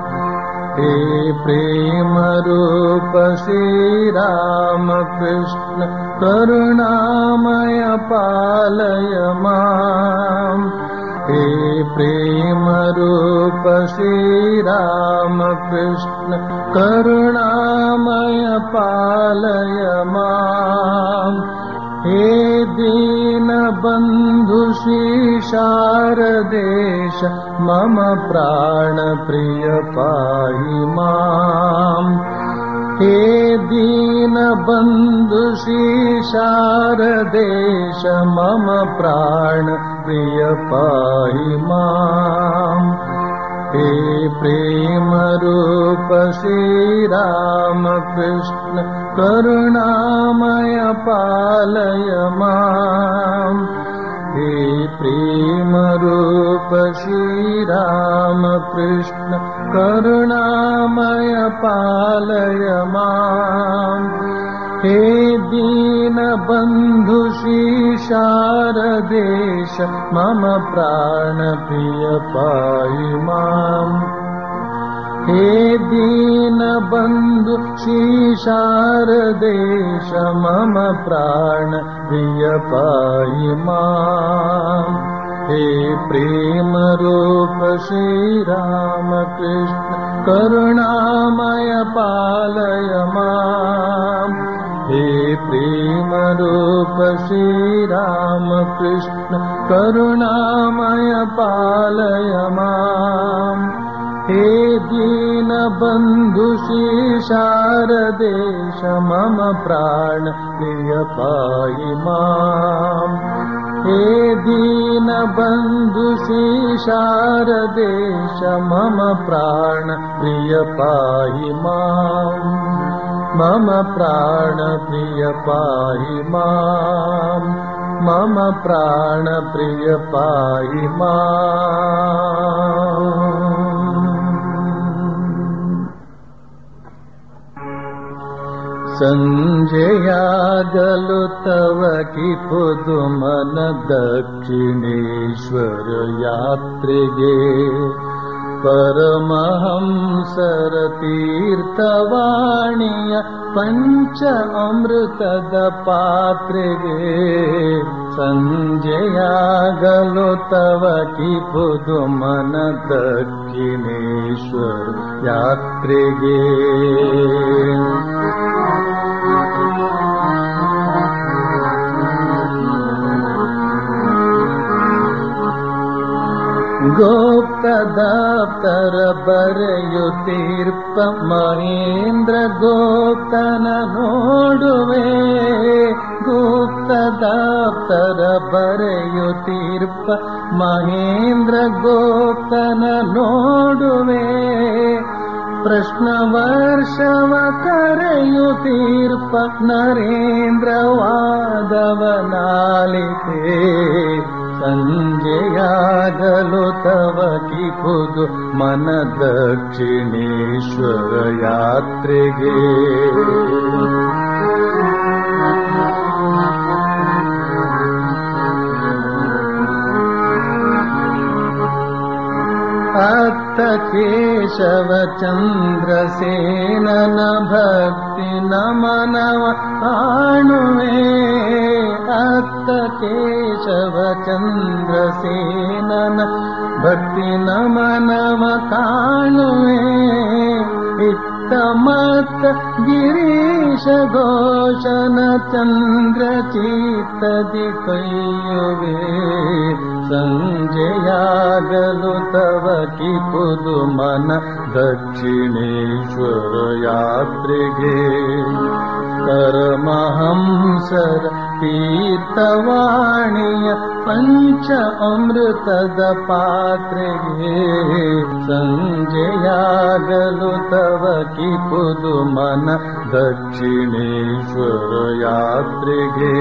हे प्रेमरूप श्रीरामकृष्ण करुणामय पालय माम् हे प्रेमरूप श्रीरामकृष्ण करुणामय पालय माम् हे दीनबन्धु शारदेश मम प्राणप्रिय पाहि माम् हे दीनबन्धु शारदेश मम प्राणप्रिय पाहि माम् हे प्रेमरूप श्रीरामकृष्ण करुणामय पालय माम् हे प्रेमरूप श्रीरामकृष्ण करुणामय पालय माम् हे दीनबन्धु शारदेश मम प्राणप्रिय पाहि माम् हे दीनबन्धु शारदेश मम प्राणप्रिय पाहि माम् हे प्रेमरूप श्रीरामकृष्ण करुणामय पालय माम् हे प्रेमरूप श्रीरामकृष्ण करुणामय पालय माम् हे दीनबन्धु शारदेश मम प्राण प्रिय पाहि माम् हे दीनबन्धु शारदेश मम प्राण प्रिय पाहि माम् मम प्राण प्रिय पाहि माम् मम प्राण प्रिय पाहि माम् सञ्जयागलु तव कि पुदुमन दक्षिणेश्वर यात्रिगे परमहंसर तीर्थवाणीय पञ्च अमृतद पात्रिगे सञ्जयागलो तव कि पुदुमन दक्षिणेश्वर यात्रिगे गोप्तदाप्तर बರೆಯುತ್ತೀರ್ಪ ಮಹೇಂದ್ರ ಗೋಪ್ತನ ನೋಡುವೆ ಗುಪ್ತದಾಪ್ತರ ಬರೆಯುತ್ತೀರ್ಪ ಮಹೇಂದ್ರ ಗೋಪ್ತನ ನೋಡುವೆ ಪ್ರಶ್ನ ವರ್ಷವ ಕರೆಯುತ್ತೀರ್ಪ ನರೇಂದ್ರ ವಾದವನಾಲಿತೆ ಸಂಜೆಯಾಗಲು ತವ ಕಿಪುದು ಮನ ದಕ್ಷಿಣೇಶ್ವರ ಯಾತ್ರೆಗೆ ಅತ್ತ ಕೇಶವ ಚಂದ್ರಸೇನನ ಭಕ್ತಿ ನಮನವ ಕಾಣುವೆ ಅತ್ತ ಕೇಶವ ಚಂದ್ರಸೇನನ ಭಕ್ತಿ ನಮನವ ಕಾಣುವೆ ಇತ್ತ ಮತ್ತ ಗಿರೀಶ ಘೋಷನ ಚಂದ್ರ ಚೀತದಿ ಕೈಯುವೆ ಸಂಜೆಯಾಗಲು ತವ ಕಿಪುದು ಮನ ದಕ್ಷಿಣೇಶ್ವರ ಯಾತ್ರೆಗೆ ಪರಮಹಂಸರ ತೀರ್ಥವಾಣಿಯ ಪಂಚ ಅಮೃತದ ಪಾತ್ರೆಗೆ ಸಂಜೆಯಾಗಲು ತವ ಕಿಪುದು ಮನ ದಕ್ಷಿಣೇಶ್ವರ ಯಾತ್ರೆಗೆ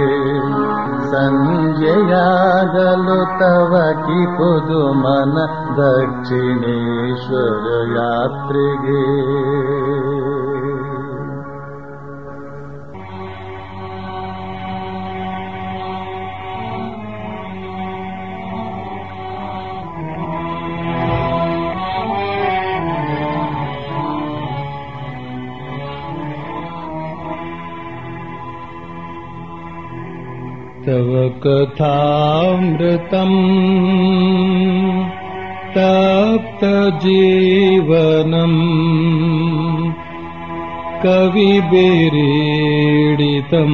ಸಂಜೆಯಾಗಲು ತವ ಕಿಪುದು ಮನ ದಕ್ಷಿಣೇಶ್ವರ ಯಾತ್ರೆಗೆ तव कथामृतम् तप्तजीवनम् कविभिरीडितम्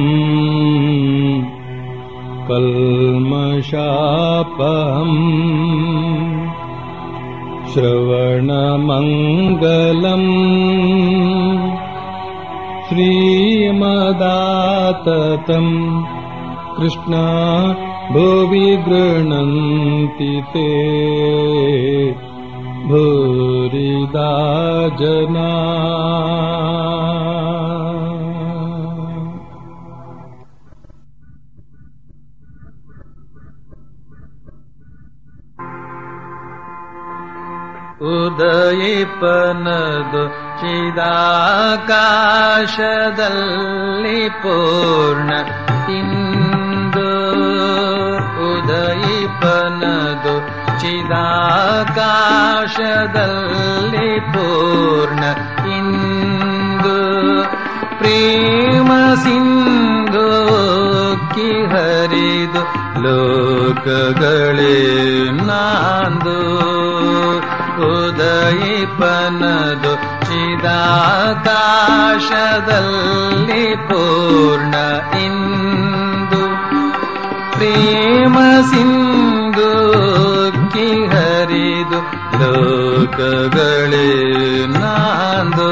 कल्मषापहम् श्रवणमङ्गलम् श्रीमदाततम् कृष्णा भुवि गृह्णन्ति ते भूरिदा जना ಉದಯಿಪನದು ಚಿದಾಕಾಶದಲ್ಲಿ ಪೂರ್ಣ ಇಂದು ಉದಯಿಪನದು ಚಿದಾಕಾಶದಲ್ಲಿ ಪೂರ್ಣ ಇಂದು ಪ್ರೇಮ ಸಿಂಧು ಕಿ ಹರಿದು ಲೋಕಗಳೇ ನಾಂದು ಉದಯಿಪನದು ಚಿದಾಕಾಶದಲ್ಲಿ ಪೂರ್ಣ ಇಂದು ಪ್ರೇಮ ಸಿಂಧು ಕಿ ಹರಿದು ಲೋಕಗಳೇ ನಾಂದು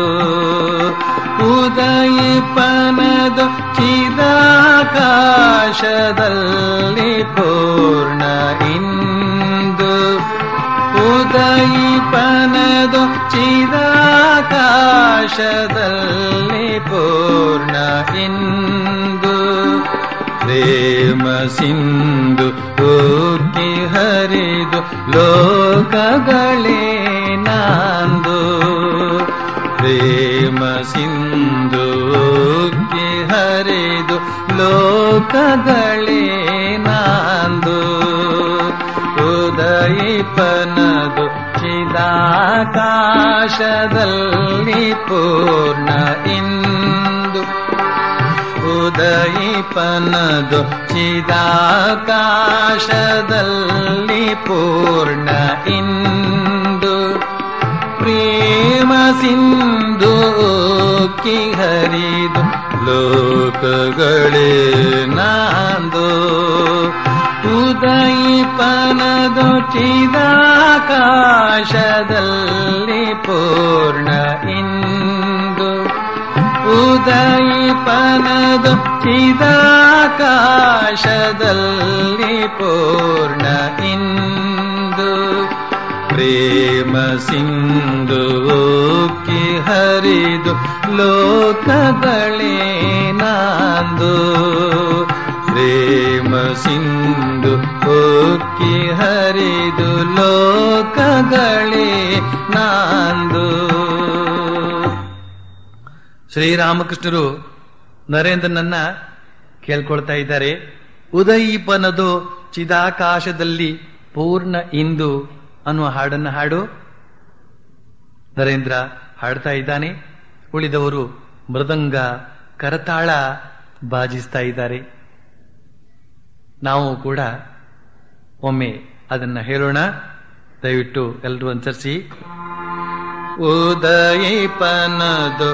ಉದಯಿಪನದು ಚಿದಾಕಾಶದಲ್ಲಿ ಪೂರ್ಣ ಇಂದು ಉದಯಿಪನದು ಚಿದಾಕಾಶದಲ್ಲಿ ಪೂರ್ಣ ಇಂದು ಪ್ರೇಮ ಸಿಂಧು ಹೋಗಿ ಹರಿದು ಲೋಕಗಳೇ ನಾಂದು ಪ್ರೇಮ ಸಿಂಧು ಹೋಗಿ ಹರಿದು ಲೋಕಗಳೇ ನಾಂದು ಉದಯಿಪನದು ಚಿದಾಕಾಶದಲ್ಲಿ ಪೂರ್ಣ ಇಂದು ಉದಯಿಪನದು ಚಿದಾಕಾಶದಲ್ಲಿ ಪೂರ್ಣ ಇಂದು ಪ್ರೇಮ ಸಿಂಧು ಕಿ ಹರಿದು ಲೋಕಗಳೇ ನಾಂದು ಉದಯಿಪನದು ಚಿದಾಕಾಶದಲ್ಲಿ ಪೂರ್ಣ ಇಂದು ಉದಯಿಪನದು ಚಿದಾಕಾಶದಲ್ಲಿ ಪೂರ್ಣ ಇಂದು ಪ್ರೇಮ ಸಿಂಧು ಕಿ ಹರಿದು ಲೋಕಗಳೇ ನಾಂದು ಪ್ರೇಮ ಸಿಂಧು ಕಿ ಹರಿದು ಲೋಕಗಳೇ ನಾಂದು ಶ್ರೀರಾಮಕೃಷ್ಣರು ನರೇಂದ್ರನನ್ನ ಕೇಳ್ಕೊಳ್ತಾ ಇದ್ದಾರೆ ಉದಯಿಪನದು ಚಿದಾಕಾಶದಲ್ಲಿ ಪೂರ್ಣ ಇಂದು ಅನ್ನುವ ಹಾಡನ್ನು ಹಾಡು ನರೇಂದ್ರ ಹಾಡ್ತಾ ಇದ್ದಾನೆ ಉಳಿದವರು ಮೃದಂಗ ಕರತಾಳ ಬಾಜಿಸ್ತಾ ಇದ್ದಾರೆ ನಾವು ಕೂಡ ಒಮ್ಮೆ ಅದನ್ನ ಹೇಳೋಣ ದಯವಿಟ್ಟು ಎಲ್ಲರೂ ಅನುಸರಿಸಿ ಉದಯಿಪನದು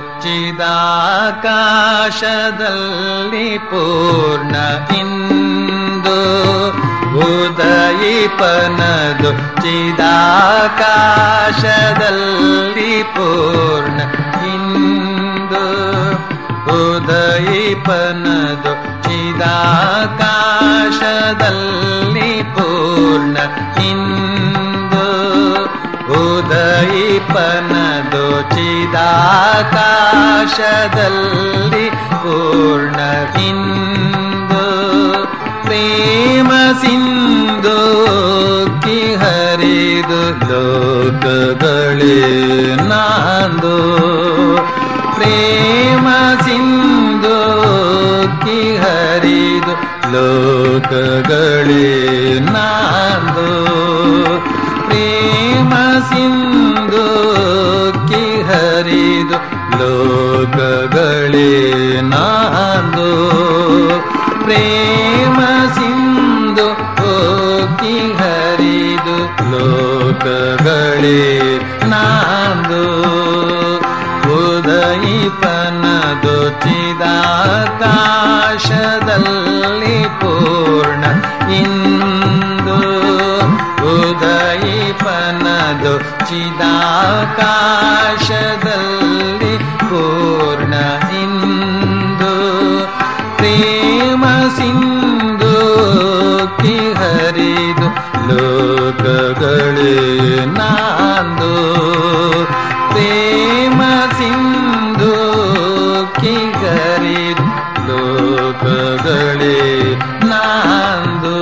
ಚಿದಾಕಾಶದಲ್ಲಿ ಪೂರ್ಣ ಇಂದು ಉದಯಿಪನದು ಚಿದಾಕಾಶದಲ್ಲಿ ಪೂರ್ಣ ಇಂದು ಉದಯಿಪನದು ಚಿದಾಕಾಶದಲ್ಲಿ ಪೂರ್ಣ ಇಂದು ಉದಯಿಪನದು ಚಿದಾಕಾಶದಲ್ಲಿ ಪೂರ್ಣ ಇಂದು ಪ್ರೇಮ ಸಿಂಧು ಕಿ ಹರಿದು ಲೋಕಗಳೇ ನಾಂದು ಪ್ರೇಮ ಸಿಂಧು ಕಿ ಹರಿದು ಲೋಕಗಳೇ ನಾಂದು ಪ್ರೇಮ ಸಿಂಧು ಕಿ ಹರಿದು ಲೋಕಗಳೇ ನಾಂದು ಪ್ರೇಮ ಸಿಂಧು ಕಿ ಹರಿದು ಲೋಕಗಳೇ ನಾಂದು ಉದಯಿಪನದು ಚಿದಾಕಾಶದಲ್ಲಿ ಪೂರ್ಣ ಇಂದು ಉದಯಿಪನದು ಚಿದಾಕಾಶದಲ್ಲಿ ಪೂರ್ಣ ಇಂದು ಪ್ರೇಮ ಸಿಂಧು ಕಿ ಹರಿದು ಲೋಕಗಳೇ ನಾಂದು ಪ್ರೇಮ ಸಿಂಧು ಕಿ ಹರಿದು ಲೋಕಗಳೇ ನಾಂದು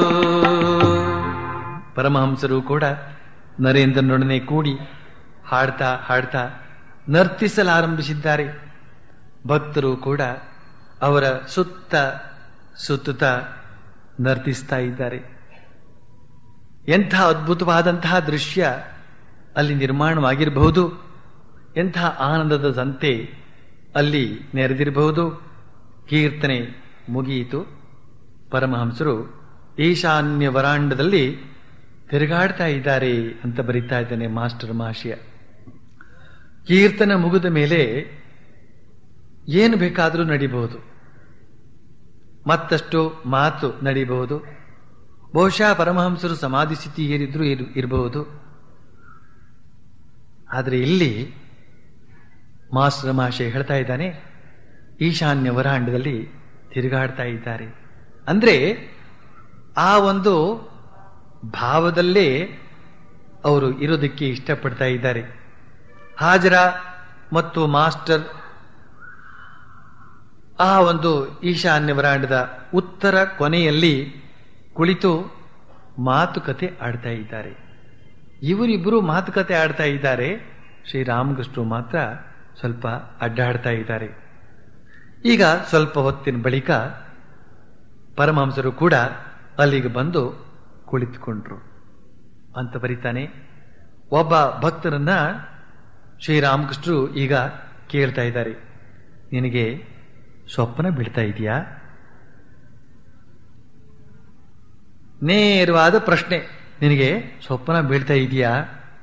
ಪರಮಹಂಸರು ಕೂಡ ನರೇಂದ್ರನೊಡನೆ ಕೂಡಿ ಹಾಡ್ತಾ ಹಾಡ್ತಾ ನರ್ತಿಸಲಾರಂಭಿಸಿದ್ದಾರೆ ಭಕ್ತರು ಕೂಡ ಅವರ ಸುತ್ತ ಸುತ್ತುತ್ತಾ ನರ್ತಿಸ್ತಾ ಇದ್ದಾರೆ ಎಂಥ ಅದ್ಭುತವಾದಂತಹ ದೃಶ್ಯ ಅಲ್ಲಿ ನಿರ್ಮಾಣವಾಗಿರಬಹುದು ಎಂಥ ಆನಂದದ ಸಂತೆ ಅಲ್ಲಿ ನೆರೆದಿರಬಹುದು ಕೀರ್ತನೆ ಮುಗಿಯಿತು ಪರಮಹಂಸರು ಈಶಾನ್ಯ ವರಾಂಡದಲ್ಲಿ ತಿರುಗಾಡ್ತಾ ಇದ್ದಾರೆ ಅಂತ ಬರಿತಾ ಇದ್ದಾನೆ ಮಾಸ್ಟರ್ ಮಾಶಿಯ ಕೀರ್ತನೆ ಮುಗಿದ ಮೇಲೆ ಏನು ಬೇಕಾದರೂ ನಡಿಬಹುದು ಮತ್ತಷ್ಟು ಮಾತು ನಡಿಬಹುದು ಬಹುಶಃ ಪರಮಹಂಸರು ಸಮಾಧಿ ಸ್ಥಿತಿ ಏರಿದ್ರು ಇರ್- ಇರಬಹುದು ಆದರೆ ಇಲ್ಲಿ ಮಾಸ್ಟರ್ ಮಾಶೆ ಹೇಳ್ತಾ ಇದ್ದಾನೆ ಈಶಾನ್ಯ ವರಾಂಡದಲ್ಲಿ ತಿರುಗಾಡ್ತಾ ಇದ್ದಾರೆ ಅಂದ್ರೆ ಆ ಒಂದು ಭಾವದಲ್ಲೇ ಅವರು ಇರೋದಕ್ಕೆ ಇಷ್ಟಪಡ್ತಾ ಇದ್ದಾರೆ ಹಾಜರ ಮತ್ತು ಮಾಸ್ಟರ್ ಆ ಒಂದು ಈಶಾನ್ಯ ವರಾಂಡದ ಉತ್ತರ ಕೊನೆಯಲ್ಲಿ ಕುಳಿತು ಮಾತುಕತೆ ಆಡ್ತಾ ಇದ್ದಾರೆ ಇವರಿಬ್ಬರು ಮಾತುಕತೆ ಆಡ್ತಾ ಇದ್ದಾರೆ ಶ್ರೀರಾಮಕೃಷ್ಣರು ಮಾತ್ರ ಸ್ವಲ್ಪ ಅಡ್ಡಾಡ್ತಾ ಇದ್ದಾರೆ ಈಗ ಸ್ವಲ್ಪ ಹೊತ್ತಿನ ಬಳಿಕ ಪರಮಹಂಸರು ಕೂಡ ಅಲ್ಲಿಗೆ ಬಂದು ಕುಳಿತುಕೊಂಡ್ರು ಅಂತ ಬರೀತಾನೆ ಒಬ್ಬ ಭಕ್ತರನ್ನ ಶ್ರೀರಾಮಕೃಷ್ಣರು ಈಗ ಕೇಳ್ತಾ ಇದ್ದಾರೆ ನಿನಗೆ ಸ್ವಪ್ನ ಬೀಳ್ತಾ ಇದೆಯಾ ನೇರವಾದ ಪ್ರಶ್ನೆ ನಿನಗೆ ಸ್ವಪ್ನ ಬೀಳ್ತಾ ಇದೆಯಾ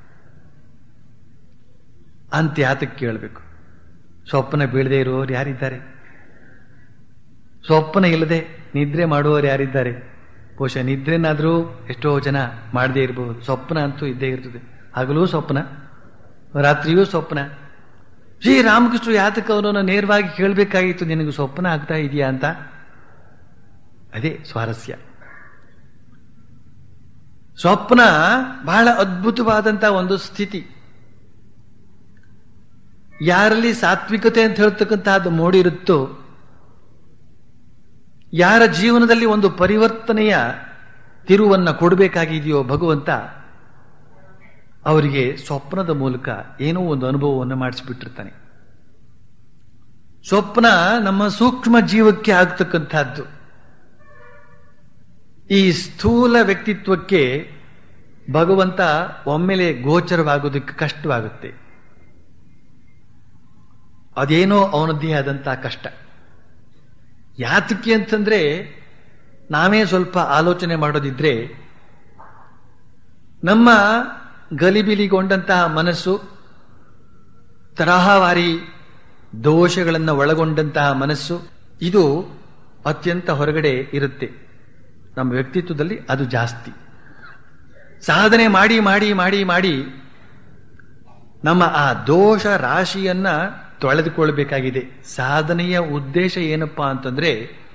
ಅಂತ ಯಾತಕ್ಕೆ ಕೇಳಬೇಕು ಸ್ವಪ್ನ ಬೀಳದೆ ಇರುವವರು ಯಾರಿದ್ದಾರೆ ಸ್ವಪ್ನ ಇಲ್ಲದೆ ನಿದ್ರೆ ಮಾಡುವವರು ಯಾರಿದ್ದಾರೆ ಬಹುಶಃ ನಿದ್ರೆನಾದರೂ ಎಷ್ಟೋ ಜನ ಮಾಡದೇ ಇರಬಹುದು ಸ್ವಪ್ನ ಅಂತೂ ಇದ್ದೇ ಇರ್ತದೆ ಹಗಲೂ ಸ್ವಪ್ನ ರಾತ್ರಿಯೂ ಸ್ವಪ್ನ ಶ್ರೀ ರಾಮಕೃಷ್ಣ ಯಾತಕ ಅವನನ್ನು ನೇರವಾಗಿ ಕೇಳಬೇಕಾಗಿತ್ತು ನಿನಗೆ ಸ್ವಪ್ನ ಆಗ್ತಾ ಇದೆಯಾ ಅಂತ ಅದೇ ಸ್ವಾರಸ್ಯ ಸ್ವಪ್ನ ಬಹಳ ಅದ್ಭುತವಾದಂತ ಒಂದು ಸ್ಥಿತಿ ಯಾರಲ್ಲಿ ಸಾತ್ವಿಕತೆ ಅಂತ ಹೇಳ್ತಕ್ಕಂತಹದ್ದು ಮೂಡಿರುತ್ತೋ ಯಾರ ಜೀವನದಲ್ಲಿ ಒಂದು ಪರಿವರ್ತನೆಯ ತಿರುವನ್ನ ಕೊಡಬೇಕಾಗಿದೆಯೋ ಭಗವಂತ ಅವರಿಗೆ ಸ್ವಪ್ನದ ಮೂಲಕ ಏನೋ ಒಂದು ಅನುಭವವನ್ನು ಮಾಡಿಸಿಬಿಟ್ಟಿರ್ತಾನೆ ಸ್ವಪ್ನ ನಮ್ಮ ಸೂಕ್ಷ್ಮ ಜೀವಕ್ಕೆ ಆಗ್ತಕ್ಕಂಥದ್ದು ಈ ಸ್ಥೂಲ ವ್ಯಕ್ತಿತ್ವಕ್ಕೆ ಭಗವಂತ ಒಮ್ಮೆಲೆ ಗೋಚರವಾಗೋದಕ್ಕೆ ಕಷ್ಟವಾಗುತ್ತೆ ಅದೇನೋ ಅವನದ್ದೇ ಆದಂತಹ ಕಷ್ಟ ಯಾತಕ್ಕೆ ಅಂತಂದ್ರೆ ನಾವೇ ಸ್ವಲ್ಪ ಆಲೋಚನೆ ಮಾಡೋದಿದ್ರೆ ನಮ್ಮ ಗಲಿಬಿಲಿಗೊಂಡಂತಹ ಮನಸ್ಸು ತರಹವಾರಿ ದೋಷಗಳನ್ನು ಒಳಗೊಂಡಂತಹ ಮನಸ್ಸು ಇದು ಅತ್ಯಂತ ಹೊರಗಡೆ ಇರುತ್ತೆ ನಮ್ಮ ವ್ಯಕ್ತಿತ್ವದಲ್ಲಿ ಅದು ಜಾಸ್ತಿ ಸಾಧನೆ ಮಾಡಿ ಮಾಡಿ ಮಾಡಿ ಮಾಡಿ ನಮ್ಮ ಆ ದೋಷ ರಾಶಿಯನ್ನ ತೊಳೆದುಕೊಳ್ಬೇಕಾಗಿದೆ ಸಾಧನೆಯ ಉದ್ದೇಶ ಏನಪ್ಪಾ ಅಂತಂದ್ರೆ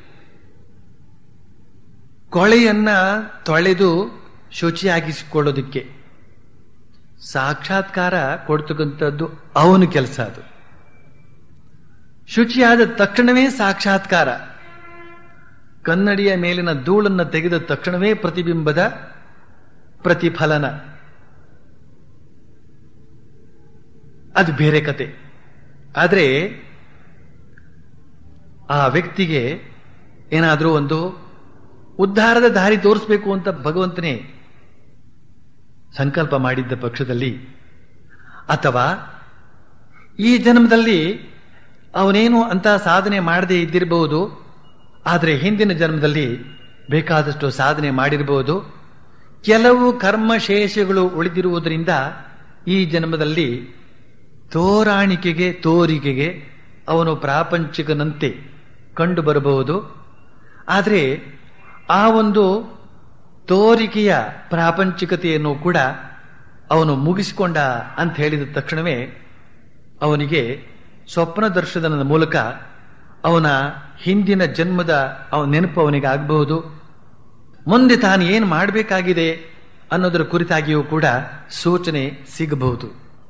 ಕೊಳೆಯನ್ನ ತೊಳೆದು ಶುಚಿಯಾಗಿಸಿಕೊಳ್ಳೋದಕ್ಕೆ ಸಾಕ್ಷಾತ್ಕಾರ ಕೊಡ್ತಕ್ಕಂಥದ್ದು ಅವನ ಕೆಲಸ ಅದು ಶುಚಿಯಾದ ತಕ್ಷಣವೇ ಸಾಕ್ಷಾತ್ಕಾರ ಕನ್ನಡಿಯ ಮೇಲಿನ ಧೂಳನ್ನು ತೆಗೆದ ತಕ್ಷಣವೇ ಪ್ರತಿಬಿಂಬದ ಪ್ರತಿಫಲನ ಅದು ಬೇರೆ ಕತೆ ಆದರೆ ಆ ವ್ಯಕ್ತಿಗೆ ಏನಾದರೂ ಒಂದು ಉದ್ಧಾರದ ದಾರಿ ತೋರಿಸ್ಬೇಕು ಅಂತ ಭಗವಂತನೇ ಸಂಕಲ್ಪ ಮಾಡಿದ್ದ ಪಕ್ಷದಲ್ಲಿ ಅಥವಾ ಈ ಜನ್ಮದಲ್ಲಿ ಅವನೇನು ಅಂತ ಸಾಧನೆ ಮಾಡದೇ ಇದ್ದಿರಬಹುದು ಆದರೆ ಹಿಂದಿನ ಜನ್ಮದಲ್ಲಿ ಬೇಕಾದಷ್ಟು ಸಾಧನೆ ಮಾಡಿರಬಹುದು ಕೆಲವು ಕರ್ಮಶೇಷಗಳು ಉಳಿದಿರುವುದರಿಂದ ಈ ಜನ್ಮದಲ್ಲಿ ತೋರಾಣಿಕೆಗೆ ತೋರಿಕೆಗೆ ಅವನು ಪ್ರಾಪಂಚಿಕನಂತೆ ಕಂಡು ಬರಬಹುದು ಆದರೆ ಆ ಒಂದು ತೋರಿಕೆಯ ಪ್ರಾಪಂಚಿಕತೆಯನ್ನು ಕೂಡ ಅವನು ಮುಗಿಸಿಕೊಂಡ ಅಂತ ಹೇಳಿದ ತಕ್ಷಣವೇ ಅವನಿಗೆ ಸ್ವಪ್ನ ದರ್ಶನದ ಮೂಲಕ ಅವನ ಹಿಂದಿನ ಜನ್ಮದ ಅವನ ನೆನಪು ಅವನಿಗೆ ಆಗಬಹುದು ಮುಂದೆ ತಾನು ಏನು ಮಾಡಬೇಕಾಗಿದೆ ಅನ್ನೋದರ ಕುರಿತಾಗಿಯೂ ಕೂಡ ಸೂಚನೆ ಸಿಗಬಹುದು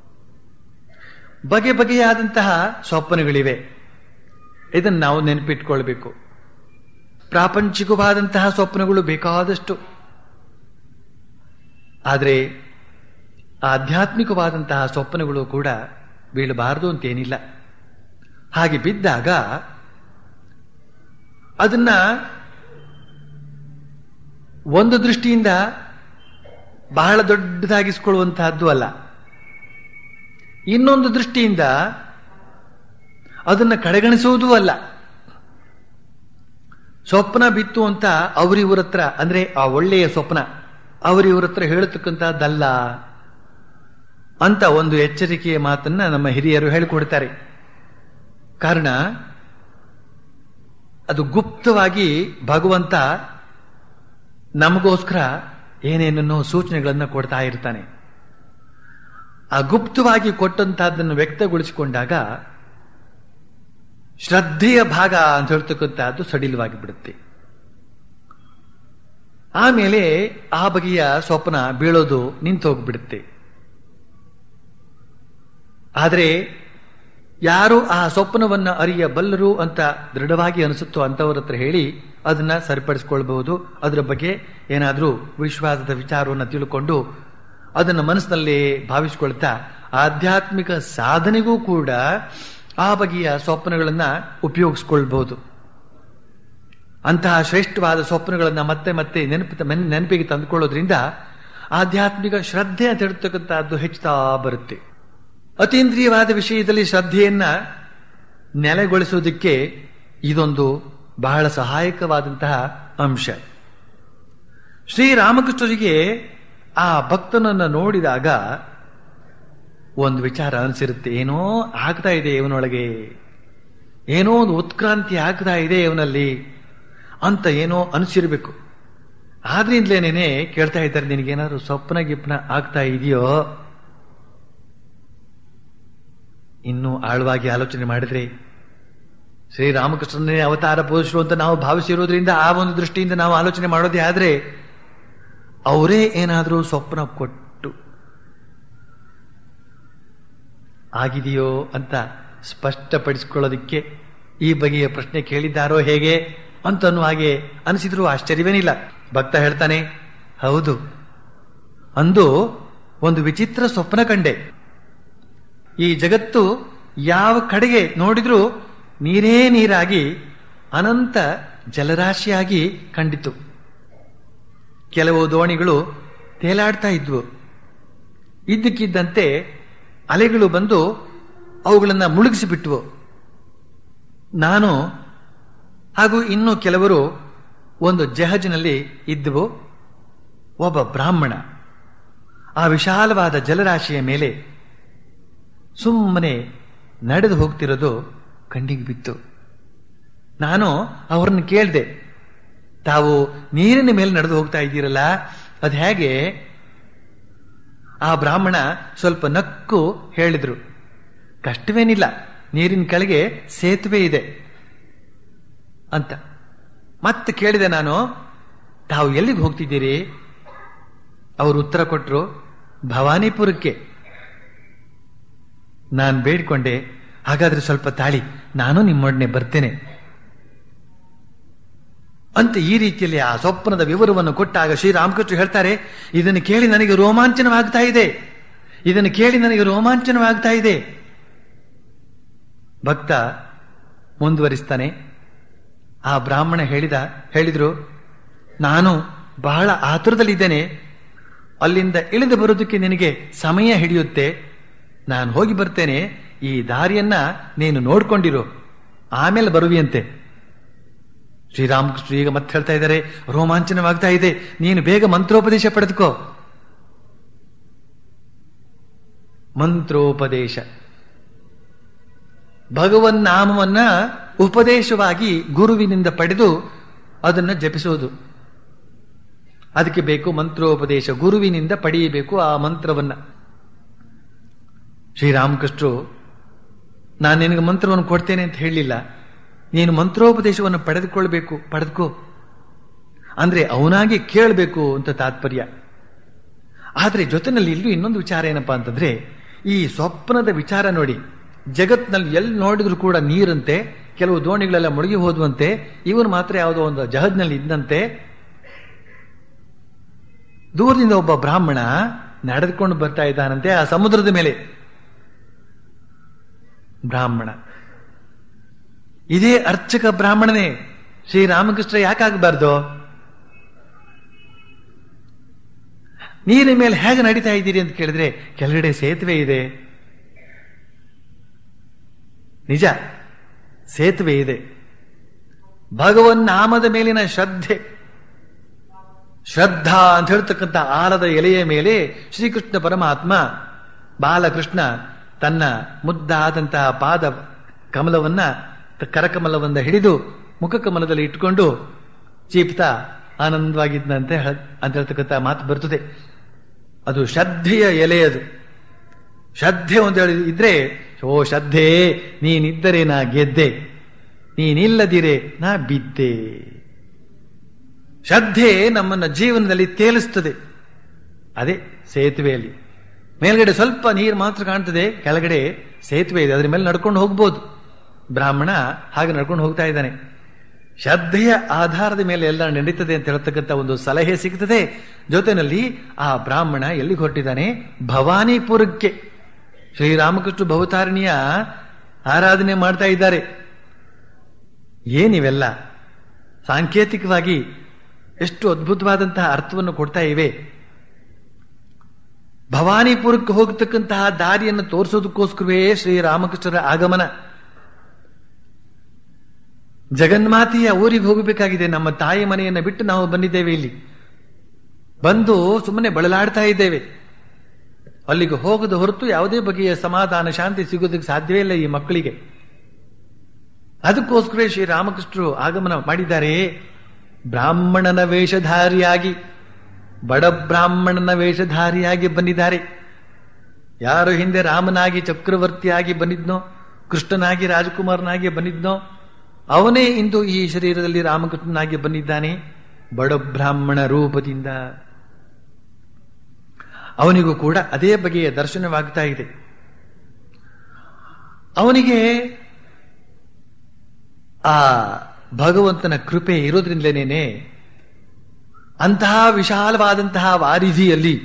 ಬಗೆ ಬಗೆಯಾದಂತಹ ಸ್ವಪ್ನಗಳಿವೆ ಇದನ್ನು ನಾವು ನೆನಪಿಟ್ಕೊಳ್ಬೇಕು ಪ್ರಾಪಂಚಿಕವಾದಂತಹ ಸ್ವಪ್ನಗಳು ಬೇಕಾದಷ್ಟು ಆದರೆ ಆಧ್ಯಾತ್ಮಿಕವಾದಂತಹ ಸ್ವಪ್ನಗಳು ಕೂಡ ಬೀಳಬಾರದು ಅಂತೇನಿಲ್ಲ ಹಾಗೆ ಬಿದ್ದಾಗ ಅದನ್ನ ಒಂದು ದೃಷ್ಟಿಯಿಂದ ಬಹಳ ದೊಡ್ಡದಾಗಿಸ್ಕೊಳ್ಳುವಂತಹದ್ದು ಅಲ್ಲ ಇನ್ನೊಂದು ದೃಷ್ಟಿಯಿಂದ ಅದನ್ನು ಕಡೆಗಣಿಸುವುದೂ ಅಲ್ಲ ಸ್ವಪ್ನ ಬಿತ್ತು ಅಂತ ಅವರಿವ್ರ ಹತ್ರ ಅಂದ್ರೆ ಆ ಒಳ್ಳೆಯ ಸ್ವಪ್ನ ಅವರಿವ್ರ ಹತ್ರ ಹೇಳತಕ್ಕಂತಹದ್ದಲ್ಲ ಅಂತ ಒಂದು ಎಚ್ಚರಿಕೆಯ ಮಾತನ್ನ ನಮ್ಮ ಹಿರಿಯರು ಹೇಳಿಕೊಡ್ತಾರೆ ಕಾರಣ ಅದು ಗುಪ್ತವಾಗಿ ಭಗವಂತ ನಮಗೋಸ್ಕರ ಏನೇನನ್ನೋ ಸೂಚನೆಗಳನ್ನು ಕೊಡ್ತಾ ಇರ್ತಾನೆ ಆ ಗುಪ್ತವಾಗಿ ಕೊಟ್ಟಂತಹದ್ದನ್ನು ವ್ಯಕ್ತಗೊಳಿಸಿಕೊಂಡಾಗ ಶ್ರದ್ಧೆಯ ಭಾಗ ಅಂತ ಹೇಳ್ತಕ್ಕಂಥದ್ದು ಸಡಿಲವಾಗಿ ಬಿಡುತ್ತೆ ಆಮೇಲೆ ಆ ಬಗೆಯ ಸ್ವಪ್ನ ಬೀಳೋದು ನಿಂತೋಗ್ಬಿಡುತ್ತೆ ಆದರೆ ಯಾರು ಆ ಸ್ವಪ್ನವನ್ನ ಅರಿಯಬಲ್ಲರು ಅಂತ ದೃಢವಾಗಿ ಅನಿಸುತ್ತೋ ಅಂತವ್ರ ಹತ್ರ ಹೇಳಿ ಅದನ್ನ ಸರಿಪಡಿಸಿಕೊಳ್ಬಹುದು ಅದರ ಬಗ್ಗೆ ಏನಾದರೂ ವಿಶ್ವಾಸದ ವಿಚಾರವನ್ನು ತಿಳ್ಕೊಂಡು ಅದನ್ನು ಮನಸ್ಸಿನಲ್ಲಿ ಭಾವಿಸಿಕೊಳ್ತಾ ಆಧ್ಯಾತ್ಮಿಕ ಸಾಧನೆಗೂ ಕೂಡ ಆ ಬಗೆಯ ಸ್ವಪ್ನಗಳನ್ನ ಉಪಯೋಗಿಸ್ಕೊಳ್ಬಹುದು ಅಂತಹ ಶ್ರೇಷ್ಠವಾದ ಸ್ವಪ್ನಗಳನ್ನ ಮತ್ತೆ ಮತ್ತೆ ನೆನಪು ನೆನಪಿಗೆ ತಂದುಕೊಳ್ಳೋದ್ರಿಂದ ಆಧ್ಯಾತ್ಮಿಕ ಶ್ರದ್ಧೆ ಅಂತ ಹೇಳ್ತಕ್ಕಂಥದ್ದು ಹೆಚ್ಚುತ್ತಾ ಬರುತ್ತೆ ಅತೀಂದ್ರಿಯವಾದ ವಿಷಯದಲ್ಲಿ ಶ್ರದ್ಧೆಯನ್ನ ನೆಲೆಗೊಳಿಸುವುದಕ್ಕೆ ಇದೊಂದು ಬಹಳ ಸಹಾಯಕವಾದಂತಹ ಅಂಶ ಶ್ರೀರಾಮಕೃಷ್ಣರಿಗೆ ಆ ಭಕ್ತನನ್ನ ನೋಡಿದಾಗ ಒಂದು ವಿಚಾರ ಅನಿಸಿರುತ್ತೆ ಏನೋ ಆಗ್ತಾ ಇದೆ ಇವನೊಳಗೆ ಏನೋ ಒಂದು ಉತ್ಕ್ರಾಂತಿ ಆಗ್ತಾ ಇದೆ ಇವನಲ್ಲಿ ಅಂತ ಏನೋ ಅನಿಸಿರ್ಬೇಕು ಆದ್ರಿಂದಲೇನೇನೆ ಕೇಳ್ತಾ ಇದ್ದಾರೆ ನಿನಗೇನಾದ್ರು ಸ್ವಪ್ನ ಗಿಪ್ನ ಆಗ್ತಾ ಇದೆಯೋ ಇನ್ನೂ ಆಳವಾಗಿ ಆಲೋಚನೆ ಮಾಡಿದ್ರೆ ಶ್ರೀರಾಮಕೃಷ್ಣನೇ ಅವತಾರ ಪೋಷರು ಅಂತ ನಾವು ಭಾವಿಸಿರೋದ್ರಿಂದ ಆ ಒಂದು ದೃಷ್ಟಿಯಿಂದ ನಾವು ಆಲೋಚನೆ ಮಾಡೋದೇ ಆದ್ರೆ ಅವರೇ ಏನಾದರೂ ಸ್ವಪ್ನ ಕೊಟ್ಟು ಆಗಿದೆಯೋ ಅಂತ ಸ್ಪಷ್ಟಪಡಿಸಿಕೊಳ್ಳೋದಕ್ಕೆ ಈ ಬಗೆಯ ಪ್ರಶ್ನೆ ಕೇಳಿದ್ದಾರೋ ಹೇಗೆ ಅಂತ ಹಾಗೆ ಅನಿಸಿದ್ರು ಆಶ್ಚರ್ಯವೇನಿಲ್ಲ ಭಕ್ತ ಹೇಳ್ತಾನೆ ಹೌದು ಅಂದು ಒಂದು ವಿಚಿತ್ರ ಸ್ವಪ್ನ ಕಂಡೆ ಈ ಜಗತ್ತು ಯಾವ ಕಡೆಗೆ ನೋಡಿದ್ರೂ ನೀರೇ ನೀರಾಗಿ ಅನಂತ ಜಲರಾಶಿಯಾಗಿ ಕಂಡಿತು ಕೆಲವು ದೋಣಿಗಳು ತೇಲಾಡ್ತಾ ಇದ್ವು ಇದ್ದಕ್ಕಿದ್ದಂತೆ ಅಲೆಗಳು ಬಂದು ಅವುಗಳನ್ನು ಮುಳುಗಿಸಿಬಿಟ್ವು ನಾನು ಹಾಗೂ ಇನ್ನು ಕೆಲವರು ಒಂದು ಜಹಜಿನಲ್ಲಿ ಇದ್ದವು ಒಬ್ಬ ಬ್ರಾಹ್ಮಣ ಆ ವಿಶಾಲವಾದ ಜಲರಾಶಿಯ ಮೇಲೆ ಸುಮ್ಮನೆ ನಡೆದು ಹೋಗ್ತಿರೋದು ಕಣ್ಣಿಗೆ ಬಿತ್ತು ನಾನು ಅವರನ್ನು ಕೇಳಿದೆ ತಾವು ನೀರಿನ ಮೇಲೆ ನಡೆದು ಹೋಗ್ತಾ ಇದ್ದೀರಲ್ಲ ಅದು ಹೇಗೆ ಆ ಬ್ರಾಹ್ಮಣ ಸ್ವಲ್ಪ ನಕ್ಕು ಹೇಳಿದ್ರು ಕಷ್ಟವೇನಿಲ್ಲ ನೀರಿನ ಕೆಳಗೆ ಸೇತುವೆ ಇದೆ ಅಂತ ಮತ್ತೆ ಕೇಳಿದೆ ನಾನು ತಾವು ಎಲ್ಲಿಗೆ ಹೋಗ್ತಿದ್ದೀರಿ ಅವರು ಉತ್ತರ ಕೊಟ್ಟರು ಭವಾನಿಪುರಕ್ಕೆ ನಾನು ಬೇಡ್ಕೊಂಡೆ ಹಾಗಾದ್ರೆ ಸ್ವಲ್ಪ ತಾಳಿ ನಾನು ನಿಮ್ಮೊಡನೆ ಬರ್ತೇನೆ ಅಂತ ಈ ರೀತಿಯಲ್ಲಿ ಆ ಸ್ವಪ್ನದ ವಿವರವನ್ನು ಕೊಟ್ಟಾಗ ಶ್ರೀರಾಮಕೃಷ್ಣ ಹೇಳ್ತಾರೆ ಇದನ್ನು ಕೇಳಿ ನನಗೆ ರೋಮಾಂಚನವಾಗ್ತಾ ಇದೆ ಇದನ್ನು ಕೇಳಿ ನನಗೆ ರೋಮಾಂಚನವಾಗ್ತಾ ಇದೆ ಭಕ್ತ ಮುಂದುವರಿಸ್ತಾನೆ ಆ ಬ್ರಾಹ್ಮಣ ಹೇಳಿದ ಹೇಳಿದ್ರು ನಾನು ಬಹಳ ಆತುರದಲ್ಲಿದ್ದೇನೆ ಅಲ್ಲಿಂದ ಇಳಿದು ಬರೋದಕ್ಕೆ ನಿನಗೆ ಸಮಯ ಹಿಡಿಯುತ್ತೆ ನಾನು ಹೋಗಿ ಬರ್ತೇನೆ ಈ ದಾರಿಯನ್ನ ನೀನು ನೋಡ್ಕೊಂಡಿರು ಆಮೇಲೆ ಬರುವಿಯಂತೆ ಶ್ರೀರಾಮಕೃಷ್ಣ ಈಗ ಮತ್ತೆ ಹೇಳ್ತಾ ಇದ್ದಾರೆ ರೋಮಾಂಚನವಾಗ್ತಾ ಇದೆ ನೀನು ಬೇಗ ಮಂತ್ರೋಪದೇಶ ಪಡೆದುಕೋ ಮಂತ್ರೋಪದೇಶ ಭಗವನ್ ನಾಮವನ್ನ ಉಪದೇಶವಾಗಿ ಗುರುವಿನಿಂದ ಪಡೆದು ಅದನ್ನ ಜಪಿಸುವುದು ಅದಕ್ಕೆ ಬೇಕು ಮಂತ್ರೋಪದೇಶ ಗುರುವಿನಿಂದ ಪಡೆಯಬೇಕು ಆ ಮಂತ್ರವನ್ನ ಶ್ರೀರಾಮಕೃಷ್ಣರು ನಾನು ನಿನಗೆ ಮಂತ್ರವನ್ನು ಕೊಡ್ತೇನೆ ಅಂತ ಹೇಳಲಿಲ್ಲ ನೀನು ಮಂತ್ರೋಪದೇಶವನ್ನು ಪಡೆದುಕೊಳ್ಬೇಕು ಪಡೆದುಕೋ ಅಂದ್ರೆ ಅವನಾಗಿ ಕೇಳಬೇಕು ಅಂತ ತಾತ್ಪರ್ಯ ಆದ್ರೆ ಜೊತೆನಲ್ಲಿ ಇಲ್ಲೂ ಇನ್ನೊಂದು ವಿಚಾರ ಏನಪ್ಪಾ ಅಂತಂದ್ರೆ ಈ ಸ್ವಪ್ನದ ವಿಚಾರ ನೋಡಿ ಜಗತ್ನಲ್ಲಿ ಎಲ್ಲಿ ನೋಡಿದ್ರು ಕೂಡ ನೀರಂತೆ ಕೆಲವು ದೋಣಿಗಳೆಲ್ಲ ಮುಳುಗಿ ಹೋದುವಂತೆ ಇವನು ಮಾತ್ರ ಯಾವುದೋ ಒಂದು ಜಹಜ್ನಲ್ಲಿ ಇದ್ದಂತೆ ದೂರದಿಂದ ಒಬ್ಬ ಬ್ರಾಹ್ಮಣ ನಡೆದುಕೊಂಡು ಬರ್ತಾ ಇದ್ದಾನಂತೆ ಆ ಸಮುದ್ರದ ಮೇಲೆ ಬ್ರಾಹ್ಮಣ ಇದೇ ಅರ್ಚಕ ಬ್ರಾಹ್ಮಣನೇ ಶ್ರೀರಾಮಕೃಷ್ಣ ಯಾಕಾಗಬಾರ್ದು ನೀರಿನ ಮೇಲೆ ಹೇಗೆ ನಡೀತಾ ಇದ್ದೀರಿ ಅಂತ ಕೇಳಿದ್ರೆ ಕೆಳಗಡೆ ಸೇತುವೆ ಇದೆ ನಿಜ ಸೇತುವೆ ಇದೆ ಭಗವನ್ ನಾಮದ ಮೇಲಿನ ಶ್ರದ್ಧೆ ಶ್ರದ್ಧಾ ಅಂತ ಹೇಳ್ತಕ್ಕಂಥ ಆಲದ ಎಲೆಯ ಮೇಲೆ ಶ್ರೀಕೃಷ್ಣ ಪರಮಾತ್ಮ ಬಾಲಕೃಷ್ಣ ತನ್ನ ಮುದ್ದಾದಂತಹ ಪಾದ ಕಮಲವನ್ನ ಕರಕಮಲವನ್ನ ಹಿಡಿದು ಮುಖಕಮಲದಲ್ಲಿ ಇಟ್ಕೊಂಡು ಚೀಪ್ತಾ ಆನಂದವಾಗಿದ್ದಂತೆ ಅಂತ ಹೇಳ್ತಕ್ಕಂಥ ಮಾತು ಬರ್ತದೆ ಅದು ಶ್ರದ್ಧೆಯ ಎಲೆ ಅದು ಶ್ರದ್ಧೆ ಒಂದು ಹೇಳಿ ಇದ್ರೆ ಓ ಶ್ರದ್ಧೆ ನೀನಿದ್ದರೆ ನಾ ಗೆದ್ದೆ ನೀನಿಲ್ಲದಿರೆ ನಾ ಬಿದ್ದೆ ಶ್ರದ್ಧೆ ನಮ್ಮನ್ನ ಜೀವನದಲ್ಲಿ ತೇಲಿಸ್ತದೆ ಅದೇ ಸೇತುವೆಯಲ್ಲಿ ಮೇಲ್ಗಡೆ ಸ್ವಲ್ಪ ನೀರು ಮಾತ್ರ ಕಾಣ್ತದೆ ಕೆಳಗಡೆ ಸೇತುವೆ ಇದೆ ಅದರ ಮೇಲೆ ನಡ್ಕೊಂಡು ಹೋಗ್ಬೋದು ಬ್ರಾಹ್ಮಣ ಹಾಗೆ ನಡ್ಕೊಂಡು ಹೋಗ್ತಾ ಇದ್ದಾನೆ ಶ್ರದ್ಧೆಯ ಆಧಾರದ ಮೇಲೆ ಎಲ್ಲ ನಡೀತದೆ ಅಂತ ಹೇಳ್ತಕ್ಕಂಥ ಒಂದು ಸಲಹೆ ಸಿಗ್ತದೆ ಜೊತೆಯಲ್ಲಿ ಆ ಬ್ರಾಹ್ಮಣ ಎಲ್ಲಿಗೆ ಹೊರಟಿದ್ದಾನೆ ಭವಾನಿಪುರಕ್ಕೆ ಶ್ರೀರಾಮಕೃಷ್ಣ ಭವತಾರಿಣಿಯ ಆರಾಧನೆ ಮಾಡ್ತಾ ಇದ್ದಾರೆ ಏನಿವೆಲ್ಲ ಸಾಂಕೇತಿಕವಾಗಿ ಎಷ್ಟು ಅದ್ಭುತವಾದಂತಹ ಅರ್ಥವನ್ನು ಕೊಡ್ತಾ ಇವೆ ಭವಾನಿಪುರಕ್ಕೆ ಹೋಗತಕ್ಕಂತಹ ದಾರಿಯನ್ನು ತೋರಿಸೋದಕ್ಕೋಸ್ಕರವೇ ಶ್ರೀರಾಮಕೃಷ್ಣರ ಆಗಮನ ಜಗನ್ಮಾತೆಯ ಊರಿಗೆ ಹೋಗಬೇಕಾಗಿದೆ ನಮ್ಮ ತಾಯಿ ಮನೆಯನ್ನು ಬಿಟ್ಟು ನಾವು ಬಂದಿದ್ದೇವೆ ಇಲ್ಲಿ ಬಂದು ಸುಮ್ಮನೆ ಬಳಲಾಡ್ತಾ ಇದ್ದೇವೆ ಅಲ್ಲಿಗೆ ಹೋಗದ ಹೊರತು ಯಾವುದೇ ಬಗೆಯ ಸಮಾಧಾನ ಶಾಂತಿ ಸಿಗೋದಕ್ಕೆ ಸಾಧ್ಯವೇ ಇಲ್ಲ ಈ ಮಕ್ಕಳಿಗೆ ಅದಕ್ಕೋಸ್ಕರ ಶ್ರೀರಾಮಕೃಷ್ಣರು ಆಗಮನ ಮಾಡಿದ್ದಾರೆ ಬ್ರಾಹ್ಮಣನ ವೇಷಧಾರಿಯಾಗಿ ಬಡ ಬ್ರಾಹ್ಮಣನ ವೇಷಧಾರಿಯಾಗಿ ಬಂದಿದ್ದಾರೆ ಯಾರು ಹಿಂದೆ ರಾಮನಾಗಿ ಚಕ್ರವರ್ತಿಯಾಗಿ ಬಂದಿದ್ನೋ ಕೃಷ್ಣನಾಗಿ ರಾಜಕುಮಾರನಾಗಿ ಬಂದಿದ್ನೋ ಅವನೇ ಇಂದು ಈ ಶರೀರದಲ್ಲಿ ರಾಮಕೃಷ್ಣನಾಗಿ ಬಂದಿದ್ದಾನೆ ಬಡ ಬ್ರಾಹ್ಮಣ ರೂಪದಿಂದ ಅವನಿಗೂ ಕೂಡ ಅದೇ ಬಗೆಯ ದರ್ಶನವಾಗ್ತಾ ಇದೆ ಅವನಿಗೆ ಆ ಭಗವಂತನ ಕೃಪೆ ಇರೋದ್ರಿಂದಲೇನೆ ಅಂತಹ ವಿಶಾಲವಾದಂತಹ ವಾರಿಧಿಯಲ್ಲಿ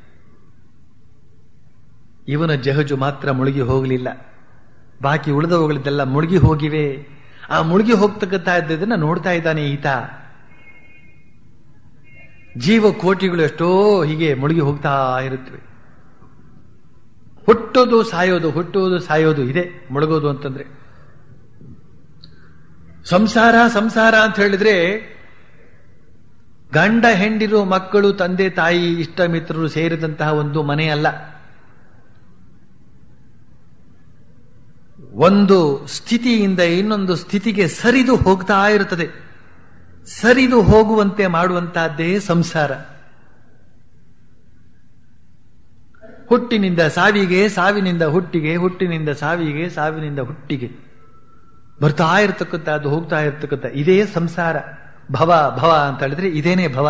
ಇವನ ಜಹಜು ಮಾತ್ರ ಮುಳುಗಿ ಹೋಗಲಿಲ್ಲ ಬಾಕಿ ಉಳಿದವುಗಳಿದ್ದೆಲ್ಲ ಮುಳುಗಿ ಹೋಗಿವೆ ಆ ಮುಳುಗಿ ಹೋಗ್ತಕ್ಕಂಥ ಇದ್ದದನ್ನ ನೋಡ್ತಾ ಇದ್ದಾನೆ ಈತ ಜೀವ ಕೋಟಿಗಳು ಎಷ್ಟೋ ಹೀಗೆ ಮುಳುಗಿ ಹೋಗ್ತಾ ಇರುತ್ತವೆ ಹುಟ್ಟೋದು ಸಾಯೋದು ಹುಟ್ಟುವುದು ಸಾಯೋದು ಇದೆ ಮುಳುಗೋದು ಅಂತಂದ್ರೆ ಸಂಸಾರ ಸಂಸಾರ ಅಂತ ಹೇಳಿದ್ರೆ ಗಂಡ ಹೆಂಡಿರು ಮಕ್ಕಳು ತಂದೆ ತಾಯಿ ಇಷ್ಟ ಮಿತ್ರರು ಸೇರಿದಂತಹ ಒಂದು ಮನೆ ಅಲ್ಲ ಒಂದು ಸ್ಥಿತಿಯಿಂದ ಇನ್ನೊಂದು ಸ್ಥಿತಿಗೆ ಸರಿದು ಹೋಗ್ತಾ ಇರುತ್ತದೆ ಸರಿದು ಹೋಗುವಂತೆ ಮಾಡುವಂತಹದ್ದೇ ಸಂಸಾರ ಹುಟ್ಟಿನಿಂದ ಸಾವಿಗೆ ಸಾವಿನಿಂದ ಹುಟ್ಟಿಗೆ ಹುಟ್ಟಿನಿಂದ ಸಾವಿಗೆ ಸಾವಿನಿಂದ ಹುಟ್ಟಿಗೆ ಬರ್ತಾ ಇರತಕ್ಕಂಥದ್ದು ಹೋಗ್ತಾ ಇರತಕ್ಕಂಥ ಇದೇ ಸಂಸಾರ ಭವ ಭವ ಅಂತ ಹೇಳಿದ್ರೆ ಇದೇನೇ ಭವ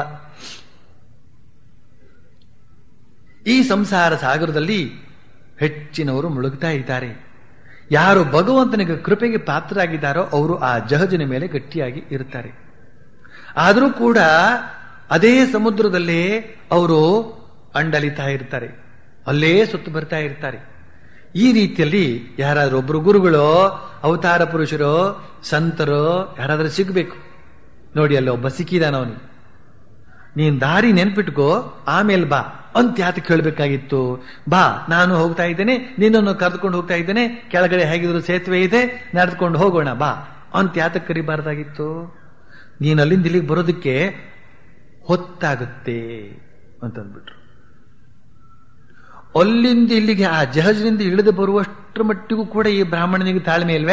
ಈ ಸಂಸಾರ ಸಾಗರದಲ್ಲಿ ಹೆಚ್ಚಿನವರು ಮುಳುಗ್ತಾ ಇದ್ದಾರೆ ಯಾರು ಭಗವಂತನಿಗೆ ಕೃಪೆಗೆ ಪಾತ್ರರಾಗಿದ್ದಾರೋ ಅವರು ಆ ಜಹಜಿನ ಮೇಲೆ ಗಟ್ಟಿಯಾಗಿ ಇರುತ್ತಾರೆ ಆದರೂ ಕೂಡ ಅದೇ ಸಮುದ್ರದಲ್ಲೇ ಅವರು ಅಂಡಲಿತಾ ಇರ್ತಾರೆ ಅಲ್ಲೇ ಸುತ್ತು ಬರ್ತಾ ಇರ್ತಾರೆ ಈ ರೀತಿಯಲ್ಲಿ ಯಾರಾದ್ರೂ ಒಬ್ರು ಗುರುಗಳು ಅವತಾರ ಪುರುಷರು ಸಂತರು ಯಾರಾದ್ರೂ ಸಿಗ್ಬೇಕು ನೋಡಿ ಅಲ್ಲಿ ಒಬ್ಬ ಸಿಕ್ಕಿದಾನವನಿಗೆ ನೀನ್ ದಾರಿ ನೆನ್ಪಿಟ್ಕೋ ಆಮೇಲೆ ಬಾ ಅಂತ ಯಾತ ಕೇಳಬೇಕಾಗಿತ್ತು ಬಾ ನಾನು ಹೋಗ್ತಾ ಇದ್ದೇನೆ ನಿನ್ನನ್ನು ಕರೆದುಕೊಂಡು ಹೋಗ್ತಾ ಇದ್ದೇನೆ ಕೆಳಗಡೆ ಹೇಗಿದ್ರು ಸೇತುವೆ ಇದೆ ನಡೆದುಕೊಂಡು ಹೋಗೋಣ ಬಾ ಅಂತ ಯಾತಕ್ಕೆ ಕರಿಬಾರ್ದಾಗಿತ್ತು ನೀನು ಅಲ್ಲಿಂದ ಇಲ್ಲಿಗೆ ಬರೋದಕ್ಕೆ ಹೊತ್ತಾಗುತ್ತೆ ಅಂತಂದ್ಬಿಟ್ರು ಅಲ್ಲಿಂದ ಇಲ್ಲಿಗೆ ಆ ಜಹಜ್ನಿಂದ ಇಳಿದು ಬರುವಷ್ಟರ ಮಟ್ಟಿಗೂ ಕೂಡ ಈ ಬ್ರಾಹ್ಮಣನಿಗೆ ತಾಳ್ಮೆ ಇಲ್ವೇ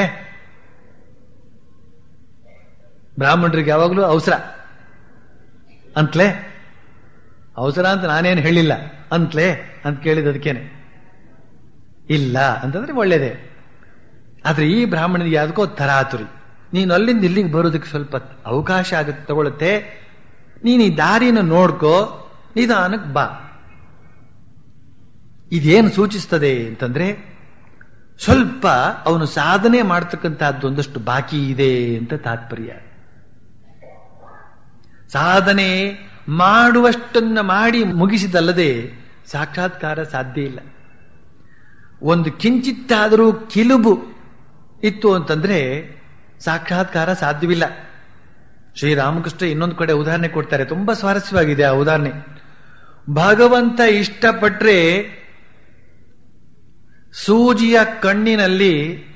ಬ್ರಾಹ್ಮಣರಿಗೆ ಯಾವಾಗಲೂ ಅವಸರ ಅಂತಲೇ ಅವಸರ ಅಂತ ನಾನೇನು ಹೇಳಿಲ್ಲ ಅಂತಲೇ ಅಂತ ಕೇಳಿದದಕ್ಕೇನೆ ಇಲ್ಲ ಅಂತಂದ್ರೆ ಒಳ್ಳೇದೇ ಆದ್ರೆ ಈ ಬ್ರಾಹ್ಮಣನಿಗೆ ಯಾವ್ದಕ್ಕೋ ತರಾತುರಿ ನೀನು ಅಲ್ಲಿಂದ ಇಲ್ಲಿಗೆ ಬರೋದಕ್ಕೆ ಸ್ವಲ್ಪ ಅವಕಾಶ ಆಗುತ್ತೆ ತಗೊಳುತ್ತೆ ನೀನು ಈ ದಾರಿನ ನೋಡ್ಕೋ ನಿಧಾನಕ್ಕೆ ಬಾ ಇದೇನು ಸೂಚಿಸ್ತದೆ ಅಂತಂದ್ರೆ ಸ್ವಲ್ಪ ಅವನು ಸಾಧನೆ ಮಾಡ್ತಕ್ಕಂತಹದ್ದೊಂದಷ್ಟು ಬಾಕಿ ಇದೆ ಅಂತ ತಾತ್ಪರ್ಯ ಸಾಧನೆ ಮಾಡುವಷ್ಟನ್ನ ಮಾಡಿ ಮುಗಿಸಿದಲ್ಲದೆ ಸಾಕ್ಷಾತ್ಕಾರ ಸಾಧ್ಯ ಇಲ್ಲ ಒಂದು ಕಿಂಚಿತ್ತಾದರೂ ಕಿಲುಬು ಇತ್ತು ಅಂತಂದ್ರೆ ಸಾಕ್ಷಾತ್ಕಾರ ಸಾಧ್ಯವಿಲ್ಲ ಶ್ರೀರಾಮಕೃಷ್ಣ ಇನ್ನೊಂದು ಕಡೆ ಉದಾಹರಣೆ ಕೊಡ್ತಾರೆ ತುಂಬಾ ಸ್ವಾರಸ್ಯವಾಗಿದೆ ಆ ಉದಾಹರಣೆ ಭಗವಂತ ಇಷ್ಟಪಟ್ರೆ ಸೂಜಿಯ ಕಣ್ಣಿನಲ್ಲಿ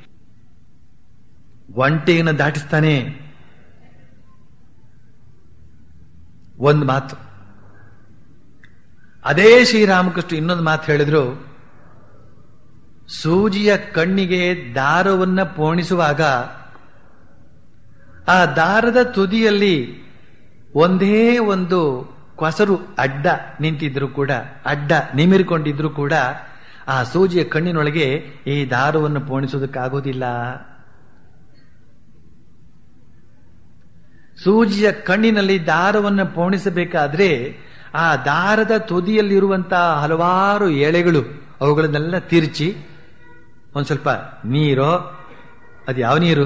ಒಂಟೆಯನ್ನು ದಾಟಿಸ್ತಾನೆ ಒಂದು ಮಾತು ಅದೇ ಶ್ರೀರಾಮಕೃಷ್ಣ ಇನ್ನೊಂದು ಮಾತು ಹೇಳಿದ್ರು ಸೂಜಿಯ ಕಣ್ಣಿಗೆ ದಾರವನ್ನ ಪೋಣಿಸುವಾಗ ಆ ದಾರದ ತುದಿಯಲ್ಲಿ ಒಂದೇ ಒಂದು ಕೊಸರು ಅಡ್ಡ ನಿಂತಿದ್ರು ಕೂಡ ಅಡ್ಡ ನಿಮಿರಿಕೊಂಡಿದ್ರು ಕೂಡ ಆ ಸೂಜಿಯ ಕಣ್ಣಿನೊಳಗೆ ಈ ದಾರವನ್ನು ಪೋಣಿಸೋದಕ್ಕಾಗೋದಿಲ್ಲ ಸೂಜಿಯ ಕಣ್ಣಿನಲ್ಲಿ ದಾರವನ್ನು ಪೋಣಿಸಬೇಕಾದ್ರೆ ಆ ದಾರದ ತುದಿಯಲ್ಲಿರುವಂತಹ ಹಲವಾರು ಎಳೆಗಳು ಅವುಗಳನ್ನೆಲ್ಲ ತಿರ್ಚಿ ಒಂದ್ ಸ್ವಲ್ಪ ನೀರೋ ಅದು ಯಾವ ನೀರು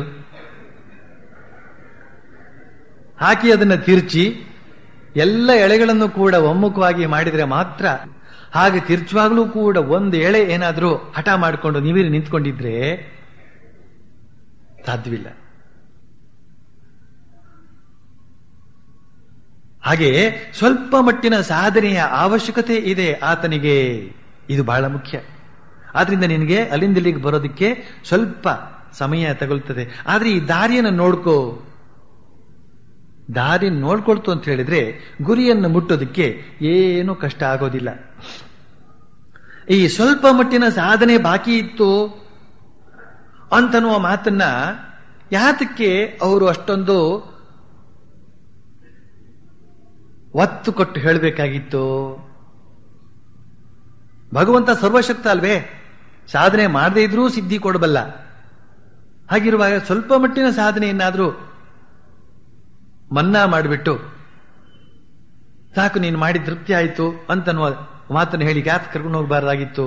ಹಾಕಿ ಅದನ್ನ ತಿರ್ಚಿ ಎಲ್ಲ ಎಳೆಗಳನ್ನು ಕೂಡ ಒಮ್ಮುಖವಾಗಿ ಮಾಡಿದ್ರೆ ಮಾತ್ರ ಹಾಗೆ ತಿರ್ಚುವಾಗಲೂ ಕೂಡ ಒಂದು ಎಳೆ ಏನಾದರೂ ಹಠ ಮಾಡಿಕೊಂಡು ನೀವಿರು ನಿಂತ್ಕೊಂಡಿದ್ರೆ ಸಾಧ್ಯವಿಲ್ಲ ಹಾಗೆ ಸ್ವಲ್ಪ ಮಟ್ಟಿನ ಸಾಧನೆಯ ಅವಶ್ಯಕತೆ ಇದೆ ಆತನಿಗೆ ಇದು ಬಹಳ ಮುಖ್ಯ ಆದ್ರಿಂದ ನಿನಗೆ ಅಲ್ಲಿಂದ ಇಲ್ಲಿಗೆ ಬರೋದಕ್ಕೆ ಸ್ವಲ್ಪ ಸಮಯ ತಗುಲ್ತದೆ ಆದ್ರೆ ಈ ದಾರಿಯನ್ನು ನೋಡ್ಕೋ ದಾರಿ ನೋಡ್ಕೊಳ್ತು ಅಂತ ಹೇಳಿದ್ರೆ ಗುರಿಯನ್ನು ಮುಟ್ಟೋದಕ್ಕೆ ಏನು ಕಷ್ಟ ಆಗೋದಿಲ್ಲ ಈ ಸ್ವಲ್ಪ ಮಟ್ಟಿನ ಸಾಧನೆ ಬಾಕಿ ಇತ್ತು ಅಂತನ್ನುವ ಮಾತನ್ನ ಯಾತಕ್ಕೆ ಅವರು ಅಷ್ಟೊಂದು ಒತ್ತು ಕೊಟ್ಟು ಹೇಳಬೇಕಾಗಿತ್ತು ಭಗವಂತ ಸರ್ವಶಕ್ತ ಅಲ್ವೇ ಸಾಧನೆ ಮಾಡದೇ ಇದ್ರೂ ಸಿದ್ಧಿ ಕೊಡಬಲ್ಲ ಹಾಗಿರುವಾಗ ಸ್ವಲ್ಪ ಮಟ್ಟಿನ ಸಾಧನೆಯನ್ನಾದ್ರೂ ಮನ್ನಾ ಮಾಡಿಬಿಟ್ಟು ಸಾಕು ನೀನು ಮಾಡಿ ತೃಪ್ತಿ ಆಯಿತು ಅಂತನ್ನುವ ಮಾತನ್ನು ಹೇಳಿ ಯಾಕೆ ಕರ್ಕೊಂಡು ಹೋಗಬಾರ್ದಾಗಿತ್ತು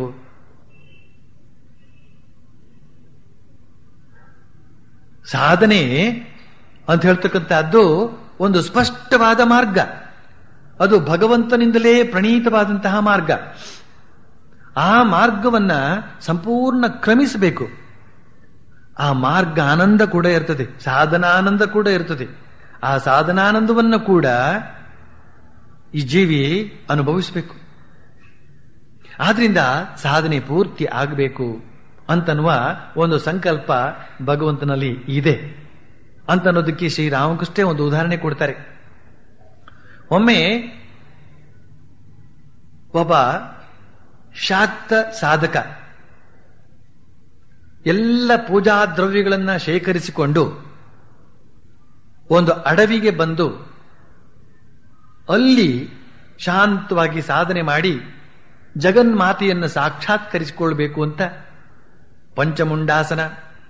ಸಾಧನೆ ಅಂತ ಹೇಳ್ತಕ್ಕಂಥದ್ದು ಒಂದು ಸ್ಪಷ್ಟವಾದ ಮಾರ್ಗ ಅದು ಭಗವಂತನಿಂದಲೇ ಪ್ರಣೀತವಾದಂತಹ ಮಾರ್ಗ ಆ ಮಾರ್ಗವನ್ನ ಸಂಪೂರ್ಣ ಕ್ರಮಿಸಬೇಕು ಆ ಮಾರ್ಗ ಆನಂದ ಕೂಡ ಇರ್ತದೆ ಸಾಧನಾನಂದ ಕೂಡ ಇರ್ತದೆ ಆ ಸಾಧನಾನಂದವನ್ನು ಕೂಡ ಈ ಜೀವಿ ಅನುಭವಿಸಬೇಕು ಆದ್ರಿಂದ ಸಾಧನೆ ಪೂರ್ತಿ ಆಗಬೇಕು ಅಂತನ್ನುವ ಒಂದು ಸಂಕಲ್ಪ ಭಗವಂತನಲ್ಲಿ ಇದೆ ಅಂತನ್ನೋದಕ್ಕೆ ಶ್ರೀರಾಮಕೃಷ್ಣ ಒಂದು ಉದಾಹರಣೆ ಕೊಡ್ತಾರೆ ಒಮ್ಮೆ ಒಬ್ಬ ಶಾಕ್ತ ಸಾಧಕ ಎಲ್ಲ ಪೂಜಾ ದ್ರವ್ಯಗಳನ್ನ ಶೇಖರಿಸಿಕೊಂಡು ಒಂದು ಅಡವಿಗೆ ಬಂದು ಅಲ್ಲಿ ಶಾಂತವಾಗಿ ಸಾಧನೆ ಮಾಡಿ ಜಗನ್ಮಾತೆಯನ್ನು ಸಾಕ್ಷಾತ್ಕರಿಸಿಕೊಳ್ಬೇಕು ಅಂತ ಪಂಚಮುಂಡಾಸನ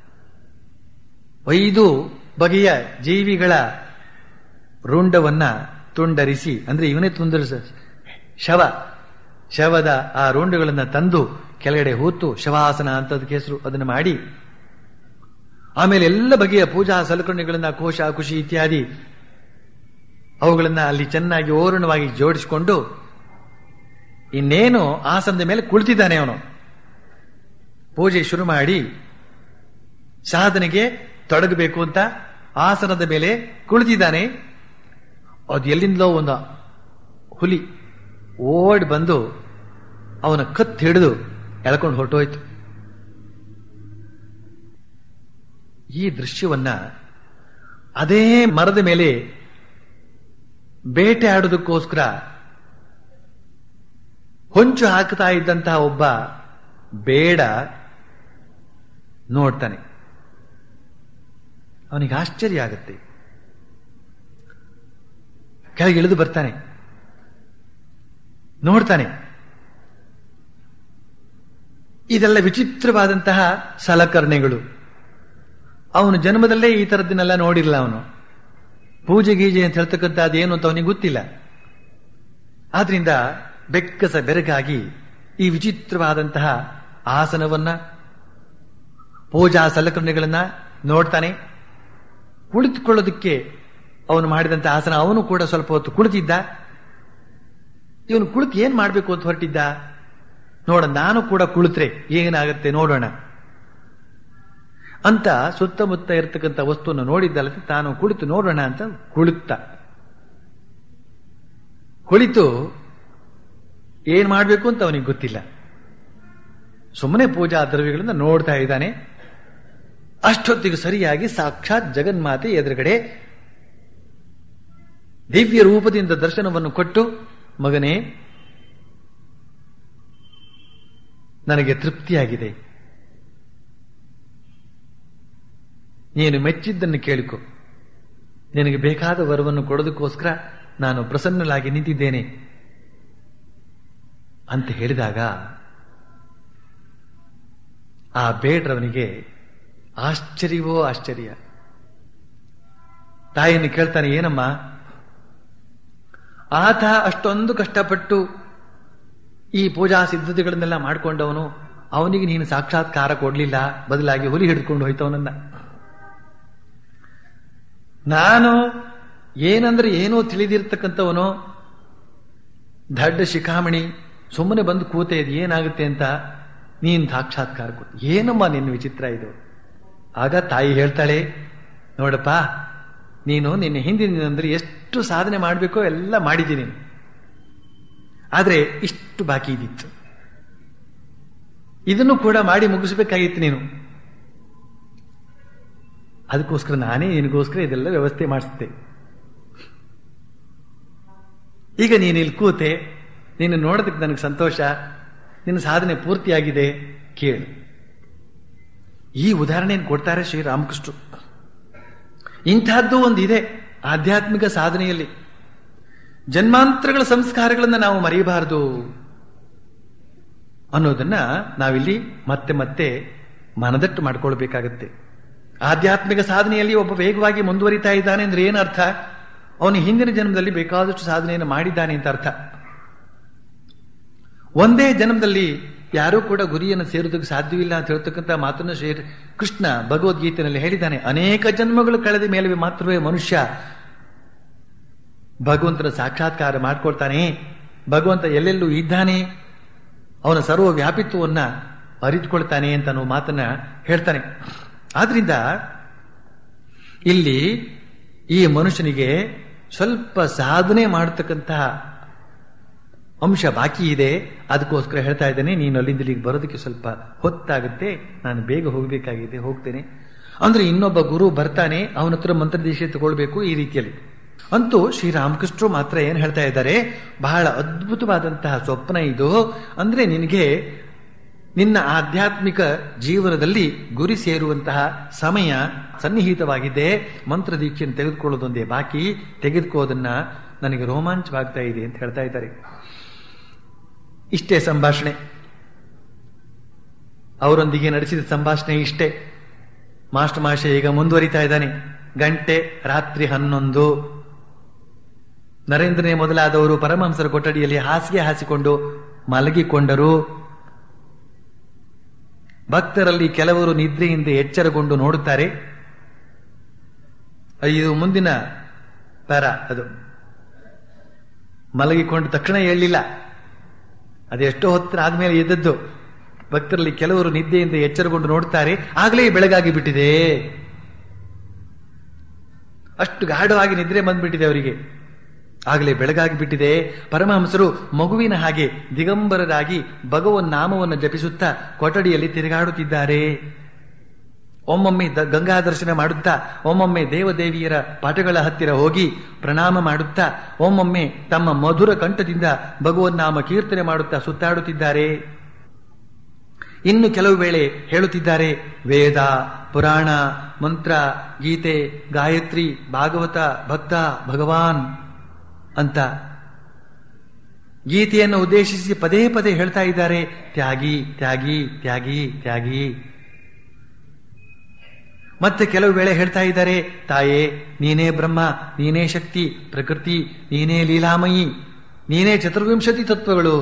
ಐದು ಬಗೆಯ ಜೀವಿಗಳ ರುಂಡವನ್ನ ತುಂಡರಿಸಿ ಅಂದ್ರೆ ಇವನೇ ತುಂಡರಿಸ ಶವ ಶವದ ಆ ರುಂಡುಗಳನ್ನು ತಂದು ಕೆಳಗಡೆ ಹೂತು ಶವಾಸನ ಅಂತದಕ್ಕೆ ಹೆಸರು ಅದನ್ನು ಮಾಡಿ ಆಮೇಲೆ ಎಲ್ಲ ಬಗೆಯ ಪೂಜಾ ಸಲಕರಣೆಗಳನ್ನ ಕೋಶ ಖುಷಿ ಇತ್ಯಾದಿ ಅವುಗಳನ್ನ ಅಲ್ಲಿ ಚೆನ್ನಾಗಿ ಓರಣವಾಗಿ ಜೋಡಿಸಿಕೊಂಡು ಇನ್ನೇನು ಆಸನದ ಮೇಲೆ ಕುಳಿತಿದ್ದಾನೆ ಅವನು ಪೂಜೆ ಶುರು ಮಾಡಿ ಸಾಧನೆಗೆ ತೊಡಗಬೇಕು ಅಂತ ಆಸನದ ಮೇಲೆ ಕುಳಿತಿದ್ದಾನೆ ಅದು ಎಲ್ಲಿಂದಲೋ ಒಂದು ಹುಲಿ ಓಡಿ ಬಂದು ಅವನ ಕತ್ತು ಹಿಡಿದು ಎಳ್ಕೊಂಡು ಹೊರಟೋಯ್ತು ಈ ದೃಶ್ಯವನ್ನ ಅದೇ ಮರದ ಮೇಲೆ ಬೇಟೆ ಆಡೋದಕ್ಕೋಸ್ಕರ ಹೊಂಚು ಹಾಕ್ತಾ ಇದ್ದಂತಹ ಒಬ್ಬ ಬೇಡ ನೋಡ್ತಾನೆ ಅವನಿಗೆ ಆಶ್ಚರ್ಯ ಆಗುತ್ತೆ ಕೆಳಗೆ ಇಳಿದು ಬರ್ತಾನೆ ನೋಡ್ತಾನೆ ಇದೆಲ್ಲ ವಿಚಿತ್ರವಾದಂತಹ ಸಲಕರಣೆಗಳು ಅವನು ಜನ್ಮದಲ್ಲೇ ಈ ಥರದ್ದನ್ನೆಲ್ಲ ನೋಡಿಲ್ಲ ಅವನು ಪೂಜೆ ಗೀಜೆ ಅಂತ ಹೇಳ್ತಕ್ಕಂಥ ಅದೇನು ಅಂತ ಅವನಿಗೆ ಗೊತ್ತಿಲ್ಲ ಆದ್ರಿಂದ ಬೆಕ್ಕಸ ಬೆರಗಾಗಿ ಈ ವಿಚಿತ್ರವಾದಂತಹ ಆಸನವನ್ನ ಪೂಜಾ ಸಲಕರಣೆಗಳನ್ನ ನೋಡ್ತಾನೆ ಕುಳಿತುಕೊಳ್ಳೋದಕ್ಕೆ ಅವನು ಮಾಡಿದಂತ ಆಸನ ಅವನು ಕೂಡ ಸ್ವಲ್ಪ ಹೊತ್ತು ಕುಳಿತಿದ್ದ ಇವನು ಕುಳಿತು ಏನ್ ಮಾಡಬೇಕು ಅಂತ ಹೊರಟಿದ್ದ ನೋಡ ನಾನು ಕೂಡ ಕುಳಿತ್ರೆ ಏನಾಗುತ್ತೆ ನೋಡೋಣ ಅಂತ ಸುತ್ತಮುತ್ತ ಇರತಕ್ಕಂಥ ವಸ್ತುವನ್ನು ನೋಡಿದ್ದಲ್ಲದೆ ತಾನು ಕುಳಿತು ನೋಡೋಣ ಅಂತ ಕುಳಿತ ಕುಳಿತು ಏನ್ ಮಾಡಬೇಕು ಅಂತ ಅವನಿಗೆ ಗೊತ್ತಿಲ್ಲ ಸುಮ್ಮನೆ ಪೂಜಾ ದ್ರವ್ಯಗಳಿಂದ ನೋಡ್ತಾ ಇದ್ದಾನೆ ಅಷ್ಟೊತ್ತಿಗೆ ಸರಿಯಾಗಿ ಸಾಕ್ಷಾತ್ ಜಗನ್ಮಾತೆ ಎದುರುಗಡೆ ದಿವ್ಯ ರೂಪದಿಂದ ದರ್ಶನವನ್ನು ಕೊಟ್ಟು ಮಗನೇ ನನಗೆ ತೃಪ್ತಿಯಾಗಿದೆ ನೀನು ಮೆಚ್ಚಿದ್ದನ್ನು ಕೇಳಿಕೊ ನಿನಗೆ ಬೇಕಾದ ವರವನ್ನು ಕೊಡೋದಕ್ಕೋಸ್ಕರ ನಾನು ಪ್ರಸನ್ನಲಾಗಿ ನಿಂತಿದ್ದೇನೆ ಅಂತ ಹೇಳಿದಾಗ ಆ ಬೇಡ್ರವನಿಗೆ ಆಶ್ಚರ್ಯವೋ ಆಶ್ಚರ್ಯ ತಾಯಿಯನ್ನು ಕೇಳ್ತಾನೆ ಏನಮ್ಮ ಆತ ಅಷ್ಟೊಂದು ಕಷ್ಟಪಟ್ಟು ಈ ಪೂಜಾ ಸಿದ್ಧತೆಗಳನ್ನೆಲ್ಲ ಮಾಡಿಕೊಂಡವನು ಅವನಿಗೆ ನೀನು ಸಾಕ್ಷಾತ್ಕಾರ ಕೊಡ್ಲಿಲ್ಲ ಬದಲಾಗಿ ಹುಲಿ ಹಿಡ್ಕೊಂಡು ಹೋಯ್ತವನನ್ನ ನಾನು ಏನಂದ್ರೆ ಏನೋ ತಿಳಿದಿರ್ತಕ್ಕಂಥವನು ದಡ್ಡ ಶಿಖಾಮಣಿ ಸುಮ್ಮನೆ ಬಂದು ಕೂತೆ ಇದು ಏನಾಗುತ್ತೆ ಅಂತ ನೀನ್ ಸಾಕ್ಷಾತ್ಕಾರ ಕೊಟ್ಟು ಏನಮ್ಮ ನಿನ್ನ ವಿಚಿತ್ರ ಇದು ಆಗ ತಾಯಿ ಹೇಳ್ತಾಳೆ ನೋಡಪ್ಪ ನೀನು ನಿನ್ನ ಹಿಂದಿನಿಂದ್ರೆ ಎಷ್ಟು ಸಾಧನೆ ಮಾಡಬೇಕೋ ಎಲ್ಲ ಮಾಡಿದ್ದೀನಿ ಆದ್ರೆ ಇಷ್ಟು ಬಾಕಿ ಇದ್ದಿತ್ತು ಇದನ್ನು ಕೂಡ ಮಾಡಿ ಮುಗಿಸ್ಬೇಕಾಗಿತ್ತು ನೀನು ಅದಕ್ಕೋಸ್ಕರ ನಾನೇ ನಿನಗೋಸ್ಕರ ಇದೆಲ್ಲ ವ್ಯವಸ್ಥೆ ಮಾಡಿಸ್ದೆ ಈಗ ನೀನು ಇಲ್ಲಿ ಕೂತೆ ನೀನು ನೋಡೋದಕ್ಕೆ ನನಗೆ ಸಂತೋಷ ನಿನ್ನ ಸಾಧನೆ ಪೂರ್ತಿಯಾಗಿದೆ ಕೇಳು ಈ ಉದಾಹರಣೆಯನ್ನು ಕೊಡ್ತಾರೆ ಶ್ರೀರಾಮಕೃಷ್ಣರು ಇಂತಹದ್ದು ಒಂದು ಇದೆ ಆಧ್ಯಾತ್ಮಿಕ ಸಾಧನೆಯಲ್ಲಿ ಜನ್ಮಾಂತರಗಳ ಸಂಸ್ಕಾರಗಳನ್ನು ನಾವು ಮರೆಯಬಾರದು ಅನ್ನೋದನ್ನ ನಾವಿಲ್ಲಿ ಮತ್ತೆ ಮತ್ತೆ ಮನದಟ್ಟು ಮಾಡ್ಕೊಳ್ಬೇಕಾಗತ್ತೆ ಆಧ್ಯಾತ್ಮಿಕ ಸಾಧನೆಯಲ್ಲಿ ಒಬ್ಬ ವೇಗವಾಗಿ ಮುಂದುವರಿತಾ ಇದ್ದಾನೆ ಅಂದ್ರೆ ಏನರ್ಥ ಅವನು ಹಿಂದಿನ ಜನ್ಮದಲ್ಲಿ ಬೇಕಾದಷ್ಟು ಸಾಧನೆಯನ್ನು ಮಾಡಿದ್ದಾನೆ ಅಂತ ಅರ್ಥ ಒಂದೇ ಜನ್ಮದಲ್ಲಿ ಯಾರೂ ಕೂಡ ಗುರಿಯನ್ನು ಸೇರುವುದಕ್ಕೆ ಸಾಧ್ಯವಿಲ್ಲ ಅಂತ ಹೇಳ್ತಕ್ಕಂಥ ಮಾತನ್ನು ಶ್ರೀ ಕೃಷ್ಣ ಭಗವದ್ಗೀತೆಯಲ್ಲಿ ಹೇಳಿದ್ದಾನೆ ಅನೇಕ ಜನ್ಮಗಳು ಕಳೆದ ಮೇಲೆ ಮಾತ್ರವೇ ಮನುಷ್ಯ ಭಗವಂತನ ಸಾಕ್ಷಾತ್ಕಾರ ಮಾಡ್ಕೊಳ್ತಾನೆ ಭಗವಂತ ಎಲ್ಲೆಲ್ಲೂ ಇದ್ದಾನೆ ಅವನ ಸರ್ವ ವ್ಯಾಪಿತ್ವವನ್ನ ಅರಿತುಕೊಳ್ತಾನೆ ಅಂತ ಅನ್ನೋ ಮಾತನ್ನ ಹೇಳ್ತಾನೆ ಆದ್ರಿಂದ ಇಲ್ಲಿ ಈ ಮನುಷ್ಯನಿಗೆ ಸ್ವಲ್ಪ ಸಾಧನೆ ಮಾಡತಕ್ಕಂತಹ ಅಂಶ ಬಾಕಿ ಇದೆ ಅದಕ್ಕೋಸ್ಕರ ಹೇಳ್ತಾ ಇದ್ದೇನೆ ನೀನು ಅಲ್ಲಿಂದ ಇಲ್ಲಿಗೆ ಬರೋದಕ್ಕೆ ಸ್ವಲ್ಪ ಹೊತ್ತಾಗುತ್ತೆ ನಾನು ಬೇಗ ಹೋಗಬೇಕಾಗಿದೆ ಹೋಗ್ತೇನೆ ಅಂದ್ರೆ ಇನ್ನೊಬ್ಬ ಗುರು ಬರ್ತಾನೆ ಅವನ ಹತ್ರ ಮಂತ್ರದೀಕ್ಷೆ ತಗೊಳ್ಬೇಕು ಈ ರೀತಿಯಲ್ಲಿ ಅಂತೂ ಶ್ರೀರಾಮಕೃಷ್ಣರು ಮಾತ್ರ ಏನ್ ಹೇಳ್ತಾ ಇದ್ದಾರೆ ಬಹಳ ಅದ್ಭುತವಾದಂತಹ ಸ್ವಪ್ನ ಇದು ಅಂದ್ರೆ ನಿನಗೆ ನಿನ್ನ ಆಧ್ಯಾತ್ಮಿಕ ಜೀವನದಲ್ಲಿ ಗುರಿ ಸೇರುವಂತಹ ಸಮಯ ಸನ್ನಿಹಿತವಾಗಿದೆ ಮಂತ್ರ ದೀಕ್ಷೆಯನ್ನು ತೆಗೆದುಕೊಳ್ಳೋದೊಂದೇ ಬಾಕಿ ತೆಗೆದುಕೋದನ್ನ ನನಗೆ ರೋಮಾಂಚವಾಗ್ತಾ ಇದೆ ಅಂತ ಹೇಳ್ತಾ ಇದ್ದಾರೆ ಇಷ್ಟೇ ಸಂಭಾಷಣೆ ಅವರೊಂದಿಗೆ ನಡೆಸಿದ ಸಂಭಾಷಣೆ ಇಷ್ಟೇ ಮಾಸ್ಟರ್ ಮಾಷ ಈಗ ಮುಂದುವರಿತಾ ಇದ್ದಾನೆ ಗಂಟೆ ರಾತ್ರಿ ಹನ್ನೊಂದು ನರೇಂದ್ರನೇ ಮೊದಲಾದವರು ಪರಮಹಂಸರ ಕೊಠಡಿಯಲ್ಲಿ ಹಾಸಿಗೆ ಹಾಸಿಕೊಂಡು ಮಲಗಿಕೊಂಡರು ಭಕ್ತರಲ್ಲಿ ಕೆಲವರು ನಿದ್ರೆಯಿಂದ ಎಚ್ಚರಗೊಂಡು ನೋಡುತ್ತಾರೆ ಇದು ಮುಂದಿನ ಪ್ಯಾರ ಅದು ಮಲಗಿಕೊಂಡ ತಕ್ಷಣ ಹೇಳಲಿಲ್ಲ ಅದೆಷ್ಟೋ ಹೊತ್ತಿನ ಆದ್ಮೇಲೆ ಎದ್ದದ್ದು ಭಕ್ತರಲ್ಲಿ ಕೆಲವರು ನಿದ್ದೆಯಿಂದ ಎಚ್ಚರಗೊಂಡು ನೋಡ್ತಾರೆ ಆಗಲೇ ಬೆಳಗಾಗಿ ಬಿಟ್ಟಿದೆ ಅಷ್ಟು ಗಾಢವಾಗಿ ನಿದ್ರೆ ಬಂದ್ಬಿಟ್ಟಿದೆ ಅವರಿಗೆ ಆಗಲೇ ಬೆಳಗಾಗಿ ಬಿಟ್ಟಿದೆ ಪರಮಹಂಸರು ಮಗುವಿನ ಹಾಗೆ ದಿಗಂಬರರಾಗಿ ಭಗವನ್ ನಾಮವನ್ನು ಜಪಿಸುತ್ತಾ ಕೊಠಡಿಯಲ್ಲಿ ತಿರುಗಾಡುತ್ತಿದ್ದಾರೆ ಒಮ್ಮೊಮ್ಮೆ ದ ಗಂಗಾ ದರ್ಶನ ಮಾಡುತ್ತಾ ಒಮ್ಮೊಮ್ಮೆ ದೇವದೇವಿಯರ ಪಾಠಗಳ ಹತ್ತಿರ ಹೋಗಿ ಪ್ರಣಾಮ ಮಾಡುತ್ತಾ ಒಮ್ಮೊಮ್ಮೆ ತಮ್ಮ ಮಧುರ ಕಂಠದಿಂದ ಭಗವನ್ನಾಮ ಕೀರ್ತನೆ ಮಾಡುತ್ತಾ ಸುತ್ತಾಡುತ್ತಿದ್ದಾರೆ ಇನ್ನು ಕೆಲವು ವೇಳೆ ಹೇಳುತ್ತಿದ್ದಾರೆ ವೇದ ಪುರಾಣ ಮಂತ್ರ ಗೀತೆ ಗಾಯತ್ರಿ ಭಾಗವತ ಭಕ್ತ ಭಗವಾನ್ ಅಂತ ಗೀತೆಯನ್ನು ಉದ್ದೇಶಿಸಿ ಪದೇ ಪದೇ ಹೇಳ್ತಾ ಇದ್ದಾರೆ ತ್ಯಾಗಿ ತ್ಯಾಗಿ ತ್ಯಾಗಿ ತ್ಯಾಗಿ ಮತ್ತೆ ಕೆಲವು ವೇಳೆ ಹೇಳ್ತಾ ಇದ್ದಾರೆ ತಾಯೇ ನೀನೇ ಬ್ರಹ್ಮ ನೀನೇ ಶಕ್ತಿ ಪ್ರಕೃತಿ ನೀನೇ ಲೀಲಾಮಯಿ ನೀನೇ ಚತುರ್ವಿಂಶತಿ ತತ್ವಗಳು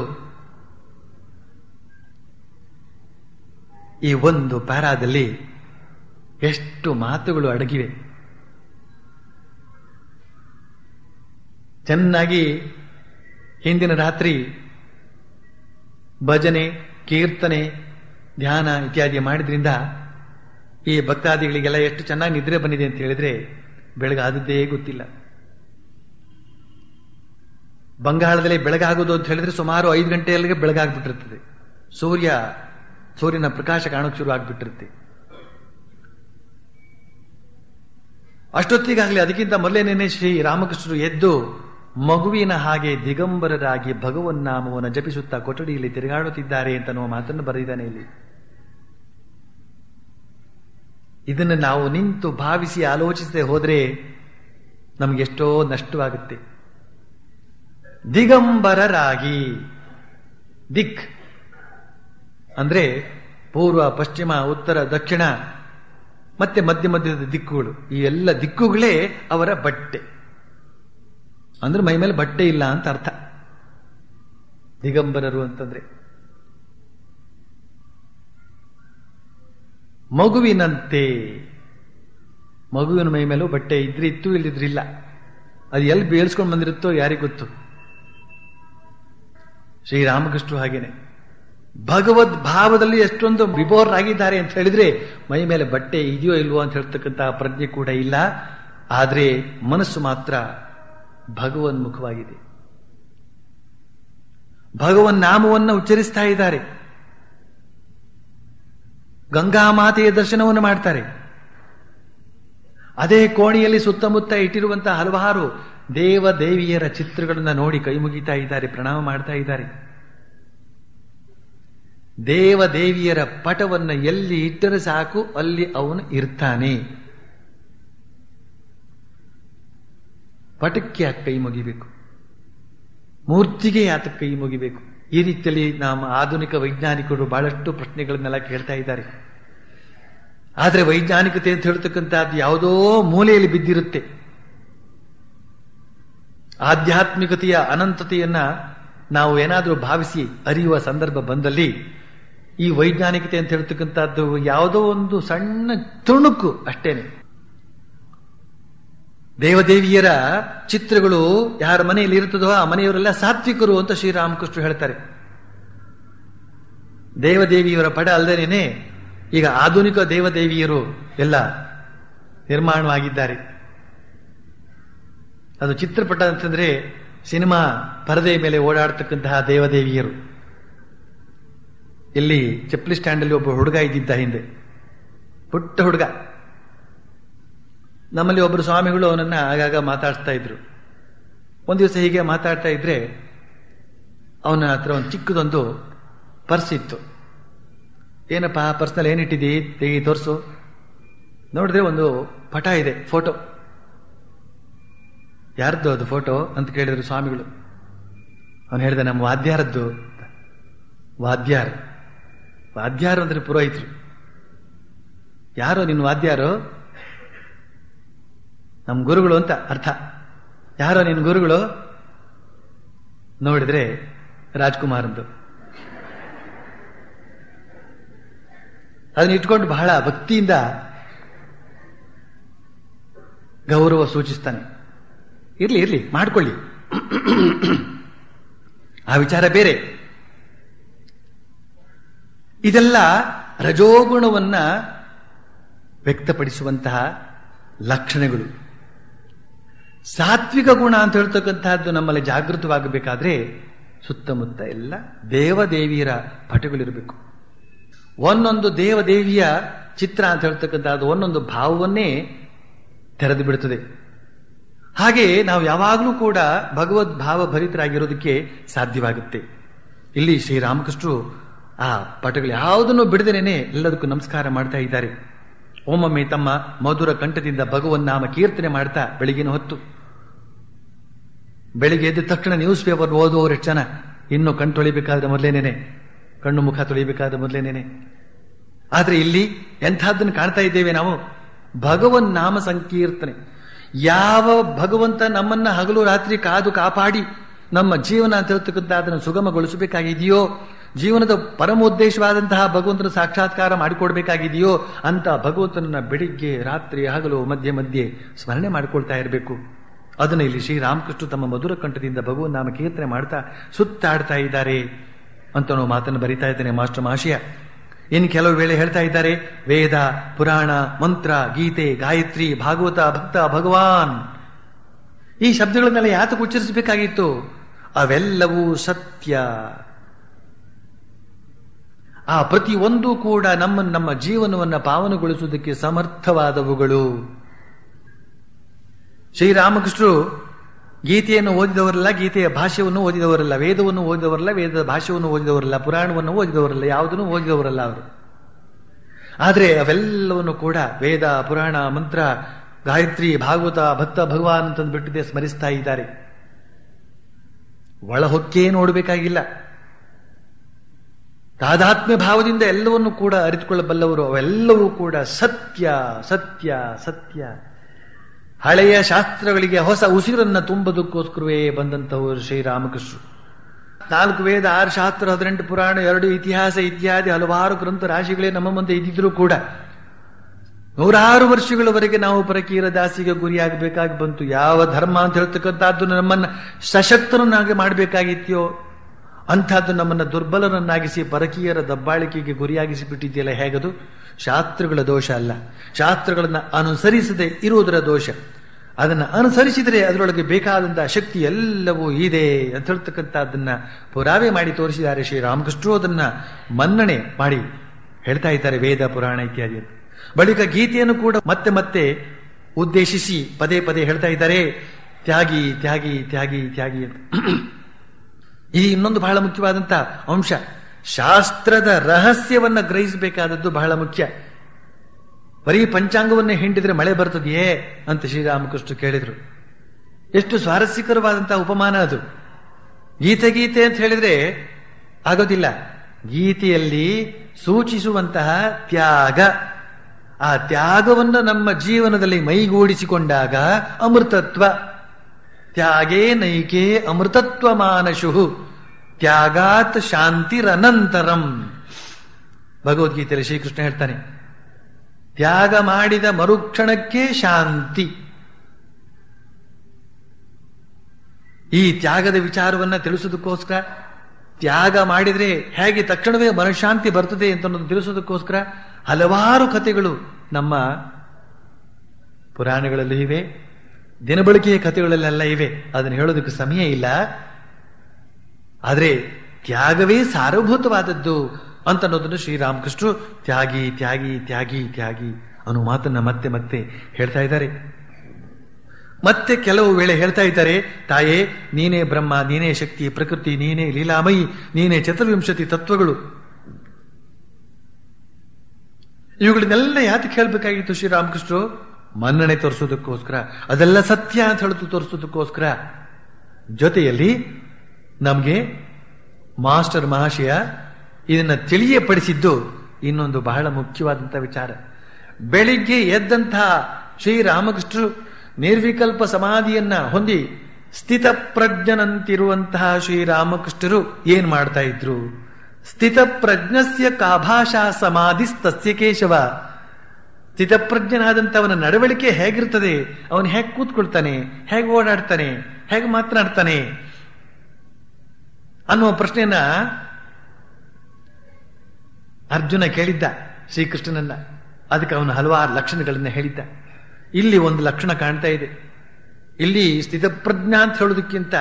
ಈ ಒಂದು ಪ್ಯಾರಾದಲ್ಲಿ ಎಷ್ಟು ಮಾತುಗಳು ಅಡಗಿವೆ ಚೆನ್ನಾಗಿ ಹಿಂದಿನ ರಾತ್ರಿ ಭಜನೆ ಕೀರ್ತನೆ ಧ್ಯಾನ ಇತ್ಯಾದಿ ಮಾಡಿದ್ರಿಂದ ಈ ಭಕ್ತಾದಿಗಳಿಗೆಲ್ಲ ಎಷ್ಟು ಚೆನ್ನಾಗಿ ನಿದ್ರೆ ಬಂದಿದೆ ಅಂತ ಹೇಳಿದ್ರೆ ಬೆಳಗಾದದ್ದೇ ಗೊತ್ತಿಲ್ಲ ಬಂಗಾಳದಲ್ಲಿ ಬೆಳಗಾಗೋದು ಅಂತ ಹೇಳಿದ್ರೆ ಸುಮಾರು ಐದು ಗಂಟೆಯಲ್ಲಿಗೆ ಬೆಳಗಾಗ್ಬಿಟ್ಟಿರ್ತದೆ ಸೂರ್ಯ ಸೂರ್ಯನ ಪ್ರಕಾಶ ಕಾಣೋಕೆ ಶುರು ಆಗ್ಬಿಟ್ಟಿರುತ್ತೆ ಅಷ್ಟೊತ್ತಿಗಾಗಲಿ ಅದಕ್ಕಿಂತ ಮೊದಲೇನೇನೆ ಶ್ರೀ ರಾಮಕೃಷ್ಣರು ಎದ್ದು ಮಗುವಿನ ಹಾಗೆ ದಿಗಂಬರರಾಗಿ ಭಗವನ್ನಾಮವನ್ನು ಜಪಿಸುತ್ತಾ ಕೊಠಡಿಯಲ್ಲಿ ತಿರುಗಾಡುತ್ತಿದ್ದಾರೆ ಅಂತ ಅನ್ನುವ ಮಾತನ್ನು ಬರೆದಿದ್ದಾನೆ ಇಲ್ಲಿ ಇದನ್ನು ನಾವು ನಿಂತು ಭಾವಿಸಿ ಆಲೋಚಿಸದೆ ಹೋದ್ರೆ ನಮಗೆಷ್ಟೋ ನಷ್ಟವಾಗುತ್ತೆ ದಿಗಂಬರರಾಗಿ ದಿಕ್ ಅಂದ್ರೆ ಪೂರ್ವ ಪಶ್ಚಿಮ ಉತ್ತರ ದಕ್ಷಿಣ ಮತ್ತೆ ಮಧ್ಯ ಮಧ್ಯದ ದಿಕ್ಕುಗಳು ಈ ಎಲ್ಲ ದಿಕ್ಕುಗಳೇ ಅವರ ಬಟ್ಟೆ ಅಂದ್ರೆ ಮೈ ಮೇಲೆ ಬಟ್ಟೆ ಇಲ್ಲ ಅಂತ ಅರ್ಥ ದಿಗಂಬರರು ಅಂತಂದ್ರೆ ಮಗುವಿನಂತೆ ಮಗುವಿನ ಮೈ ಮೇಲೂ ಬಟ್ಟೆ ಇದ್ರೆ ಇತ್ತು ಇಲ್ಲಿದ್ರಿಲ್ಲ ಅದು ಎಲ್ಲಿ ಬೇಳ್ಸ್ಕೊಂಡು ಬಂದಿರುತ್ತೋ ಯಾರಿಗ್ ಗೊತ್ತು ಶ್ರೀರಾಮಕೃಷ್ಣರು ಹಾಗೇನೆ ಭಗವದ್ ಭಾವದಲ್ಲಿ ಎಷ್ಟೊಂದು ವಿಭೋರರಾಗಿದ್ದಾರೆ ಅಂತ ಹೇಳಿದ್ರೆ ಮೈ ಮೇಲೆ ಬಟ್ಟೆ ಇದೆಯೋ ಇಲ್ವೋ ಅಂತ ಹೇಳ್ತಕ್ಕಂತಹ ಪ್ರಜ್ಞೆ ಕೂಡ ಇಲ್ಲ ಆದ್ರೆ ಮನಸ್ಸು ಮಾತ್ರ ಭಗವನ್ಮುಖವಾಗಿದೆ ಭಗವನ್ ನಾಮವನ್ನು ಉಚ್ಚರಿಸ್ತಾ ಇದ್ದಾರೆ ಗಂಗಾ ಮಾತೆಯ ದರ್ಶನವನ್ನು ಮಾಡ್ತಾರೆ ಅದೇ ಕೋಣೆಯಲ್ಲಿ ಸುತ್ತಮುತ್ತ ಇಟ್ಟಿರುವಂತಹ ಹಲವಾರು ದೇವ ದೇವಿಯರ ಚಿತ್ರಗಳನ್ನ ನೋಡಿ ಕೈ ಮುಗಿತಾ ಇದ್ದಾರೆ ಪ್ರಣಾಮ ಮಾಡ್ತಾ ಇದ್ದಾರೆ ದೇವ ದೇವಿಯರ ಪಟವನ್ನ ಎಲ್ಲಿ ಇಟ್ಟರೆ ಸಾಕು ಅಲ್ಲಿ ಅವನು ಇರ್ತಾನೆ ಪಟಕ್ಕೆ ಯಾಕೆ ಕೈ ಮುಗಿಬೇಕು ಮೂರ್ತಿಗೆ ಯಾತಕ್ಕೆ ಕೈ ಮುಗಿಬೇಕು ಈ ರೀತಿಯಲ್ಲಿ ನಮ್ಮ ಆಧುನಿಕ ವೈಜ್ಞಾನಿಕರು ಬಹಳಷ್ಟು ಪ್ರಶ್ನೆಗಳನ್ನೆಲ್ಲ ಕೇಳ್ತಾ ಇದ್ದಾರೆ ಆದರೆ ವೈಜ್ಞಾನಿಕತೆ ಅಂತ ಹೇಳ್ತಕ್ಕಂಥದ್ದು ಯಾವುದೋ ಮೂಲೆಯಲ್ಲಿ ಬಿದ್ದಿರುತ್ತೆ ಆಧ್ಯಾತ್ಮಿಕತೆಯ ಅನಂತತೆಯನ್ನ ನಾವು ಏನಾದರೂ ಭಾವಿಸಿ ಅರಿಯುವ ಸಂದರ್ಭ ಬಂದಲ್ಲಿ ಈ ವೈಜ್ಞಾನಿಕತೆ ಅಂತ ಹೇಳ್ತಕ್ಕಂಥದ್ದು ಯಾವುದೋ ಒಂದು ಸಣ್ಣ ತುಣುಕು ಅಷ್ಟೇನೆ ದೇವದೇವಿಯರ ಚಿತ್ರಗಳು ಯಾರ ಮನೆಯಲ್ಲಿ ಇರುತ್ತದೋ ಆ ಮನೆಯವರೆಲ್ಲ ಸಾತ್ವಿಕರು ಅಂತ ಶ್ರೀರಾಮಕೃಷ್ಣ ಹೇಳ್ತಾರೆ ದೇವದೇವಿಯವರ ಪಡ ಅಲ್ಲದೇನೆ ಈಗ ಆಧುನಿಕ ದೇವದೇವಿಯರು ಎಲ್ಲ ನಿರ್ಮಾಣವಾಗಿದ್ದಾರೆ ಅದು ಚಿತ್ರಪಟ ಅಂತಂದ್ರೆ ಸಿನಿಮಾ ಪರದೆಯ ಮೇಲೆ ಓಡಾಡ್ತಕ್ಕಂತಹ ದೇವದೇವಿಯರು ಇಲ್ಲಿ ಚಪ್ಪಲಿ ಸ್ಟ್ಯಾಂಡಲ್ಲಿ ಒಬ್ಬ ಹುಡುಗ ಇದ್ದಿದ್ದ ಹಿಂದೆ ಪುಟ್ಟ ಹುಡುಗ ನಮ್ಮಲ್ಲಿ ಒಬ್ಬರು ಸ್ವಾಮಿಗಳು ಅವನನ್ನ ಆಗಾಗ ಮಾತಾಡ್ತಾ ಇದ್ರು ಒಂದು ದಿವಸ ಹೀಗೆ ಮಾತಾಡ್ತಾ ಇದ್ರೆ ಅವನ ಹತ್ರ ಒಂದು ಚಿಕ್ಕದೊಂದು ಪರ್ಸ್ ಇತ್ತು ಏನಪ್ಪ ಪರ್ಸ್ನಲ್ಲಿ ಏನಿಟ್ಟಿದ್ದೀ ತೆಗಿ ತೋರಿಸು ನೋಡಿದ್ರೆ ಒಂದು ಪಟ ಇದೆ ಫೋಟೋ ಯಾರ್ದು ಅದು ಫೋಟೋ ಅಂತ ಕೇಳಿದ್ರು ಸ್ವಾಮಿಗಳು ಅವನು ಹೇಳಿದ ನಮ್ಮ ವಾದ್ಯಾರದ್ದು ವಾದ್ಯಾರ್ ವಾದ್ಯಾರು ಅಂದ್ರೆ ಪುರೋಹಿತರು ಯಾರು ನಿನ್ನ ವಾದ್ಯಾರು ನಮ್ಮ ಗುರುಗಳು ಅಂತ ಅರ್ಥ ಯಾರೋ ನಿನ್ನ ಗುರುಗಳು ನೋಡಿದ್ರೆ ರಾಜ್ಕುಮಾರ್ ಅಂದು ಅದನ್ನ ಇಟ್ಕೊಂಡು ಬಹಳ ಭಕ್ತಿಯಿಂದ ಗೌರವ ಸೂಚಿಸ್ತಾನೆ ಇರ್ಲಿ ಇರ್ಲಿ ಮಾಡ್ಕೊಳ್ಳಿ ಆ ವಿಚಾರ ಬೇರೆ ಇದೆಲ್ಲ ರಜೋಗುಣವನ್ನ ವ್ಯಕ್ತಪಡಿಸುವಂತಹ ಲಕ್ಷಣಗಳು ಸಾತ್ವಿಕ ಗುಣ ಅಂತ ಹೇಳ್ತಕ್ಕಂತಹದ್ದು ನಮ್ಮಲ್ಲಿ ಜಾಗೃತವಾಗಬೇಕಾದ್ರೆ ಸುತ್ತಮುತ್ತ ಎಲ್ಲ ದೇವದೇವಿಯರ ಪಟಗಳಿರಬೇಕು ಒಂದೊಂದು ದೇವದೇವಿಯ ಚಿತ್ರ ಅಂತ ಹೇಳ್ತಕ್ಕಂಥದ್ದು ಒಂದೊಂದು ಭಾವವನ್ನೇ ತೆರೆದು ಬಿಡುತ್ತದೆ ಹಾಗೆ ನಾವು ಯಾವಾಗಲೂ ಕೂಡ ಭಗವದ್ ಭಾವ ಭರಿತರಾಗಿರೋದಕ್ಕೆ ಸಾಧ್ಯವಾಗುತ್ತೆ ಇಲ್ಲಿ ಶ್ರೀರಾಮಕೃಷ್ಣರು ಆ ಪಟಗಳು ಯಾವುದನ್ನು ಬಿಡದೇನೆ ಎಲ್ಲದಕ್ಕೂ ನಮಸ್ಕಾರ ಮಾಡ್ತಾ ಇದ್ದಾರೆ ಒಮ್ಮೊಮ್ಮೆ ತಮ್ಮ ಮಧುರ ಕಂಠದಿಂದ ಭಗವನ್ ನಾಮ ಕೀರ್ತನೆ ಮಾಡ್ತಾ ಬೆಳಗಿನ ಹೊತ್ತು ಬೆಳಿಗ್ಗೆ ಎದ್ದ ತಕ್ಷಣ ನ್ಯೂಸ್ ಪೇಪರ್ ಓದುವವರು ಎಷ್ಟು ಜನ ಇನ್ನು ಕಣ್ ತೊಳಿಬೇಕಾದ್ರೆ ಮೊದಲೇನೇನೆ ಕಣ್ಣು ಮುಖ ತೊಳಿಬೇಕಾದ್ರೆ ಮೊದಲೇನೇನೆ ಆದ್ರೆ ಇಲ್ಲಿ ಎಂಥದ್ದನ್ನು ಕಾಣ್ತಾ ಇದ್ದೇವೆ ನಾವು ಭಗವನ್ ನಾಮ ಸಂಕೀರ್ತನೆ ಯಾವ ಭಗವಂತ ನಮ್ಮನ್ನ ಹಗಲು ರಾತ್ರಿ ಕಾದು ಕಾಪಾಡಿ ನಮ್ಮ ಜೀವನ ಅಂತ ಹೇಳ್ತಕ್ಕಂಥ ಅದನ್ನು ಸುಗಮಗೊಳಿಸಬೇಕಾಗಿದೆಯೋ ಜೀವನದ ಪರಮೋದ್ದೇಶವಾದಂತಹ ಭಗವಂತನ ಸಾಕ್ಷಾತ್ಕಾರ ಮಾಡಿಕೊಡ್ಬೇಕಾಗಿದೆಯೋ ಅಂತ ಭಗವಂತನನ್ನ ಬೆಳಿಗ್ಗೆ ರಾತ್ರಿ ಹಗಲು ಮಧ್ಯೆ ಮಧ್ಯೆ ಸ್ಮರಣೆ ಮಾಡಿಕೊಳ್ತಾ ಇರಬೇಕು ಅದನ್ನ ಇಲ್ಲಿ ಶ್ರೀರಾಮಕೃಷ್ಣ ತಮ್ಮ ಮಧುರ ಕಂಠದಿಂದ ಭಗವನ್ ನಾಮ ಕೀರ್ತನೆ ಮಾಡ್ತಾ ಸುತ್ತಾಡ್ತಾ ಇದ್ದಾರೆ ಅಂತ ನಾವು ಮಾತನ್ನು ಬರಿತಾ ಇದ್ದೇನೆ ಮಾಸ್ಟರ್ ಮಹಾಶಯ ಇನ್ನು ಕೆಲವು ವೇಳೆ ಹೇಳ್ತಾ ಇದ್ದಾರೆ ವೇದ ಪುರಾಣ ಮಂತ್ರ ಗೀತೆ ಗಾಯತ್ರಿ ಭಾಗವತ ಭಕ್ತ ಭಗವಾನ್ ಈ ಶಬ್ದಗಳನ್ನೆಲ್ಲ ಯಾತಕ್ಕೆ ಉಚ್ಚರಿಸಬೇಕಾಗಿತ್ತು ಅವೆಲ್ಲವೂ ಸತ್ಯ ಆ ಪ್ರತಿ ಒಂದು ಕೂಡ ನಮ್ಮ ನಮ್ಮ ಜೀವನವನ್ನು ಪಾವನಗೊಳಿಸುವುದಕ್ಕೆ ಸಮರ್ಥವಾದವುಗಳು ಶ್ರೀರಾಮಕೃಷ್ಣರು ಗೀತೆಯನ್ನು ಓದಿದವರಲ್ಲ ಗೀತೆಯ ಭಾಷೆಯನ್ನು ಓದಿದವರಲ್ಲ ವೇದವನ್ನು ಓದಿದವರಲ್ಲ ವೇದದ ಭಾಷೆಯನ್ನು ಓದಿದವರಲ್ಲ ಪುರಾಣವನ್ನು ಓದಿದವರಲ್ಲ ಯಾವುದನ್ನು ಓದಿದವರಲ್ಲ ಅವರು ಆದರೆ ಅವೆಲ್ಲವನ್ನು ಕೂಡ ವೇದ ಪುರಾಣ ಮಂತ್ರ ಗಾಯತ್ರಿ ಭಾಗವತ ಭಕ್ತ ಭಗವಾನ್ ಅಂತಂದು ಬಿಟ್ಟಿದೆ ಸ್ಮರಿಸ್ತಾ ಇದ್ದಾರೆ ಒಳ ಹೊಕ್ಕೇ ನೋಡಬೇಕಾಗಿಲ್ಲ ತಾದಾತ್ಮ್ಯ ಭಾವದಿಂದ ಎಲ್ಲವನ್ನು ಕೂಡ ಅರಿತುಕೊಳ್ಳಬಲ್ಲವರು ಅವೆಲ್ಲವೂ ಕೂಡ ಸತ್ಯ ಸತ್ಯ ಸತ್ಯ ಹಳೆಯ ಶಾಸ್ತ್ರಗಳಿಗೆ ಹೊಸ ಉಸಿರನ್ನ ತುಂಬುವುದಕ್ಕೋಸ್ಕರವೇ ಬಂದಂತವರು ಶ್ರೀರಾಮಕೃಷ್ಣರು ನಾಲ್ಕು ವೇದ ಆರು ಶಾಸ್ತ್ರ ಹದಿನೆಂಟು ಪುರಾಣ ಎರಡು ಇತಿಹಾಸ ಇತ್ಯಾದಿ ಹಲವಾರು ಗ್ರಂಥ ರಾಶಿಗಳೇ ನಮ್ಮ ಮುಂದೆ ಇದ್ದಿದ್ರು ಕೂಡ ನೂರಾರು ವರ್ಷಗಳವರೆಗೆ ನಾವು ಪರಕೀರ ದಾಸಿಗೆ ಗುರಿಯಾಗಬೇಕಾಗಿ ಬಂತು ಯಾವ ಧರ್ಮ ಅಂತ ಹೇಳ್ತಕ್ಕಂಥದ್ದು ನಮ್ಮನ್ನ ಸಶಕ್ತರನ್ನಾಗಿ ಮಾಡಬೇಕಾಗಿತ್ಯೋ ಅಂಥದ್ದು ನಮ್ಮನ್ನ ದುರ್ಬಲರನ್ನಾಗಿಸಿ ಪರಕೀಯರ ದಬ್ಬಾಳಿಕೆಗೆ ಗುರಿಯಾಗಿಸಿ ಬಿಟ್ಟಿದೆಯಲ್ಲ ಹೇಗದು ಶಾಸ್ತ್ರಗಳ ದೋಷ ಅಲ್ಲ ಶಾಸ್ತ್ರಗಳನ್ನ ಅನುಸರಿಸದೆ ಇರುವುದರ ದೋಷ ಅದನ್ನ ಅನುಸರಿಸಿದರೆ ಅದರೊಳಗೆ ಬೇಕಾದಂತಹ ಶಕ್ತಿ ಎಲ್ಲವೂ ಇದೆ ಅಂತ ಹೇಳ್ತಕ್ಕಂಥದ್ದನ್ನ ಪುರಾವೆ ಮಾಡಿ ತೋರಿಸಿದ್ದಾರೆ ಶ್ರೀರಾಮಕೃಷ್ಣರು ಅದನ್ನ ಮನ್ನಣೆ ಮಾಡಿ ಹೇಳ್ತಾ ಇದ್ದಾರೆ ವೇದ ಪುರಾಣ ಇತ್ಯಾದಿ ಅಂತ ಬಳಿಕ ಗೀತೆಯನ್ನು ಕೂಡ ಮತ್ತೆ ಮತ್ತೆ ಉದ್ದೇಶಿಸಿ ಪದೇ ಪದೇ ಹೇಳ್ತಾ ಇದ್ದಾರೆ ತ್ಯಾಗಿ ತ್ಯಾಗಿ ತ್ಯಾಗಿ ತ್ಯಾಗಿ ಅಂತ ಇದು ಇನ್ನೊಂದು ಬಹಳ ಮುಖ್ಯವಾದಂತ ಅಂಶ ಶಾಸ್ತ್ರದ ರಹಸ್ಯವನ್ನ ಗ್ರಹಿಸಬೇಕಾದದ್ದು ಬಹಳ ಮುಖ್ಯ ಬರೀ ಪಂಚಾಂಗವನ್ನೇ ಹಿಂಡಿದ್ರೆ ಮಳೆ ಬರ್ತದೆಯೇ ಅಂತ ಶ್ರೀರಾಮಕೃಷ್ಣ ಕೇಳಿದ್ರು ಎಷ್ಟು ಸ್ವಾರಸ್ಯಕರವಾದಂತಹ ಉಪಮಾನ ಅದು ಗೀತೆ ಗೀತೆ ಅಂತ ಹೇಳಿದ್ರೆ ಆಗೋದಿಲ್ಲ ಗೀತೆಯಲ್ಲಿ ಸೂಚಿಸುವಂತಹ ತ್ಯಾಗ ಆ ತ್ಯಾಗವನ್ನು ನಮ್ಮ ಜೀವನದಲ್ಲಿ ಮೈಗೂಡಿಸಿಕೊಂಡಾಗ ಅಮೃತತ್ವ ತ್ಯಾಗೇ ನೈಕೆ ಅಮೃತತ್ವ ಮಾನಶು ತ್ಯಾಗಾತ್ ಶಾಂತಿರನಂತರಂ ಭಗವದ್ಗೀತೆಯಲ್ಲಿ ಶ್ರೀಕೃಷ್ಣ ಹೇಳ್ತಾನೆ ತ್ಯಾಗ ಮಾಡಿದ ಮರುಕ್ಷಣಕ್ಕೆ ಶಾಂತಿ ಈ ತ್ಯಾಗದ ವಿಚಾರವನ್ನ ತಿಳಿಸೋದಕ್ಕೋಸ್ಕರ ತ್ಯಾಗ ಮಾಡಿದ್ರೆ ಹೇಗೆ ತಕ್ಷಣವೇ ಮನಃಶಾಂತಿ ಬರ್ತದೆ ಅಂತ ಅನ್ನೋದು ತಿಳಿಸೋದಕ್ಕೋಸ್ಕರ ಹಲವಾರು ಕಥೆಗಳು ನಮ್ಮ ಪುರಾಣಗಳಲ್ಲಿ ಇವೆ ದಿನಬಳಕೆಯ ಕಥೆಗಳಲ್ಲೆಲ್ಲ ಇವೆ ಅದನ್ನು ಹೇಳೋದಕ್ಕೆ ಸಮಯ ಇಲ್ಲ ಆದರೆ ತ್ಯಾಗವೇ ಸಾರಭೂತವಾದದ್ದು ಅಂತ ಅನ್ನೋದನ್ನು ಶ್ರೀರಾಮಕೃಷ್ಣರು ತ್ಯಾಗಿ ತ್ಯಾಗಿ ತ್ಯಾಗಿ ತ್ಯಾಗಿ ಅನ್ನೋ ಮಾತನ್ನ ಮತ್ತೆ ಮತ್ತೆ ಹೇಳ್ತಾ ಇದ್ದಾರೆ ಮತ್ತೆ ಕೆಲವು ವೇಳೆ ಹೇಳ್ತಾ ಇದ್ದಾರೆ ತಾಯೇ ನೀನೇ ಬ್ರಹ್ಮ ನೀನೇ ಶಕ್ತಿ ಪ್ರಕೃತಿ ನೀನೇ ಲೀಲಾಮಯಿ ನೀನೇ ಚತುರ್ವಿಂಶತಿ ತತ್ವಗಳು ಇವುಗಳನ್ನೆಲ್ಲ ಯಾತಕ್ಕೆ ಹೇಳ್ಬೇಕಾಗಿತ್ತು ಶ್ರೀರಾಮಕೃಷ್ಣರು ಮನ್ನಣೆ ತೋರಿಸೋದಕ್ಕೋಸ್ಕರ ಅದೆಲ್ಲ ಸತ್ಯ ಅಂತ ಹೇಳುದು ತೋರಿಸೋದಕ್ಕೋಸ್ಕರ ಜೊತೆಯಲ್ಲಿ ನಮಗೆ ಮಾಸ್ಟರ್ ಮಹಾಶಯ ಇದನ್ನ ತಿಳಿಯಪಡಿಸಿದ್ದು ಇನ್ನೊಂದು ಬಹಳ ಮುಖ್ಯವಾದಂತಹ ವಿಚಾರ ಬೆಳಿಗ್ಗೆ ಎದ್ದಂತಹ ಶ್ರೀರಾಮಕೃಷ್ಣರು ನಿರ್ವಿಕಲ್ಪ ಸಮಾಧಿಯನ್ನ ಹೊಂದಿ ಸ್ಥಿತಪ್ರಜ್ಞನಂತಿರುವಂತಹ ಶ್ರೀರಾಮಕೃಷ್ಣರು ಏನ್ ಮಾಡ್ತಾ ಇದ್ರು ಸ್ಥಿತಪ್ರಜ್ಞಸ್ಯ ಕಾಭಾಷಾ ಸಮಾಧಿಸ್ತಸ್ಯ ಕೇಶವ ಸ್ಥಿತಪ್ರಜ್ಞನಾದಂಥವನ ನಡವಳಿಕೆ ಹೇಗಿರ್ತದೆ ಅವನು ಹೇಗೆ ಕೂತ್ಕೊಳ್ತಾನೆ ಹೇಗೆ ಓಡಾಡ್ತಾನೆ ಹೇಗೆ ಮಾತನಾಡ್ತಾನೆ ಅನ್ನುವ ಪ್ರಶ್ನೆಯನ್ನ ಅರ್ಜುನ ಕೇಳಿದ್ದ ಶ್ರೀಕೃಷ್ಣನನ್ನ ಅದಕ್ಕೆ ಅವನು ಹಲವಾರು ಲಕ್ಷಣಗಳನ್ನ ಹೇಳಿದ್ದ ಇಲ್ಲಿ ಒಂದು ಲಕ್ಷಣ ಕಾಣ್ತಾ ಇದೆ ಇಲ್ಲಿ ಸ್ಥಿತಪ್ರಜ್ಞ ಅಂತ ಹೇಳೋದಕ್ಕಿಂತ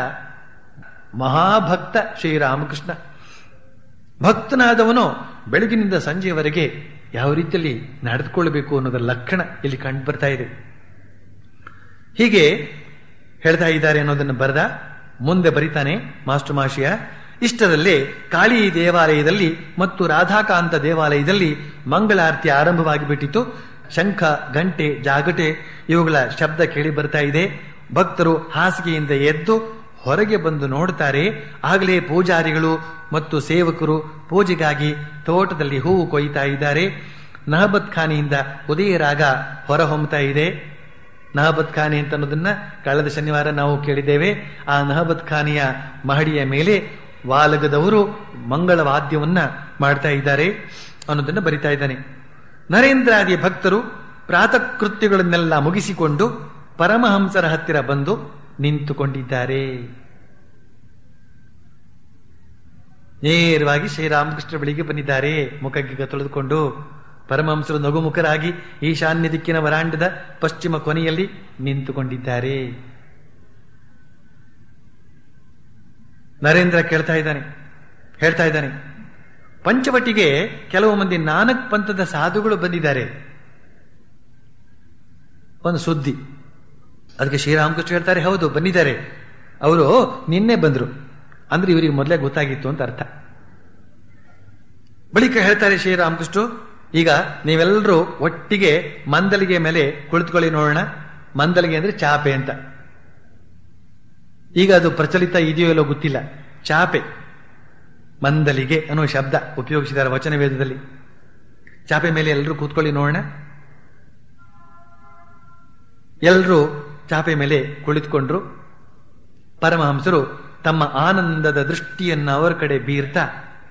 ಮಹಾಭಕ್ತ ಶ್ರೀರಾಮಕೃಷ್ಣ ಭಕ್ತನಾದವನು ಬೆಳಗಿನಿಂದ ಸಂಜೆಯವರೆಗೆ ಯಾವ ರೀತಿಯಲ್ಲಿ ನಡೆದುಕೊಳ್ಳಬೇಕು ಅನ್ನೋದರ ಲಕ್ಷಣ ಇಲ್ಲಿ ಕಂಡು ಬರ್ತಾ ಇದೆ ಹೀಗೆ ಹೇಳ್ತಾ ಇದ್ದಾರೆ ಅನ್ನೋದನ್ನು ಬರೆದ ಮುಂದೆ ಬರಿತಾನೆ ಮಾಸ್ಟರ್ ಮಾಷಿಯ ಇಷ್ಟರಲ್ಲೇ ಕಾಳಿ ದೇವಾಲಯದಲ್ಲಿ ಮತ್ತು ರಾಧಾಕಾಂತ ದೇವಾಲಯದಲ್ಲಿ ಮಂಗಳಾರತಿ ಆರಂಭವಾಗಿ ಬಿಟ್ಟಿತು ಶಂಖ ಗಂಟೆ ಜಾಗಟೆ ಇವುಗಳ ಶಬ್ದ ಕೇಳಿ ಬರ್ತಾ ಇದೆ ಭಕ್ತರು ಹಾಸಿಗೆಯಿಂದ ಎದ್ದು ಹೊರಗೆ ಬಂದು ನೋಡ್ತಾರೆ ಆಗಲೇ ಪೂಜಾರಿಗಳು ಮತ್ತು ಸೇವಕರು ಪೂಜೆಗಾಗಿ ತೋಟದಲ್ಲಿ ಹೂವು ಕೊಯ್ತಾ ಇದ್ದಾರೆ ನಹಬತ್ ಖಾನಿಯಿಂದ ಉದಯ ರಾಗ ಹೊರಹೊಮ್ಮತಾ ಇದೆ ನಹಬತ್ ಖಾನಿ ಅಂತ ಅನ್ನೋದನ್ನ ಕಳೆದ ಶನಿವಾರ ನಾವು ಕೇಳಿದ್ದೇವೆ ಆ ನಹಬತ್ ಖಾನಿಯ ಮಹಡಿಯ ಮೇಲೆ ವಾಲಗದವರು ಮಂಗಳ ವಾದ್ಯವನ್ನ ಮಾಡ್ತಾ ಇದ್ದಾರೆ ಅನ್ನೋದನ್ನ ಬರಿತಾ ಇದ್ದಾನೆ ನರೇಂದ್ರಾದಿ ಭಕ್ತರು ಪ್ರಾತಃ ಕೃತ್ಯಗಳನ್ನೆಲ್ಲ ಮುಗಿಸಿಕೊಂಡು ಪರಮಹಂಸರ ಹತ್ತಿರ ಬಂದು ನಿಂತುಕೊಂಡಿದ್ದಾರೆ ನೇರವಾಗಿ ಶ್ರೀರಾಮಕೃಷ್ಣ ಬಳಿಗೆ ಬಂದಿದ್ದಾರೆ ಮುಖಗಿಗ ತೊಳೆದುಕೊಂಡು ಪರಮಹಂಸರು ನಗುಮುಖರಾಗಿ ಈಶಾನ್ಯ ದಿಕ್ಕಿನ ವರಾಂಡದ ಪಶ್ಚಿಮ ಕೊನೆಯಲ್ಲಿ ನಿಂತುಕೊಂಡಿದ್ದಾರೆ ನರೇಂದ್ರ ಕೇಳ್ತಾ ಇದ್ದಾನೆ ಹೇಳ್ತಾ ಇದ್ದಾನೆ ಪಂಚವಟಿಗೆ ಕೆಲವು ಮಂದಿ ನಾನಕ್ ಪಂಥದ ಸಾಧುಗಳು ಬಂದಿದ್ದಾರೆ ಒಂದು ಸುದ್ದಿ ಅದಕ್ಕೆ ಶ್ರೀರಾಮಕೃಷ್ಣ ಹೇಳ್ತಾರೆ ಹೌದು ಬಂದಿದ್ದಾರೆ ಅವರು ನಿನ್ನೆ ಬಂದ್ರು ಅಂದ್ರೆ ಇವರಿಗೆ ಮೊದಲೇ ಗೊತ್ತಾಗಿತ್ತು ಅಂತ ಅರ್ಥ ಬಳಿಕ ಹೇಳ್ತಾರೆ ಶ್ರೀರಾಮಕೃಷ್ಣ ಈಗ ನೀವೆಲ್ಲರೂ ಒಟ್ಟಿಗೆ ಮಂದಲಿಗೆ ಮೇಲೆ ಕುಳಿತುಕೊಳ್ಳಿ ನೋಡೋಣ ಮಂದಲಿಗೆ ಅಂದ್ರೆ ಚಾಪೆ ಅಂತ ಈಗ ಅದು ಪ್ರಚಲಿತ ಇದೆಯೋ ಇಲ್ಲೋ ಗೊತ್ತಿಲ್ಲ ಚಾಪೆ ಮಂದಲಿಗೆ ಅನ್ನೋ ಶಬ್ದ ಉಪಯೋಗಿಸಿದ್ದಾರೆ ವಚನ ವೇದದಲ್ಲಿ ಚಾಪೆ ಮೇಲೆ ಎಲ್ಲರೂ ಕೂತ್ಕೊಳ್ಳಿ ನೋಡೋಣ ಎಲ್ಲರೂ ಚಾಪೆ ಮೇಲೆ ಕುಳಿತುಕೊಂಡ್ರು ಪರಮಹಂಸರು ತಮ್ಮ ಆನಂದದ ದೃಷ್ಟಿಯನ್ನ ಅವರ ಕಡೆ ಬೀರ್ತಾ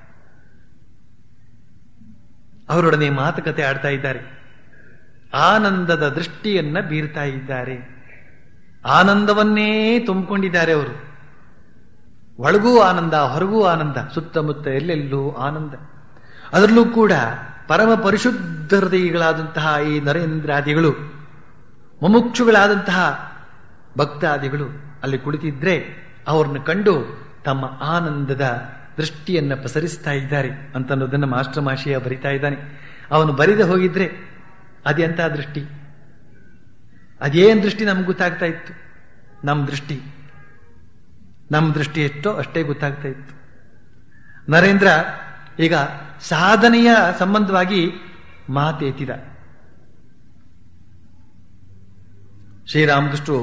ಅವರೊಡನೆ ಮಾತುಕತೆ ಆಡ್ತಾ ಇದ್ದಾರೆ ಆನಂದದ ದೃಷ್ಟಿಯನ್ನ ಬೀರ್ತಾ ಇದ್ದಾರೆ ಆನಂದವನ್ನೇ ತುಂಬಿಕೊಂಡಿದ್ದಾರೆ ಅವರು ಒಳಗೂ ಆನಂದ ಹೊರಗೂ ಆನಂದ ಸುತ್ತಮುತ್ತ ಎಲ್ಲೆಲ್ಲೂ ಆನಂದ ಅದರಲ್ಲೂ ಕೂಡ ಪರಮ ಪರಿಶುದ್ಧ ಹೃದಯಿಗಳಾದಂತಹ ಈ ನರೇಂದ್ರಾದಿಗಳು ಮುಮುಕ್ಷುಗಳಾದಂತಹ ಭಕ್ತಾದಿಗಳು ಅಲ್ಲಿ ಕುಳಿತಿದ್ರೆ ಅವ್ರನ್ನ ಕಂಡು ತಮ್ಮ ಆನಂದದ ದೃಷ್ಟಿಯನ್ನ ಪಸರಿಸ್ತಾ ಇದ್ದಾರೆ ಅಂತ ಅನ್ನೋದನ್ನ ಮಾಸ್ಟರ್ ಮಾಶಿಯ ಬರಿತಾ ಇದ್ದಾನೆ ಅವನು ಬರಿದೆ ಹೋಗಿದ್ರೆ ಅದೆಂತ ದೃಷ್ಟಿ ಅದೇನ್ ದೃಷ್ಟಿ ನಮ್ಗೆ ಗೊತ್ತಾಗ್ತಾ ಇತ್ತು ನಮ್ಮ ದೃಷ್ಟಿ ನಮ್ಮ ದೃಷ್ಟಿ ಎಷ್ಟೋ ಅಷ್ಟೇ ಗೊತ್ತಾಗ್ತಾ ಇತ್ತು ನರೇಂದ್ರ ಈಗ ಸಾಧನೆಯ ಸಂಬಂಧವಾಗಿ ಮಾತೆತ್ತಿದ ಶ್ರೀರಾಮಕೃಷ್ಣರು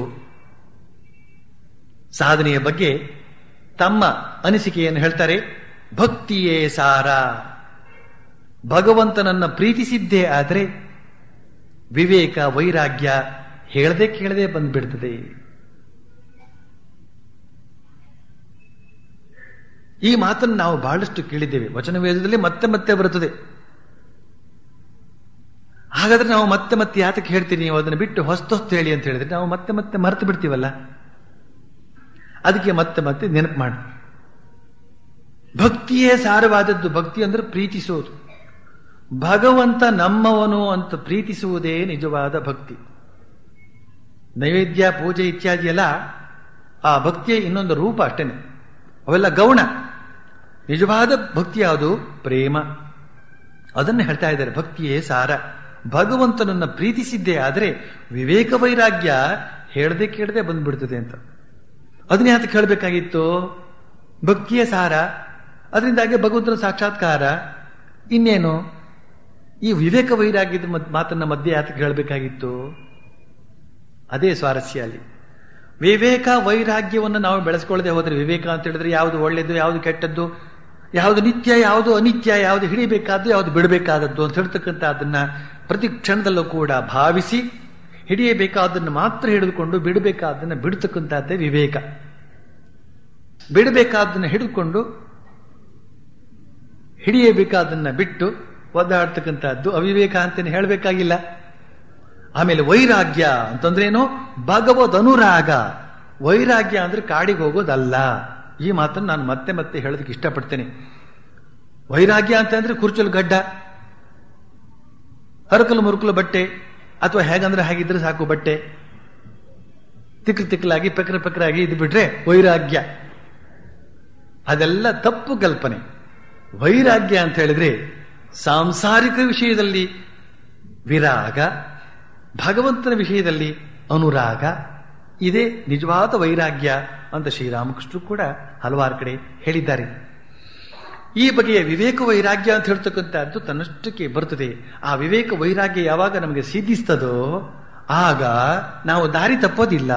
ಸಾಧನೆಯ ಬಗ್ಗೆ ತಮ್ಮ ಅನಿಸಿಕೆಯನ್ನು ಹೇಳ್ತಾರೆ ಭಕ್ತಿಯೇ ಸಾರ ಭಗವಂತನನ್ನ ಪ್ರೀತಿಸಿದ್ದೇ ಆದರೆ ವಿವೇಕ ವೈರಾಗ್ಯ ಹೇಳದೆ ಕೇಳದೆ ಬಂದ್ಬಿಡ್ತದೆ ಈ ಮಾತನ್ನು ನಾವು ಬಹಳಷ್ಟು ಕೇಳಿದ್ದೇವೆ ವಚನ ವೇದದಲ್ಲಿ ಮತ್ತೆ ಮತ್ತೆ ಬರುತ್ತದೆ ಹಾಗಾದ್ರೆ ನಾವು ಮತ್ತೆ ಮತ್ತೆ ಯಾತಕ್ಕೆ ಹೇಳ್ತೀನಿ ನೀವು ಅದನ್ನು ಬಿಟ್ಟು ಹೊಸ್ತು ಹೇಳಿ ಅಂತ ಹೇಳಿದ್ರೆ ನಾವು ಮತ್ತೆ ಮತ್ತೆ ಮರೆತು ಬಿಡ್ತೀವಲ್ಲ ಅದಕ್ಕೆ ಮತ್ತೆ ಮತ್ತೆ ನೆನಪು ಮಾಡಿ ಭಕ್ತಿಯೇ ಸಾರವಾದದ್ದು ಭಕ್ತಿ ಅಂದ್ರೆ ಪ್ರೀತಿಸೋದು ಭಗವಂತ ನಮ್ಮವನು ಅಂತ ಪ್ರೀತಿಸುವುದೇ ನಿಜವಾದ ಭಕ್ತಿ ನೈವೇದ್ಯ ಪೂಜೆ ಇತ್ಯಾದಿ ಎಲ್ಲ ಆ ಭಕ್ತಿಯ ಇನ್ನೊಂದು ರೂಪ ಅಷ್ಟೇನೆ ಅವೆಲ್ಲ ಗೌಣ ನಿಜವಾದ ಭಕ್ತಿ ಯಾವುದು ಪ್ರೇಮ ಅದನ್ನು ಹೇಳ್ತಾ ಇದ್ದಾರೆ ಭಕ್ತಿಯೇ ಸಾರ ಭಗವಂತನನ್ನ ಪ್ರೀತಿಸಿದ್ದೇ ಆದರೆ ವಿವೇಕ ವೈರಾಗ್ಯ ಹೇಳದೆ ಕೇಳದೆ ಬಂದ್ಬಿಡ್ತದೆ ಅಂತ ಅದನ್ನ ಯಾತಕ್ಕೆ ಹೇಳಬೇಕಾಗಿತ್ತು ಭಕ್ತಿಯ ಸಾರ ಅದರಿಂದಾಗಿ ಭಗವಂತನ ಸಾಕ್ಷಾತ್ಕಾರ ಇನ್ನೇನು ಈ ವಿವೇಕ ವೈರಾಗ್ಯದ ಮಾತನ್ನ ಮಧ್ಯೆ ಯಾತಕ್ಕೆ ಹೇಳಬೇಕಾಗಿತ್ತು ಅದೇ ಸ್ವಾರಸ್ಯ ಅಲ್ಲಿ ವಿವೇಕ ವೈರಾಗ್ಯವನ್ನು ನಾವು ಬೆಳೆಸ್ಕೊಳ್ಳದೆ ಹೋದ್ರೆ ವಿವೇಕ ಅಂತ ಹೇಳಿದ್ರೆ ಯಾವುದು ಒಳ್ಳೆಯದು ಯಾವುದು ಕೆಟ್ಟದ್ದು ಯಾವುದು ನಿತ್ಯ ಯಾವುದು ಅನಿತ್ಯ ಯಾವುದು ಹಿಡಿಬೇಕಾದ್ದು ಯಾವುದು ಬಿಡಬೇಕಾದದ್ದು ಅಂತ ಹೇಳ್ತಕ್ಕಂಥ ಅದನ್ನ ಪ್ರತಿ ಕ್ಷಣದಲ್ಲೂ ಕೂಡ ಭಾವಿಸಿ ಹಿಡಿಯಬೇಕಾದನ್ನು ಮಾತ್ರ ಹಿಡಿದುಕೊಂಡು ಬಿಡಬೇಕಾದನ್ನು ಬಿಡ್ತಕ್ಕಂಥದ್ದೇ ವಿವೇಕ ಬಿಡಬೇಕಾದನ್ನು ಹಿಡಿದುಕೊಂಡು ಹಿಡಿಯಬೇಕಾದನ್ನ ಬಿಟ್ಟು ಒದ್ದಾಡ್ತಕ್ಕಂಥದ್ದು ಅವಿವೇಕ ಅಂತೇನೆ ಹೇಳಬೇಕಾಗಿಲ್ಲ ಆಮೇಲೆ ವೈರಾಗ್ಯ ಅಂತಂದ್ರೇನು ಭಗವದ್ ಅನುರಾಗ ವೈರಾಗ್ಯ ಅಂದ್ರೆ ಕಾಡಿಗೆ ಹೋಗೋದಲ್ಲ ಈ ಮಾತನ್ನು ನಾನು ಮತ್ತೆ ಮತ್ತೆ ಹೇಳೋದಕ್ಕೆ ಇಷ್ಟಪಡ್ತೇನೆ ವೈರಾಗ್ಯ ಅಂತಂದ್ರೆ ಕುರ್ಚಲು ಗಡ್ಡ ಹರಕಲು ಮುರುಕಲು ಬಟ್ಟೆ ಅಥವಾ ಹೇಗಂದ್ರೆ ಹಾಗಿದ್ರೆ ಸಾಕು ಬಟ್ಟೆ ತಿಕ್ಲು ತಿಕ್ಕಲಾಗಿ ಪೆಕ್ರ ಪೆಕ್ರಾಗಿ ಇದು ಬಿಟ್ರೆ ವೈರಾಗ್ಯ ಅದೆಲ್ಲ ತಪ್ಪು ಕಲ್ಪನೆ ವೈರಾಗ್ಯ ಅಂತ ಹೇಳಿದ್ರೆ ಸಾಂಸಾರಿಕ ವಿಷಯದಲ್ಲಿ ವಿರಾಗ ಭಗವಂತನ ವಿಷಯದಲ್ಲಿ ಅನುರಾಗ ಇದೇ ನಿಜವಾದ ವೈರಾಗ್ಯ ಅಂತ ಶ್ರೀರಾಮಕೃಷ್ಣರು ಕೂಡ ಹಲವಾರು ಕಡೆ ಹೇಳಿದ್ದಾರೆ ಈ ಬಗೆಯ ವಿವೇಕ ವೈರಾಗ್ಯ ಅಂತ ಹೇಳ್ತಕ್ಕಂಥದ್ದು ತನ್ನಷ್ಟಕ್ಕೆ ಬರ್ತದೆ ಆ ವಿವೇಕ ವೈರಾಗ್ಯ ಯಾವಾಗ ನಮಗೆ ಸಿದ್ಧಿಸ್ತದೋ ಆಗ ನಾವು ದಾರಿ ತಪ್ಪೋದಿಲ್ಲ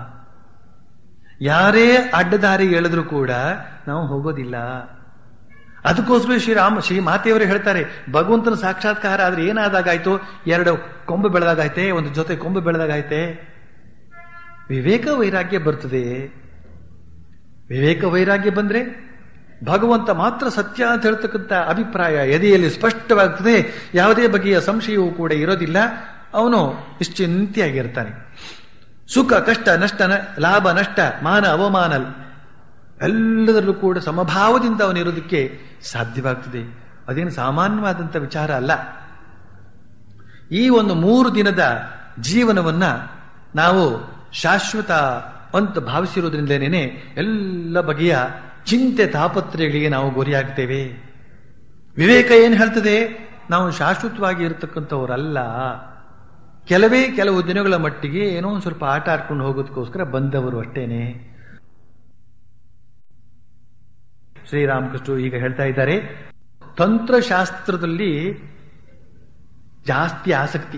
ಯಾರೇ ಅಡ್ಡದಾರಿ ಎಳೆದ್ರೂ ಕೂಡ ನಾವು ಹೋಗೋದಿಲ್ಲ ಅದಕ್ಕೋಸ್ಕರ ಶ್ರೀರಾಮ ಶ್ರೀ ಮಾತೆಯವರು ಹೇಳ್ತಾರೆ ಭಗವಂತನ ಸಾಕ್ಷಾತ್ಕಾರ ಆದ್ರೆ ಏನಾದಾಗಾಯ್ತು ಎರಡು ಕೊಂಬು ಬೆಳೆದಾಗೈತೆ ಒಂದು ಜೊತೆ ಕೊಂಬು ಬೆಳೆದಾಗೈತೆ ವಿವೇಕ ವೈರಾಗ್ಯ ಬರ್ತದೆ ವಿವೇಕ ವೈರಾಗ್ಯ ಬಂದ್ರೆ ಭಗವಂತ ಮಾತ್ರ ಸತ್ಯ ಅಂತ ಹೇಳ್ತಕ್ಕಂಥ ಅಭಿಪ್ರಾಯ ಎದೆಯಲ್ಲಿ ಸ್ಪಷ್ಟವಾಗ್ತದೆ ಯಾವುದೇ ಬಗೆಯ ಸಂಶಯವೂ ಕೂಡ ಇರೋದಿಲ್ಲ ಅವನು ನಿಶ್ಚಿಂತೆಯಾಗಿರ್ತಾನೆ ಸುಖ ಕಷ್ಟ ನಷ್ಟ ಲಾಭ ನಷ್ಟ ಮಾನ ಅವಮಾನ ಎಲ್ಲದರಲ್ಲೂ ಕೂಡ ಸಮಭಾವದಿಂದ ಅವನಿರೋದಕ್ಕೆ ಸಾಧ್ಯವಾಗ್ತದೆ ಅದೇನು ಸಾಮಾನ್ಯವಾದಂಥ ವಿಚಾರ ಅಲ್ಲ ಈ ಒಂದು ಮೂರು ದಿನದ ಜೀವನವನ್ನ ನಾವು ಶಾಶ್ವತ ಅಂತ ಭಾವಿಸಿರೋದ್ರಿಂದನೇ ಎಲ್ಲ ಬಗೆಯ ಚಿಂತೆ ತಾಪತ್ರಯಗಳಿಗೆ ನಾವು ಗುರಿಯಾಗ್ತೇವೆ ವಿವೇಕ ಏನು ಹೇಳ್ತದೆ ನಾವು ಶಾಶ್ವತವಾಗಿ ಇರತಕ್ಕಂಥವರಲ್ಲ ಕೆಲವೇ ಕೆಲವು ದಿನಗಳ ಮಟ್ಟಿಗೆ ಏನೋ ಒಂದು ಸ್ವಲ್ಪ ಆಟ ಆಡ್ಕೊಂಡು ಹೋಗೋದಕ್ಕೋಸ್ಕರ ಬಂದವರು ಅಷ್ಟೇನೆ ಶ್ರೀರಾಮಕೃಷ್ಣ ಈಗ ಹೇಳ್ತಾ ಇದ್ದಾರೆ ತಂತ್ರಶಾಸ್ತ್ರದಲ್ಲಿ ಜಾಸ್ತಿ ಆಸಕ್ತಿ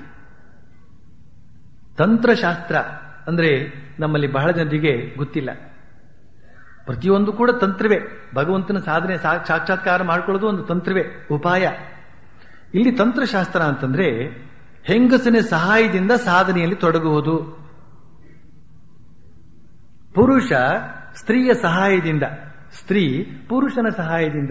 ತಂತ್ರಶಾಸ್ತ್ರ ಅಂದ್ರೆ ನಮ್ಮಲ್ಲಿ ಬಹಳ ಜನರಿಗೆ ಗೊತ್ತಿಲ್ಲ ಪ್ರತಿಯೊಂದು ಕೂಡ ತಂತ್ರವೇ ಭಗವಂತನ ಸಾಧನೆ ಸಾಕ್ಷಾತ್ಕಾರ ಮಾಡ್ಕೊಳ್ಳೋದು ಒಂದು ತಂತ್ರವೇ ಉಪಾಯ ಇಲ್ಲಿ ತಂತ್ರಶಾಸ್ತ್ರ ಅಂತಂದ್ರೆ ಹೆಂಗಸಿನ ಸಹಾಯದಿಂದ ಸಾಧನೆಯಲ್ಲಿ ತೊಡಗುವುದು ಪುರುಷ ಸ್ತ್ರೀಯ ಸಹಾಯದಿಂದ ಸ್ತ್ರೀ ಪುರುಷನ ಸಹಾಯದಿಂದ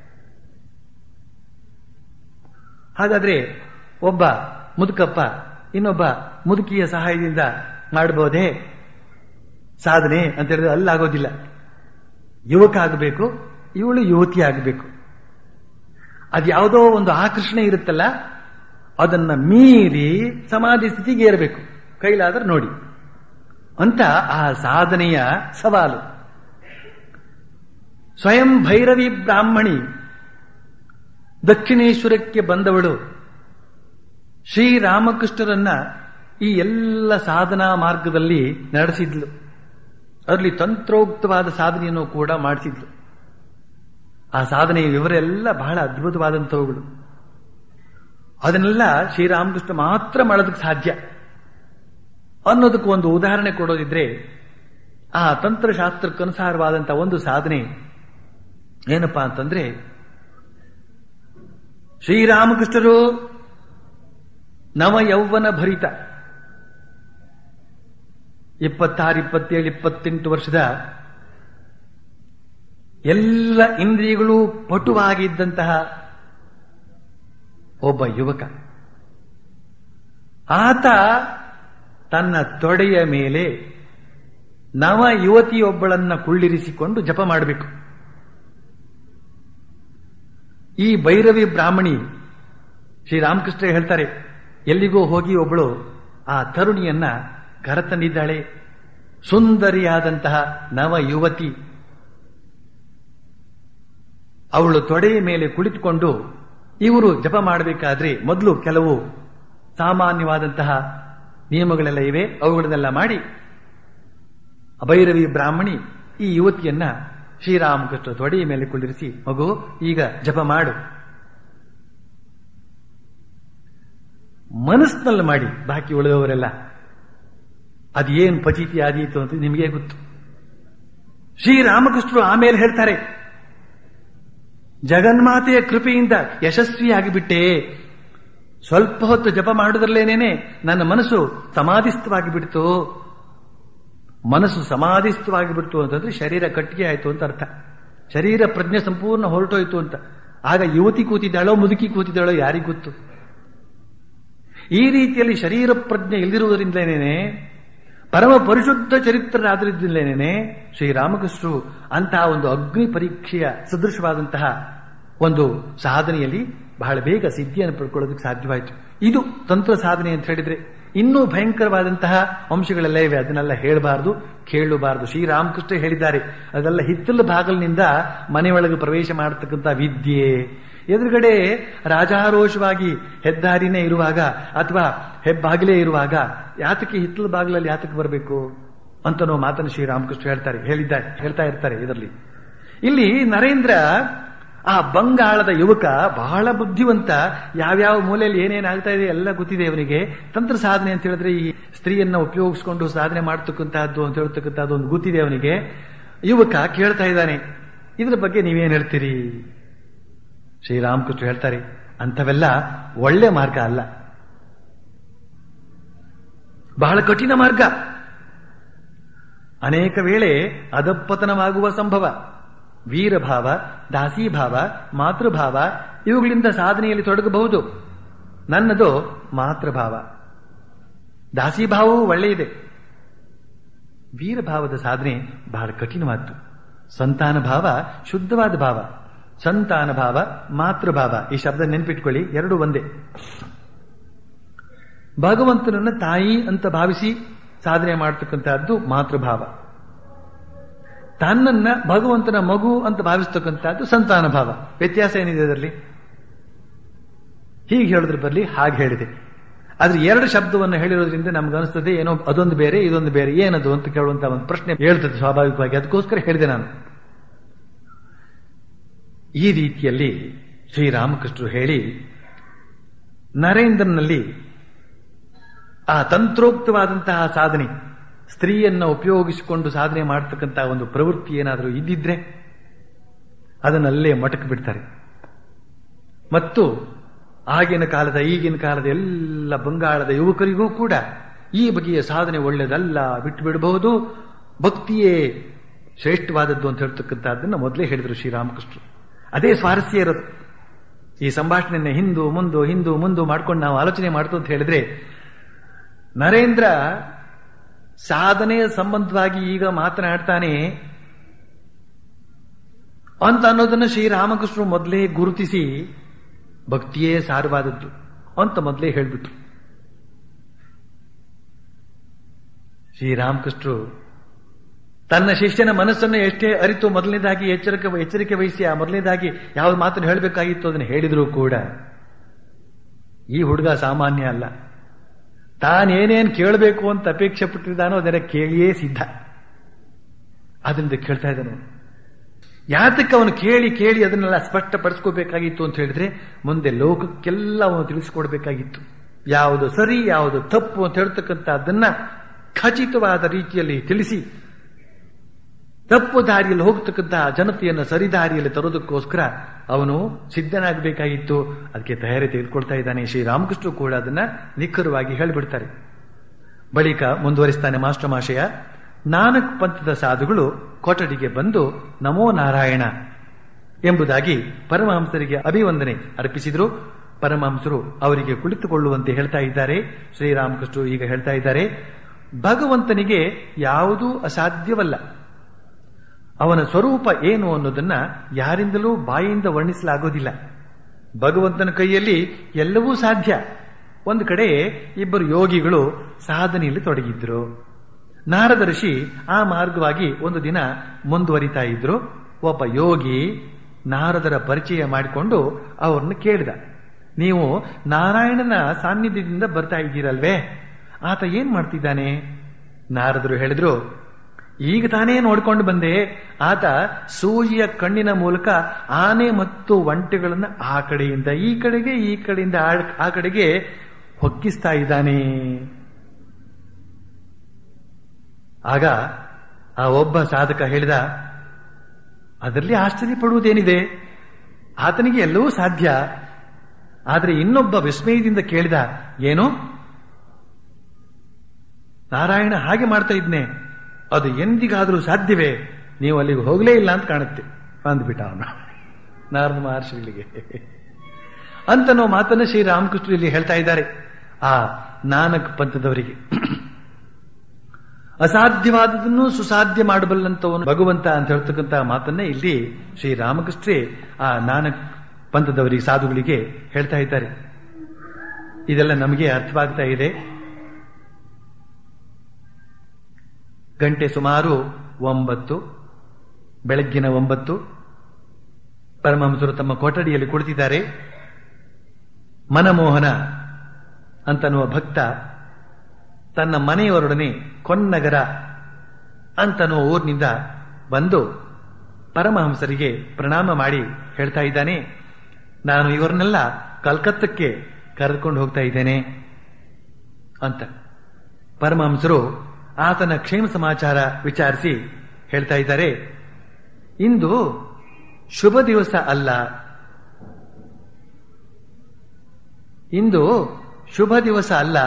ಹಾಗಾದ್ರೆ ಒಬ್ಬ ಮುದುಕಪ್ಪ ಇನ್ನೊಬ್ಬ ಮುದುಕಿಯ ಸಹಾಯದಿಂದ ಮಾಡಬಹುದೇ ಸಾಧನೆ ಅಂತ ಹೇಳಿದ್ರೆ ಅಲ್ಲಾಗೋದಿಲ್ಲ ಯುವಕ ಆಗಬೇಕು ಇವಳು ಯುವತಿ ಆಗಬೇಕು ಅದು ಯಾವುದೋ ಒಂದು ಆಕರ್ಷಣೆ ಇರುತ್ತಲ್ಲ ಅದನ್ನ ಮೀರಿ ಸಮಾಧಿ ಸ್ಥಿತಿಗೆ ಏರಬೇಕು ಕೈಲಾದ್ರೆ ನೋಡಿ ಅಂತ ಆ ಸಾಧನೆಯ ಸವಾಲು ಸ್ವಯಂ ಭೈರವಿ ಬ್ರಾಹ್ಮಣಿ ದಕ್ಷಿಣೇಶ್ವರಕ್ಕೆ ಬಂದವಳು ಶ್ರೀರಾಮಕೃಷ್ಣರನ್ನ ಈ ಎಲ್ಲ ಸಾಧನಾ ಮಾರ್ಗದಲ್ಲಿ ನಡೆಸಿದ್ಲು ಅದರಲ್ಲಿ ತಂತ್ರೋಕ್ತವಾದ ಸಾಧನೆಯನ್ನು ಕೂಡ ಮಾಡಿಸಿದ್ಲು ಆ ಸಾಧನೆಯ ವಿವರೆಲ್ಲ ಬಹಳ ಅದ್ಭುತವಾದಂಥವುಗಳು ಅದನ್ನೆಲ್ಲ ಶ್ರೀರಾಮಕೃಷ್ಣ ಮಾತ್ರ ಮಾಡೋದಕ್ಕೆ ಸಾಧ್ಯ ಅನ್ನೋದಕ್ಕೆ ಒಂದು ಉದಾಹರಣೆ ಕೊಡೋದಿದ್ರೆ ಆ ತಂತ್ರಶಾಸ್ತ್ರಕ್ಕನುಸಾರವಾದಂತಹ ಒಂದು ಸಾಧನೆ ಏನಪ್ಪಾ ಅಂತಂದ್ರೆ ಶ್ರೀರಾಮಕೃಷ್ಣರು ನವ ಯೌವನ ಭರಿತ ಇಪ್ಪತ್ತಾರು ಇಪ್ಪತ್ತೇಳು ಇಪ್ಪತ್ತೆಂಟು ವರ್ಷದ ಎಲ್ಲ ಇಂದ್ರಿಯಗಳು ಪಟುವಾಗಿದ್ದಂತಹ ಒಬ್ಬ ಯುವಕ ಆತ ತನ್ನ ತೊಡೆಯ ಮೇಲೆ ನವ ಯುವತಿಯೊಬ್ಬಳನ್ನ ಕುಳ್ಳಿರಿಸಿಕೊಂಡು ಜಪ ಮಾಡಬೇಕು ಈ ಭೈರವಿ ಬ್ರಾಹ್ಮಣಿ ಶ್ರೀರಾಮಕೃಷ್ಣ ಹೇಳ್ತಾರೆ ಎಲ್ಲಿಗೋ ಹೋಗಿ ಒಬ್ಬಳು ಆ ತರುಣಿಯನ್ನ ಕರೆತಂದಿದ್ದಾಳೆ ಸುಂದರಿಯಾದಂತಹ ನವ ಯುವತಿ ಅವಳು ತೊಡೆಯ ಮೇಲೆ ಕುಳಿತುಕೊಂಡು ಇವರು ಜಪ ಮಾಡಬೇಕಾದ್ರೆ ಮೊದಲು ಕೆಲವು ಸಾಮಾನ್ಯವಾದಂತಹ ನಿಯಮಗಳೆಲ್ಲ ಇವೆ ಅವುಗಳನ್ನೆಲ್ಲ ಮಾಡಿ ಭೈರವಿ ಬ್ರಾಹ್ಮಣಿ ಈ ಯುವತಿಯನ್ನ ಶ್ರೀರಾಮಕೃಷ್ಣ ತೊಡೆಯ ಮೇಲೆ ಕುಳ್ಳಿರಿಸಿ ಮಗು ಈಗ ಜಪ ಮಾಡು ಮನಸ್ಸಿನಲ್ಲಿ ಮಾಡಿ ಬಾಕಿ ಉಳಿದವರೆಲ್ಲ ಅದೇನು ಪಚೀತಿ ಆದೀತು ಅಂತ ನಿಮಗೆ ಗೊತ್ತು ಶ್ರೀರಾಮಕೃಷ್ಣರು ಆಮೇಲೆ ಹೇಳ್ತಾರೆ ಜಗನ್ಮಾತೆಯ ಕೃಪೆಯಿಂದ ಯಶಸ್ವಿಯಾಗಿಬಿಟ್ಟೆ ಸ್ವಲ್ಪ ಹೊತ್ತು ಜಪ ಮಾಡುವುದರಲ್ಲೇನೇನೆ ನನ್ನ ಮನಸ್ಸು ಸಮಾಧಿಸ್ಥವಾಗಿ ಬಿಡ್ತು ಮನಸ್ಸು ಸಮಾಧಿಸ್ಥವಾಗಿ ಬಿಡ್ತು ಅಂತಂದ್ರೆ ಶರೀರ ಕಟ್ಟಿಗೆ ಆಯ್ತು ಅಂತ ಅರ್ಥ ಶರೀರ ಪ್ರಜ್ಞೆ ಸಂಪೂರ್ಣ ಹೊರಟೋಯ್ತು ಅಂತ ಆಗ ಯುವತಿ ಕೂತಿದ್ದಾಳೋ ಮುದುಕಿ ಕೂತಿದ್ದಾಳೋ ಯಾರಿಗೂ ಗೊತ್ತು ಈ ರೀತಿಯಲ್ಲಿ ಶರೀರ ಪ್ರಜ್ಞೆ ಇಲ್ದಿರುವುದರಿಂದಲೇನೆ ಪರಮ ಪರಿಶುದ್ಧ ಚರಿತ್ರರಾದ್ರಿಂದಲೇನೆ ಶ್ರೀರಾಮಕೃಷ್ಣರು ಅಂತಹ ಒಂದು ಅಗ್ನಿ ಪರೀಕ್ಷೆಯ ಸದೃಶವಾದಂತಹ ಒಂದು ಸಾಧನೆಯಲ್ಲಿ ಬಹಳ ಬೇಗ ಸಿದ್ಧಿಯನ್ನು ಪಡ್ಕೊಳ್ಳೋದಕ್ಕೆ ಸಾಧ್ಯವಾಯಿತು ಇದು ತಂತ್ರ ಸಾಧನೆ ಅಂತ ಹೇಳಿದ್ರೆ ಇನ್ನೂ ಭಯಂಕರವಾದಂತಹ ಅಂಶಗಳೆಲ್ಲ ಇವೆ ಅದನ್ನೆಲ್ಲ ಹೇಳಬಾರದು ಕೇಳಬಾರದು ಶ್ರೀರಾಮಕೃಷ್ಣ ಹೇಳಿದ್ದಾರೆ ಅದೆಲ್ಲ ಹಿತ್ತಲ ಭಾಗಲಿನಿಂದ ಮನೆಯೊಳಗೆ ಪ್ರವೇಶ ಮಾಡತಕ್ಕಂಥ ವಿದ್ಯೆ ಎದುರುಗಡೆ ರಾಜಾರೋಷವಾಗಿ ಹೆದ್ದಾರಿನೇ ಇರುವಾಗ ಅಥವಾ ಹೆಬ್ಬಾಗಿಲೇ ಇರುವಾಗ ಯಾತಕ್ಕೆ ಹಿತ್ತಲ ಬಾಗಿಲಲ್ಲಿ ಯಾತಕ್ಕೆ ಬರಬೇಕು ಅಂತ ನಾವು ಮಾತನ್ನು ಶ್ರೀರಾಮಕೃಷ್ಣ ಹೇಳ್ತಾರೆ ಹೇಳಿದ್ದಾರೆ ಹೇಳ್ತಾ ಇರ್ತಾರೆ ಇದರಲ್ಲಿ ಇಲ್ಲಿ ನರೇಂದ್ರ ಆ ಬಂಗಾಳದ ಯುವಕ ಬಹಳ ಬುದ್ಧಿವಂತ ಯಾವ್ಯಾವ ಮೂಲೆಯಲ್ಲಿ ಏನೇನಾಗ್ತಾ ಇದೆ ಎಲ್ಲ ಗೊತ್ತಿದೆ ಅವನಿಗೆ ತಂತ್ರ ಸಾಧನೆ ಅಂತ ಹೇಳಿದ್ರೆ ಈ ಸ್ತ್ರೀಯನ್ನ ಉಪಯೋಗಿಸ್ಕೊಂಡು ಸಾಧನೆ ಮಾಡ್ತಕ್ಕಂತಹದ್ದು ಅಂತ ಹೇಳ್ತಕ್ಕಂಥದ್ದು ಒಂದು ಗೊತ್ತಿದೆ ಅವನಿಗೆ ಯುವಕ ಕೇಳ್ತಾ ಇದ್ದಾನೆ ಇದ್ರ ಬಗ್ಗೆ ನೀವೇನ್ ಹೇಳ್ತೀರಿ ಶ್ರೀರಾಮಕೃಷ್ಣ ಹೇಳ್ತಾರೆ ಅಂಥವೆಲ್ಲ ಒಳ್ಳೆ ಮಾರ್ಗ ಅಲ್ಲ ಬಹಳ ಕಠಿಣ ಮಾರ್ಗ ಅನೇಕ ವೇಳೆ ಅಧಪತನವಾಗುವ ಸಂಭವ ವೀರಭಾವ ದಾಸೀಭಾವ ಮಾತೃಭಾವ ಇವುಗಳಿಂದ ಸಾಧನೆಯಲ್ಲಿ ತೊಡಗಬಹುದು ನನ್ನದು ಮಾತೃಭಾವ ದಾಸೀಭಾವವೂ ಒಳ್ಳೆಯದೆ ವೀರಭಾವದ ಸಾಧನೆ ಬಹಳ ಕಠಿಣವಾದ್ದು ಸಂತಾನ ಭಾವ ಶುದ್ಧವಾದ ಭಾವ ಸಂತಾನ ಭಾವ ಮಾತೃಭಾವ ಈ ಶಬ್ದ ನೆನ್ಪಿಟ್ಕೊಳ್ಳಿ ಎರಡು ಒಂದೇ ಭಗವಂತನನ್ನ ತಾಯಿ ಅಂತ ಭಾವಿಸಿ ಸಾಧನೆ ಮಾಡತಕ್ಕಂತಹದ್ದು ಮಾತೃಭಾವ ತನ್ನನ್ನ ಭಗವಂತನ ಮಗು ಅಂತ ಭಾವಿಸ್ತಕ್ಕಂಥದ್ದು ಸಂತಾನ ಭಾವ ವ್ಯತ್ಯಾಸ ಏನಿದೆ ಅದರಲ್ಲಿ ಹೀಗೆ ಹೇಳಿದ್ರ ಬರಲಿ ಹಾಗೆ ಹೇಳಿದೆ ಆದ್ರೆ ಎರಡು ಶಬ್ದವನ್ನು ಹೇಳಿರೋದ್ರಿಂದ ನಮ್ಗೆ ಅನಿಸ್ತದೆ ಏನೋ ಅದೊಂದು ಬೇರೆ ಇದೊಂದು ಬೇರೆ ಏನದು ಅಂತ ಕೇಳುವಂತ ಒಂದು ಪ್ರಶ್ನೆ ಹೇಳ್ತದೆ ಸ್ವಾಭಾವಿಕವಾಗಿ ಅದಕ್ಕೋಸ್ಕರ ಹೇಳಿದೆ ನಾನು ಈ ರೀತಿಯಲ್ಲಿ ಶ್ರೀರಾಮಕೃಷ್ಣರು ಹೇಳಿ ನರೇಂದ್ರನಲ್ಲಿ ಆ ತಂತ್ರೋಕ್ತವಾದಂತಹ ಸಾಧನೆ ಸ್ತ್ರೀಯನ್ನ ಉಪಯೋಗಿಸಿಕೊಂಡು ಸಾಧನೆ ಮಾಡತಕ್ಕಂತಹ ಒಂದು ಪ್ರವೃತ್ತಿ ಏನಾದರೂ ಇದ್ದಿದ್ರೆ ಅದನ್ನಲ್ಲೇ ಮಟಕ್ ಬಿಡ್ತಾರೆ ಮತ್ತು ಆಗಿನ ಕಾಲದ ಈಗಿನ ಕಾಲದ ಎಲ್ಲ ಬಂಗಾಳದ ಯುವಕರಿಗೂ ಕೂಡ ಈ ಬಗೆಯ ಸಾಧನೆ ಒಳ್ಳೆಯದಲ್ಲ ಬಿಟ್ಟು ಬಿಡಬಹುದು ಭಕ್ತಿಯೇ ಶ್ರೇಷ್ಠವಾದದ್ದು ಅಂತ ಹೇಳ್ತಕ್ಕಂಥದ್ದನ್ನ ಮೊದಲೇ ಹೇಳಿದರು ಶ್ರೀರಾಮಕೃಷ್ಣರು ಅದೇ ಸ್ವಾರಸ್ಯ ಇರೋದು ಈ ಸಂಭಾಷಣೆಯನ್ನ ಹಿಂದು ಮುಂದು ಹಿಂದು ಮುಂದು ಮಾಡ್ಕೊಂಡು ನಾವು ಆಲೋಚನೆ ಮಾಡ್ತು ಅಂತ ಹೇಳಿದ್ರೆ ನರೇಂದ್ರ ಸಾಧನೆಯ ಸಂಬಂಧವಾಗಿ ಈಗ ಮಾತನಾಡ್ತಾನೆ ಅಂತ ಅನ್ನೋದನ್ನ ಶ್ರೀರಾಮಕೃಷ್ಣರು ಮೊದಲೇ ಗುರುತಿಸಿ ಭಕ್ತಿಯೇ ಸಾರವಾದದ್ದು ಅಂತ ಮೊದಲೇ ಹೇಳ್ಬಿಟ್ರು ಶ್ರೀರಾಮಕೃಷ್ಣರು ತನ್ನ ಶಿಷ್ಯನ ಮನಸ್ಸನ್ನು ಎಷ್ಟೇ ಅರಿತು ಮೊದಲನೇದಾಗಿ ಎಚ್ಚರಿಕೆ ಎಚ್ಚರಿಕೆ ವಹಿಸಿ ಆ ಮೊದಲನೇದಾಗಿ ಯಾವ ಮಾತನ್ನು ಹೇಳಬೇಕಾಗಿತ್ತು ಅದನ್ನು ಹೇಳಿದರೂ ಕೂಡ ಈ ಹುಡುಗ ಸಾಮಾನ್ಯ ಅಲ್ಲ ತಾನೇನೇನು ಕೇಳಬೇಕು ಅಂತ ಅಪೇಕ್ಷೆ ಪಟ್ಟಿದ್ದಾನೋ ಅದನ್ನ ಕೇಳಿಯೇ ಸಿದ್ಧ ಅದರಿಂದ ಕೇಳ್ತಾ ಇದ್ದಾನೆ ಯಾತಕ್ಕೆ ಅವನು ಕೇಳಿ ಕೇಳಿ ಅದನ್ನೆಲ್ಲ ಸ್ಪಷ್ಟಪಡಿಸ್ಕೋಬೇಕಾಗಿತ್ತು ಅಂತ ಹೇಳಿದ್ರೆ ಮುಂದೆ ಲೋಕಕ್ಕೆಲ್ಲ ಅವನು ತಿಳಿಸ್ಕೊಡ್ಬೇಕಾಗಿತ್ತು ಯಾವುದು ಸರಿ ಯಾವುದು ತಪ್ಪು ಅಂತ ಹೇಳ್ತಕ್ಕಂಥ ಅದನ್ನ ಖಚಿತವಾದ ರೀತಿಯಲ್ಲಿ ತಿಳಿಸಿ ತಪ್ಪು ದಾರಿಯಲ್ಲಿ ಹೋಗ್ತಕ್ಕಂತಹ ಜನತೆಯನ್ನು ಸರಿದಾರಿಯಲ್ಲಿ ತರೋದಕ್ಕೋಸ್ಕರ ಅವನು ಸಿದ್ಧನಾಗಬೇಕಾಗಿತ್ತು ಅದಕ್ಕೆ ತಯಾರಿ ತೆಗೆದುಕೊಳ್ತಾ ಇದ್ದಾನೆ ಶ್ರೀರಾಮಕೃಷ್ಣ ಕೂಡ ಅದನ್ನ ನಿಖರವಾಗಿ ಹೇಳಿಬಿಡ್ತಾರೆ ಬಳಿಕ ಮುಂದುವರಿಸ್ತಾನೆ ಮಾಸ್ಟರ್ ಮಾಶಯ ನಾನಕ್ ಪಂಥದ ಸಾಧುಗಳು ಕೊಠಡಿಗೆ ಬಂದು ನಮೋ ನಾರಾಯಣ ಎಂಬುದಾಗಿ ಪರಮಹಂಸರಿಗೆ ಅಭಿವಂದನೆ ಅರ್ಪಿಸಿದರು ಪರಮಹಂಸರು ಅವರಿಗೆ ಕುಳಿತುಕೊಳ್ಳುವಂತೆ ಹೇಳ್ತಾ ಇದ್ದಾರೆ ಶ್ರೀರಾಮಕೃಷ್ಣರು ಈಗ ಹೇಳ್ತಾ ಇದ್ದಾರೆ ಭಗವಂತನಿಗೆ ಯಾವುದೂ ಅಸಾಧ್ಯವಲ್ಲ ಅವನ ಸ್ವರೂಪ ಏನು ಅನ್ನೋದನ್ನ ಯಾರಿಂದಲೂ ಬಾಯಿಯಿಂದ ವರ್ಣಿಸಲಾಗೋದಿಲ್ಲ ಭಗವಂತನ ಕೈಯಲ್ಲಿ ಎಲ್ಲವೂ ಸಾಧ್ಯ ಒಂದು ಕಡೆ ಇಬ್ಬರು ಯೋಗಿಗಳು ಸಾಧನೆಯಲ್ಲಿ ತೊಡಗಿದ್ರು ನಾರದ ಋಷಿ ಆ ಮಾರ್ಗವಾಗಿ ಒಂದು ದಿನ ಮುಂದುವರಿತಾ ಇದ್ರು ಒಬ್ಬ ಯೋಗಿ ನಾರದರ ಪರಿಚಯ ಮಾಡಿಕೊಂಡು ಅವ್ರನ್ನ ಕೇಳಿದ ನೀವು ನಾರಾಯಣನ ಸಾನ್ನಿಧ್ಯದಿಂದ ಬರ್ತಾ ಇದ್ದೀರಲ್ವೇ ಆತ ಏನ್ ಮಾಡ್ತಿದ್ದಾನೆ ನಾರದರು ಹೇಳಿದ್ರು ಈಗ ತಾನೇ ನೋಡ್ಕೊಂಡು ಬಂದೆ ಆತ ಸೂಜಿಯ ಕಣ್ಣಿನ ಮೂಲಕ ಆನೆ ಮತ್ತು ಒಂಟೆಗಳನ್ನ ಆ ಕಡೆಯಿಂದ ಈ ಕಡೆಗೆ ಈ ಕಡೆಯಿಂದ ಆ ಕಡೆಗೆ ಹೊಕ್ಕಿಸ್ತಾ ಇದ್ದಾನೆ ಆಗ ಆ ಒಬ್ಬ ಸಾಧಕ ಹೇಳಿದ ಅದರಲ್ಲಿ ಆಶ್ಚರ್ಯ ಪಡುವುದೇನಿದೆ ಆತನಿಗೆ ಎಲ್ಲವೂ ಸಾಧ್ಯ ಆದರೆ ಇನ್ನೊಬ್ಬ ವಿಸ್ಮಯದಿಂದ ಕೇಳಿದ ಏನು ನಾರಾಯಣ ಹಾಗೆ ಮಾಡ್ತಾ ಇದ್ನೆ ಅದು ಎಂದಿಗಾದರೂ ಸಾಧ್ಯವೇ ನೀವು ಅಲ್ಲಿಗೆ ಹೋಗಲೇ ಇಲ್ಲ ಅಂತ ಕಾಣುತ್ತೆ ಅಂದ್ಬಿಟ್ಟ ಅವನು ನಾರದ ಮಹರ್ಷಿಗಳಿಗೆ ಅಂತ ನಾವು ಮಾತನ್ನ ಶ್ರೀರಾಮಕೃಷ್ಣ ಇಲ್ಲಿ ಹೇಳ್ತಾ ಇದ್ದಾರೆ ಆ ನಾನಕ್ ಪಂಥದವರಿಗೆ ಅಸಾಧ್ಯವಾದದನ್ನು ಸುಸಾಧ್ಯ ಮಾಡಬಲ್ಲಂತವನು ಭಗವಂತ ಅಂತ ಹೇಳ್ತಕ್ಕಂಥ ಮಾತನ್ನ ಇಲ್ಲಿ ಶ್ರೀರಾಮಕೃಷ್ಣೇ ಆ ನಾನಕ್ ಪಂಥದವರಿಗೆ ಸಾಧುಗಳಿಗೆ ಹೇಳ್ತಾ ಇದ್ದಾರೆ ಇದೆಲ್ಲ ನಮಗೆ ಅರ್ಥವಾಗ್ತಾ ಇದೆ ಗಂಟೆ ಸುಮಾರು ಒಂಬತ್ತು ಬೆಳಗ್ಗಿನ ಒಂಬತ್ತು ಪರಮಹಂಸರು ತಮ್ಮ ಕೊಠಡಿಯಲ್ಲಿ ಕುಳಿತಿದ್ದಾರೆ ಮನಮೋಹನ ಅಂತನ್ನುವ ಭಕ್ತ ತನ್ನ ಮನೆಯವರೊಡನೆ ಕೊನ್ನಗರ ಅಂತನ್ನುವ ಊರಿನಿಂದ ಬಂದು ಪರಮಹಂಸರಿಗೆ ಪ್ರಣಾಮ ಮಾಡಿ ಹೇಳ್ತಾ ಇದ್ದಾನೆ ನಾನು ಇವರನ್ನೆಲ್ಲ ಕಲ್ಕತ್ತಕ್ಕೆ ಕರೆದುಕೊಂಡು ಹೋಗ್ತಾ ಇದ್ದೇನೆ ಅಂತ ಪರಮಹಂಸರು ಆತನ ಕ್ಷೇಮ ಸಮಾಚಾರ ವಿಚಾರಿಸಿ ಹೇಳ್ತಾ ಇದ್ದಾರೆ ಇಂದು ಶುಭ ದಿವಸ ಅಲ್ಲ ಇಂದು ಶುಭ ದಿವಸ ಅಲ್ಲ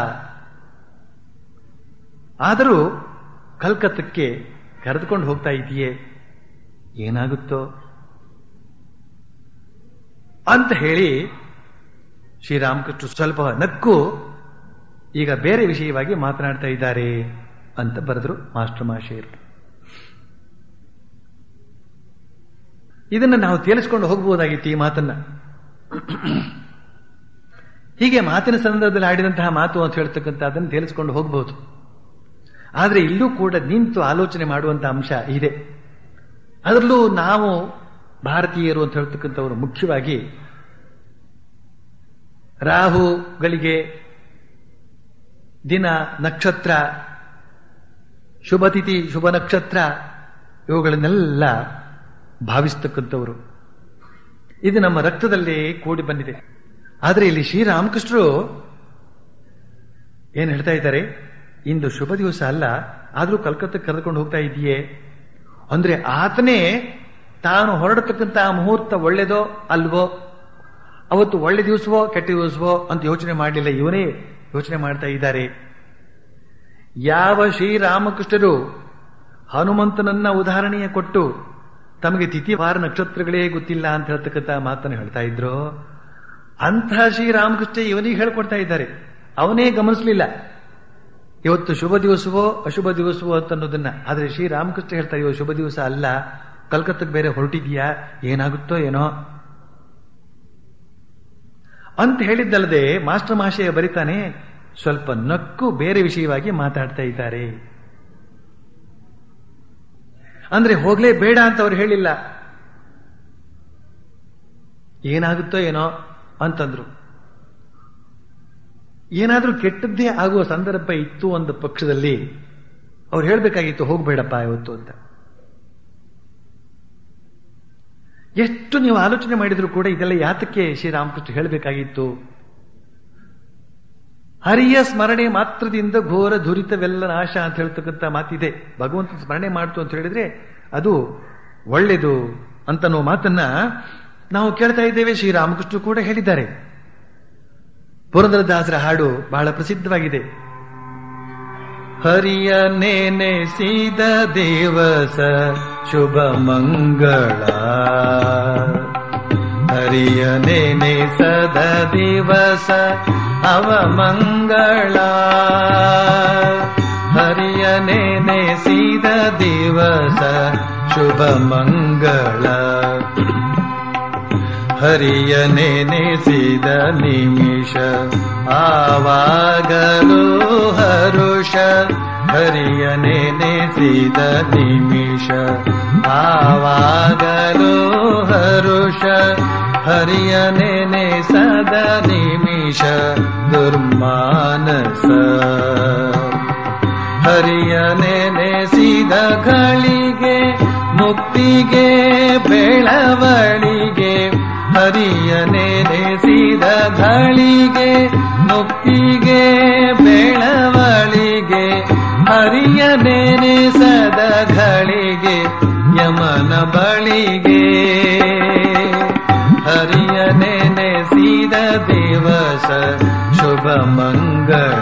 ಆದರೂ ಕಲ್ಕತ್ತಕ್ಕೆ ಕರೆದುಕೊಂಡು ಹೋಗ್ತಾ ಇದೆಯೇ ಏನಾಗುತ್ತೋ ಅಂತ ಹೇಳಿ ಶ್ರೀರಾಮಕೃಷ್ಣ ಸ್ವಲ್ಪ ನಕ್ಕು ಈಗ ಬೇರೆ ವಿಷಯವಾಗಿ ಮಾತನಾಡ್ತಾ ಇದ್ದಾರೆ ಅಂತ ಬರೆದ್ರು ಮಾಸ್ಟರ್ ಮಾಷೇರು ಇದನ್ನು ನಾವು ತೇಲಿಸ್ಕೊಂಡು ಹೋಗಬಹುದಾಗಿತ್ತು ಈ ಮಾತನ್ನ ಹೀಗೆ ಮಾತಿನ ಸಂದರ್ಭದಲ್ಲಿ ಆಡಿದಂತಹ ಮಾತು ಅಂತ ಹೇಳ್ತಕ್ಕಂಥ ಅದನ್ನು ತೇಲಿಸ್ಕೊಂಡು ಹೋಗಬಹುದು ಆದರೆ ಇಲ್ಲೂ ಕೂಡ ನಿಂತು ಆಲೋಚನೆ ಮಾಡುವಂತ ಅಂಶ ಇದೆ ಅದರಲ್ಲೂ ನಾವು ಭಾರತೀಯರು ಅಂತ ಹೇಳ್ತಕ್ಕಂಥವರು ಮುಖ್ಯವಾಗಿ ರಾಹುಗಳಿಗೆ ದಿನ ನಕ್ಷತ್ರ ಶುಭ ತಿಥಿ ಶುಭ ನಕ್ಷತ್ರ ಇವುಗಳನ್ನೆಲ್ಲ ಭಾವಿಸ್ತಕ್ಕಂಥವರು ಇದು ನಮ್ಮ ರಕ್ತದಲ್ಲಿ ಕೂಡಿ ಬಂದಿದೆ ಆದರೆ ಇಲ್ಲಿ ಶ್ರೀರಾಮಕೃಷ್ಣರು ಏನು ಹೇಳ್ತಾ ಇದ್ದಾರೆ ಇಂದು ಶುಭ ದಿವಸ ಅಲ್ಲ ಆದರೂ ಕಲ್ಕತ್ತಕ್ಕೆ ಕರೆದುಕೊಂಡು ಹೋಗ್ತಾ ಇದೆಯೇ ಅಂದ್ರೆ ಆತನೇ ತಾನು ಹೊರಡತಕ್ಕಂಥ ಮುಹೂರ್ತ ಒಳ್ಳೆದೋ ಅಲ್ವೋ ಅವತ್ತು ಒಳ್ಳೆ ದಿವಸವೋ ಕೆಟ್ಟ ದಿವಸವೋ ಅಂತ ಯೋಚನೆ ಮಾಡಲಿಲ್ಲ ಇವನೇ ಯೋಚನೆ ಮಾಡ್ತಾ ಇದ್ದಾರೆ ಯಾವ ಶ್ರೀರಾಮಕೃಷ್ಣರು ಹನುಮಂತನನ್ನ ಉದಾಹರಣೆಯ ಕೊಟ್ಟು ತಮಗೆ ತಿಥಿವಾರ ನಕ್ಷತ್ರಗಳೇ ಗೊತ್ತಿಲ್ಲ ಅಂತ ಹೇಳ್ತಕ್ಕಂಥ ಮಾತನ್ನು ಹೇಳ್ತಾ ಇದ್ರು ಅಂತಹ ಶ್ರೀರಾಮಕೃಷ್ಣ ಇವನಿಗೆ ಹೇಳ್ಕೊಡ್ತಾ ಇದ್ದಾರೆ ಅವನೇ ಗಮನಿಸಲಿಲ್ಲ ಇವತ್ತು ಶುಭ ದಿವಸವೋ ಅಶುಭ ದಿವಸವೋ ಅಂತ ಅನ್ನೋದನ್ನ ಆದರೆ ಶ್ರೀರಾಮಕೃಷ್ಣ ಹೇಳ್ತಾ ಇವ ಶುಭ ದಿವಸ ಅಲ್ಲ ಕಲ್ಕತ್ತಕ್ಕೆ ಬೇರೆ ಹೊರಟಿದ್ಯಾ ಏನಾಗುತ್ತೋ ಏನೋ ಅಂತ ಹೇಳಿದ್ದಲ್ಲದೆ ಮಾಸ್ಟರ್ ಮಹಾಶಯ ಬರಿತಾನೆ ಸ್ವಲ್ಪ ನಕ್ಕು ಬೇರೆ ವಿಷಯವಾಗಿ ಮಾತಾಡ್ತಾ ಇದ್ದಾರೆ ಅಂದ್ರೆ ಹೋಗ್ಲೇ ಬೇಡ ಅಂತ ಅವ್ರು ಹೇಳಿಲ್ಲ ಏನಾಗುತ್ತೋ ಏನೋ ಅಂತಂದ್ರು ಏನಾದ್ರೂ ಕೆಟ್ಟದ್ದೇ ಆಗುವ ಸಂದರ್ಭ ಇತ್ತು ಒಂದು ಪಕ್ಷದಲ್ಲಿ ಅವ್ರು ಹೇಳ್ಬೇಕಾಗಿತ್ತು ಹೋಗ್ಬೇಡಪ್ಪ ಇವತ್ತು ಅಂತ ಎಷ್ಟು ನೀವು ಆಲೋಚನೆ ಮಾಡಿದ್ರು ಕೂಡ ಇದೆಲ್ಲ ಯಾತಕ್ಕೆ ಶ್ರೀರಾಮಕೃಷ್ಣ ಹೇಳಬೇಕಾಗಿತ್ತು ಹರಿಯ ಸ್ಮರಣೆ ಮಾತ್ರದಿಂದ ಘೋರ ದುರಿತವೆಲ್ಲ ನಾಶ ಅಂತ ಹೇಳ್ತಕ್ಕಂಥ ಮಾತಿದೆ ಭಗವಂತ ಸ್ಮರಣೆ ಮಾಡ್ತು ಅಂತ ಹೇಳಿದ್ರೆ ಅದು ಒಳ್ಳೆಯದು ಅಂತನೋ ಮಾತನ್ನ ನಾವು ಕೇಳ್ತಾ ಇದ್ದೇವೆ ಶ್ರೀರಾಮಕೃಷ್ಣ ಕೂಡ ಹೇಳಿದ್ದಾರೆ ಪುರಂದರದಾಸರ ಹಾಡು ಬಹಳ ಪ್ರಸಿದ್ಧವಾಗಿದೆ ಹರಿಯ ನೆನೆಸಿದ ದೇವಸ ಶುಭ ಮಂಗಳ ಹರಿಯ ನೆನೆಸದ ದಿವಸ ಅವ ಮಂಗಳ ಹರಿಯ ನೆನೆಸಿದ ದಿವಸ ಶುಭ ಮಂಗಳ ಹರಿಯ ನೆನೆಸಿದ ನಿಮಿಷ ಆವಾಗಲೂ ಹರುಷ ಹರಿಯ ನೆನೆಸಿದ ನಿಮಿಷ ಆವಾಗಲೂ ಹರುಷ ಹರಿಯ ನೆನೆಸದ ನಿಮಿಷ ದುರ್ಮಾನಸ ಹರಿಯ ನೆನೆಸಿದ ಗಳಿಗೆ ಮುಕ್ತಿಗೆ ಬೆಳವಳಿಗೆ ಹರಿಯ ನೆನೆಸಿದ ಗಳಿಗೆ ಮುಕ್ತಿಗೆ ಬೆಳವಳಿಗೆ ಹರಿಯ ನೆನೆಸದ ಗಳಿಗೆ ಯಮನ ಬಳಿಗೆ ಹರಿಯ ನೆನೆಸಿದ ದಿವಸ ಶುಭ ಮಂಗಳ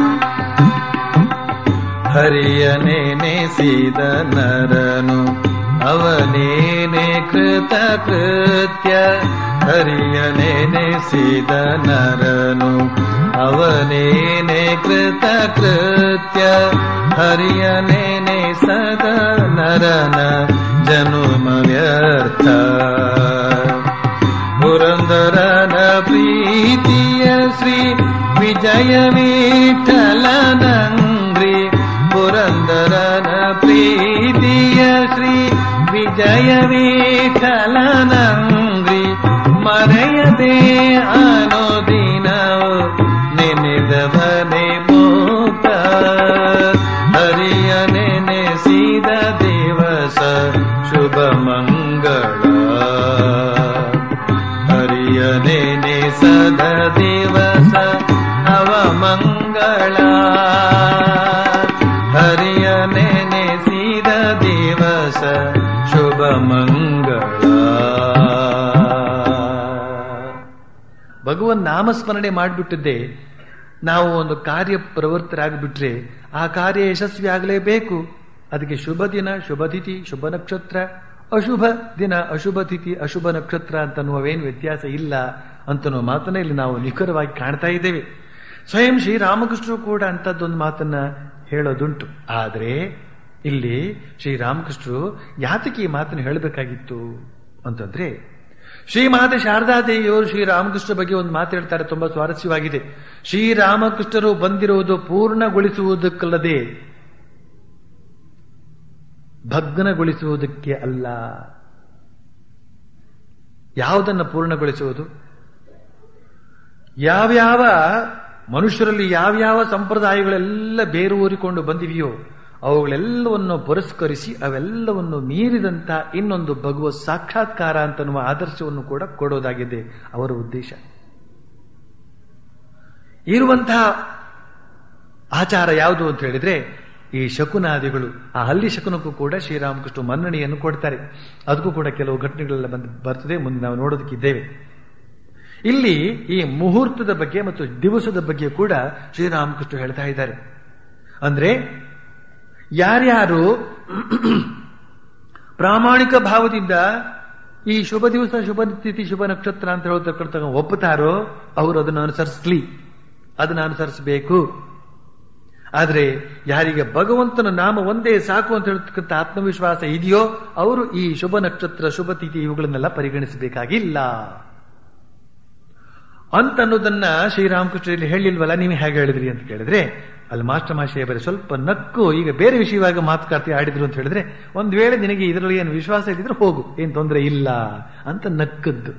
ಹರಿಯ ನೆನೆಸಿದ ನರನು ಅವನೇನೆ ಕೃತ ಕೃತ್ಯ ಹರಿಯ ನೆನೆಸಿದ ನರನು ಅವನೇನೆ ಕೃತ ಕೃತ್ಯ ಹರಿಯ ನೆನೆಸದ ನರನ ಜನುಮ ವ್ಯರ್ಥ ಪುರಂದರನ ಪ್ರೀತಿಯ ಶ್ರೀ ವಿಜಯ ವಿಠಲನಂಗ್ರಿ ಪುರಂದರನ ಪ್ರೀತಿಯ ಶ್ರೀ ವಿಜಯ ವಿಠಲನಂಗ್ರಿ ಮರೆಯದೆ ಅನುದಿನವು ನೆನೆದವನೆ ಮುಕ್ತ ಹರಿಯ ನೆನೆಸಿದ ದಿವಸ ಶುಭ ಮಂಗಳ ಹರಿಯ ನೆನೆಸದ ದಿವಸ ಅವ ಮಂಗಳ ಹರಿಯ ನೆನೆಸಿದ ದಿವಸ ಶುಭ ಮಂಗಳ ಭಗವನ್ ನಾಮಸ್ಮರಣೆ ಮಾಡಿಬಿಟ್ಟಿದ್ದೆ ನಾವು ಒಂದು ಕಾರ್ಯ ಪ್ರವೃತ್ತರಾಗಿಬಿಟ್ರೆ ಆ ಕಾರ್ಯ ಯಶಸ್ವಿ ಆಗಲೇಬೇಕು ಅದಕ್ಕೆ ಶುಭ ದಿನ ಶುಭ ತಿಥಿ ಶುಭ ನಕ್ಷತ್ರ ಅಶುಭ ದಿನ ಅಶುಭ ತಿಥಿ ಅಶುಭ ನಕ್ಷತ್ರ ಅಂತನ್ನುವೇನು ವ್ಯತ್ಯಾಸ ಇಲ್ಲ ಅಂತನ್ನುವ ಮಾತನ್ನ ಇಲ್ಲಿ ನಾವು ನಿಖರವಾಗಿ ಕಾಣ್ತಾ ಇದ್ದೇವೆ ಸ್ವಯಂ ಶ್ರೀರಾಮಕೃಷ್ಣರು ಕೂಡ ಅಂತದ್ದೊಂದು ಮಾತನ್ನ ಹೇಳೋದುಂಟು ಆದರೆ ಇಲ್ಲಿ ಶ್ರೀರಾಮಕೃಷ್ಣರು ಯಾತಕ್ಕೆ ಈ ಮಾತನ್ನು ಹೇಳಬೇಕಾಗಿತ್ತು ಅಂತಂದ್ರೆ ಶ್ರೀಮಾತೆ ಶಾರದಾದೇವಿಯವರು ಶ್ರೀರಾಮಕೃಷ್ಣ ಬಗ್ಗೆ ಒಂದು ಮಾತು ಹೇಳ್ತಾರೆ ತುಂಬಾ ಸ್ವಾರಸ್ಯವಾಗಿದೆ ಶ್ರೀರಾಮಕೃಷ್ಣರು ಬಂದಿರುವುದು ಪೂರ್ಣಗೊಳಿಸುವುದಕ್ಕಲ್ಲದೆ ಭಗ್ನಗೊಳಿಸುವುದಕ್ಕೆ ಅಲ್ಲ ಯಾವುದನ್ನು ಪೂರ್ಣಗೊಳಿಸುವುದು ಯಾವ್ಯಾವ ಮನುಷ್ಯರಲ್ಲಿ ಯಾವ್ಯಾವ ಸಂಪ್ರದಾಯಗಳೆಲ್ಲ ಬೇರೂರಿಕೊಂಡು ಬಂದಿವೆಯೋ ಅವುಗಳೆಲ್ಲವನ್ನು ಪುರಸ್ಕರಿಸಿ ಅವೆಲ್ಲವನ್ನು ಮೀರಿದಂತ ಇನ್ನೊಂದು ಭಗವತ್ ಸಾಕ್ಷಾತ್ಕಾರ ಅಂತನ್ನುವ ಆದರ್ಶವನ್ನು ಕೂಡ ಕೊಡೋದಾಗಿದೆ ಅವರ ಉದ್ದೇಶ ಇರುವಂತಹ ಆಚಾರ ಯಾವುದು ಅಂತ ಹೇಳಿದ್ರೆ ಈ ಶಕುನಾದಿಗಳು ಆ ಹಲ್ಲಿ ಶಕುನಕ್ಕೂ ಕೂಡ ಶ್ರೀರಾಮಕೃಷ್ಣ ಮನ್ನಣೆಯನ್ನು ಕೊಡ್ತಾರೆ ಅದಕ್ಕೂ ಕೂಡ ಕೆಲವು ಘಟನೆಗಳೆಲ್ಲ ಬಂದು ಬರ್ತದೆ ಮುಂದೆ ನಾವು ನೋಡೋದಕ್ಕಿದ್ದೇವೆ ಇಲ್ಲಿ ಈ ಮುಹೂರ್ತದ ಬಗ್ಗೆ ಮತ್ತು ದಿವಸದ ಬಗ್ಗೆ ಕೂಡ ಶ್ರೀರಾಮಕೃಷ್ಣ ಹೇಳ್ತಾ ಇದ್ದಾರೆ ಅಂದ್ರೆ ಯಾರ್ಯಾರು ಪ್ರಾಮಾಣಿಕ ಭಾವದಿಂದ ಈ ಶುಭ ದಿವಸ ಶುಭ ತಿಥಿ ಶುಭ ನಕ್ಷತ್ರ ಅಂತ ಹೇಳ್ತಕ್ಕಂಥ ಒಪ್ಪುತ್ತಾರೋ ಅವರು ಅದನ್ನು ಅನುಸರಿಸಲಿ ಅದನ್ನು ಅನುಸರಿಸಬೇಕು ಆದರೆ ಯಾರಿಗೆ ಭಗವಂತನ ನಾಮ ಒಂದೇ ಸಾಕು ಅಂತ ಹೇಳ್ತಕ್ಕಂಥ ಆತ್ಮವಿಶ್ವಾಸ ಇದೆಯೋ ಅವರು ಈ ಶುಭ ನಕ್ಷತ್ರ ಶುಭ ತಿಥಿ ಇವುಗಳನ್ನೆಲ್ಲ ಪರಿಗಣಿಸಬೇಕಾಗಿಲ್ಲ ಅಂತ ಅನ್ನೋದನ್ನ ಶ್ರೀರಾಮಕೃಷ್ಣ ಇಲ್ಲಿ ಹೇಳಿಲ್ವಲ್ಲ ನೀವು ಹೇಗೆ ಹೇಳಿದ್ರಿ ಅಂತ ಕೇಳಿದ್ರೆ ಅಲ್ಲಿ ಮಾಸ್ಟರ್ ಮಾಶಯ ಬರೀ ಸ್ವಲ್ಪ ನಕ್ಕು ಈಗ ಬೇರೆ ವಿಷಯವಾಗಿ ಮಾತುಕತೆ ಆಡಿದ್ರು ಅಂತ ಹೇಳಿದ್ರೆ ಒಂದ್ ವೇಳೆ ನಿನಗೆ ಇದರಲ್ಲಿ ಏನು ವಿಶ್ವಾಸ ಇದ್ದಿದ್ರೆ ಹೋಗು ಏನ್ ತೊಂದರೆ ಇಲ್ಲ ಅಂತ ನಕ್ಕದ್ದು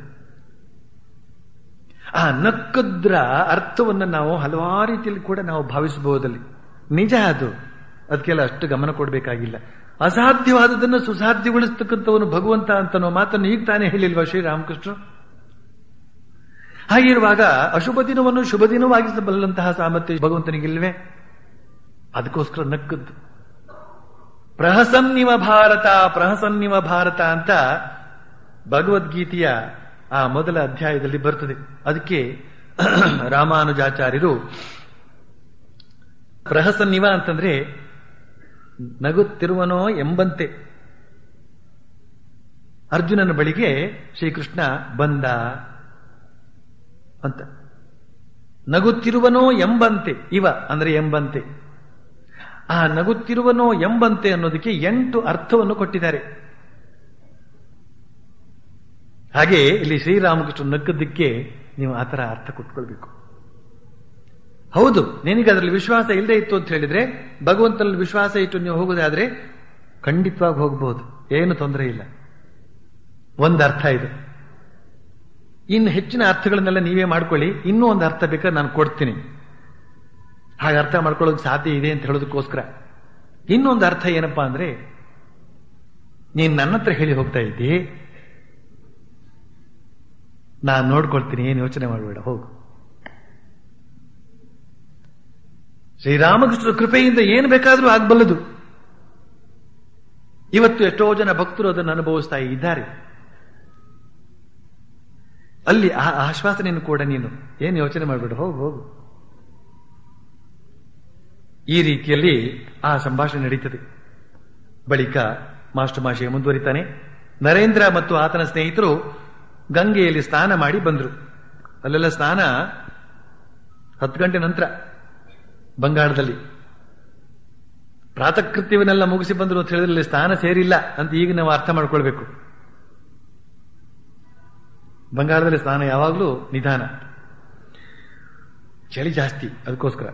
ಆ ನಕ್ಕದ್ರ ಅರ್ಥವನ್ನು ನಾವು ಹಲವಾರು ರೀತಿಯಲ್ಲಿ ಕೂಡ ನಾವು ಭಾವಿಸಬಹುದಲ್ಲಿ ನಿಜ ಅದು ಅದಕ್ಕೆಲ್ಲ ಅಷ್ಟು ಗಮನ ಕೊಡಬೇಕಾಗಿಲ್ಲ ಅಸಾಧ್ಯವಾದದನ್ನು ಸುಸಾಧ್ಯಗೊಳಿಸ್ತಕ್ಕಂಥವನು ಭಗವಂತ ಅಂತನೋ ಮಾತನ್ನು ಈಗ ತಾನೇ ಹೇಳಿಲ್ವಾ ಶ್ರೀರಾಮಕೃಷ್ಣ ಹಾಗಿರುವಾಗ ಅಶುಭ ದಿನವನ್ನು ಶುಭ ದಿನವಾಗಿಸಬಲ್ಲಂತಹ ಸಾಮರ್ಥ್ಯ ಭಗವಂತನಿಗಿಲ್ವೇ ಅದಕ್ಕೋಸ್ಕರ ನಕ್ಕದ್ದು ಪ್ರಹಸನ್ನಿವ ಭಾರತ ಪ್ರಹಸನ್ನಿವ ಭಾರತ ಅಂತ ಭಗವದ್ಗೀತೆಯ ಆ ಮೊದಲ ಅಧ್ಯಾಯದಲ್ಲಿ ಬರ್ತದೆ ಅದಕ್ಕೆ ರಾಮಾನುಜಾಚಾರ್ಯರು ಪ್ರಹಸನ್ನಿವ ಅಂತಂದ್ರೆ ನಗುತ್ತಿರುವನೋ ಎಂಬಂತೆ ಅರ್ಜುನನ ಬಳಿಗೆ ಶ್ರೀಕೃಷ್ಣ ಬಂದ ಅಂತ ನಗುತ್ತಿರುವನೋ ಎಂಬಂತೆ ಇವ ಅಂದ್ರೆ ಎಂಬಂತೆ ಆ ನಗುತ್ತಿರುವನೋ ಎಂಬಂತೆ ಅನ್ನೋದಕ್ಕೆ ಎಂಟು ಅರ್ಥವನ್ನು ಕೊಟ್ಟಿದ್ದಾರೆ ಹಾಗೆ ಇಲ್ಲಿ ಶ್ರೀರಾಮಕೃಷ್ಣ ನಕ್ಕದ್ದಕ್ಕೆ ನೀವು ಆ ಥರ ಅರ್ಥ ಕೊಟ್ಕೊಳ್ಬೇಕು ಹೌದು ನಿನಗೆ ಅದರಲ್ಲಿ ವಿಶ್ವಾಸ ಇಲ್ಲದೆ ಇತ್ತು ಅಂತ ಹೇಳಿದ್ರೆ ಭಗವಂತನಲ್ಲಿ ವಿಶ್ವಾಸ ಇಟ್ಟು ನೀವು ಹೋಗೋದಾದ್ರೆ ಖಂಡಿತವಾಗಿ ಹೋಗಬಹುದು ಏನು ತೊಂದರೆ ಇಲ್ಲ ಒಂದು ಅರ್ಥ ಇದೆ ಇನ್ನು ಹೆಚ್ಚಿನ ಅರ್ಥಗಳನ್ನೆಲ್ಲ ನೀವೇ ಮಾಡ್ಕೊಳ್ಳಿ ಇನ್ನೂ ಒಂದು ಅರ್ಥ ಬೇಕಾದ್ರೆ ನಾನು ಕೊಡ್ತೀನಿ ಹಾಗೆ ಅರ್ಥ ಮಾಡ್ಕೊಳ್ಳೋಕೆ ಸಾಧ್ಯ ಇದೆ ಅಂತ ಹೇಳೋದಕ್ಕೋಸ್ಕರ ಇನ್ನೊಂದು ಅರ್ಥ ಏನಪ್ಪಾ ಅಂದ್ರೆ ನೀನು ನನ್ನ ಹತ್ರ ಹೇಳಿ ಹೋಗ್ತಾ ಇದ್ದಿ ನಾನು ನೋಡ್ಕೊಳ್ತೀನಿ ಏನು ಯೋಚನೆ ಮಾಡಬೇಡ ಹೋಗು ಶ್ರೀರಾಮಕೃಷ್ಣ ಕೃಪೆಯಿಂದ ಏನು ಬೇಕಾದರೂ ಆಗಬಲ್ಲದು ಇವತ್ತು ಎಷ್ಟೋ ಜನ ಭಕ್ತರು ಅದನ್ನು ಅನುಭವಿಸ್ತಾ ಇದ್ದಾರೆ ಅಲ್ಲಿ ಆ ಆಶ್ವಾಸನೆಯನ್ನು ಕೂಡ ನೀನು ಏನು ಯೋಚನೆ ಮಾಡಬೇಡ ಹೋಗು ಹೋಗು ಈ ರೀತಿಯಲ್ಲಿ ಆ ಸಂಭಾಷಣೆ ನಡೀತದೆ ಬಳಿಕ ಮಾಸ್ಟರ್ ಮಾಷಿಗೆ ಮುಂದುವರಿತಾನೆ ನರೇಂದ್ರ ಮತ್ತು ಆತನ ಸ್ನೇಹಿತರು ಗಂಗೆಯಲ್ಲಿ ಸ್ನಾನ ಮಾಡಿ ಬಂದರು ಅಲ್ಲೆಲ್ಲ ಸ್ನಾನ ಹತ್ತು ಗಂಟೆ ನಂತರ ಬಂಗಾಳದಲ್ಲಿ ಪ್ರಾತಕೃತ್ಯವನ್ನೆಲ್ಲ ಮುಗಿಸಿ ಬಂದರು ಅಂತ ಹೇಳಿದ್ರೆ ಸ್ನಾನ ಸೇರಿಲ್ಲ ಅಂತ ಈಗ ನಾವು ಅರ್ಥ ಮಾಡ್ಕೊಳ್ಬೇಕು ಬಂಗಾಳದಲ್ಲಿ ಸ್ನಾನ ಯಾವಾಗಲೂ ನಿಧಾನ ಚಳಿ ಜಾಸ್ತಿ ಅದಕ್ಕೋಸ್ಕರ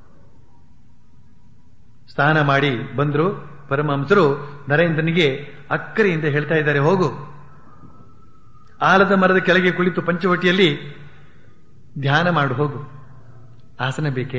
ಸ್ನಾನ ಮಾಡಿ ಬಂದರು ಪರಮಹಂಸರು ನರೇಂದ್ರನಿಗೆ ಅಕ್ಕರೆಯಿಂದ ಹೇಳ್ತಾ ಇದ್ದಾರೆ ಹೋಗು ಆಲದ ಮರದ ಕೆಳಗೆ ಕುಳಿತು ಪಂಚವಟಿಯಲ್ಲಿ ಧ್ಯಾನ ಮಾಡು ಹೋಗು ಆಸನ ಬೇಕೇ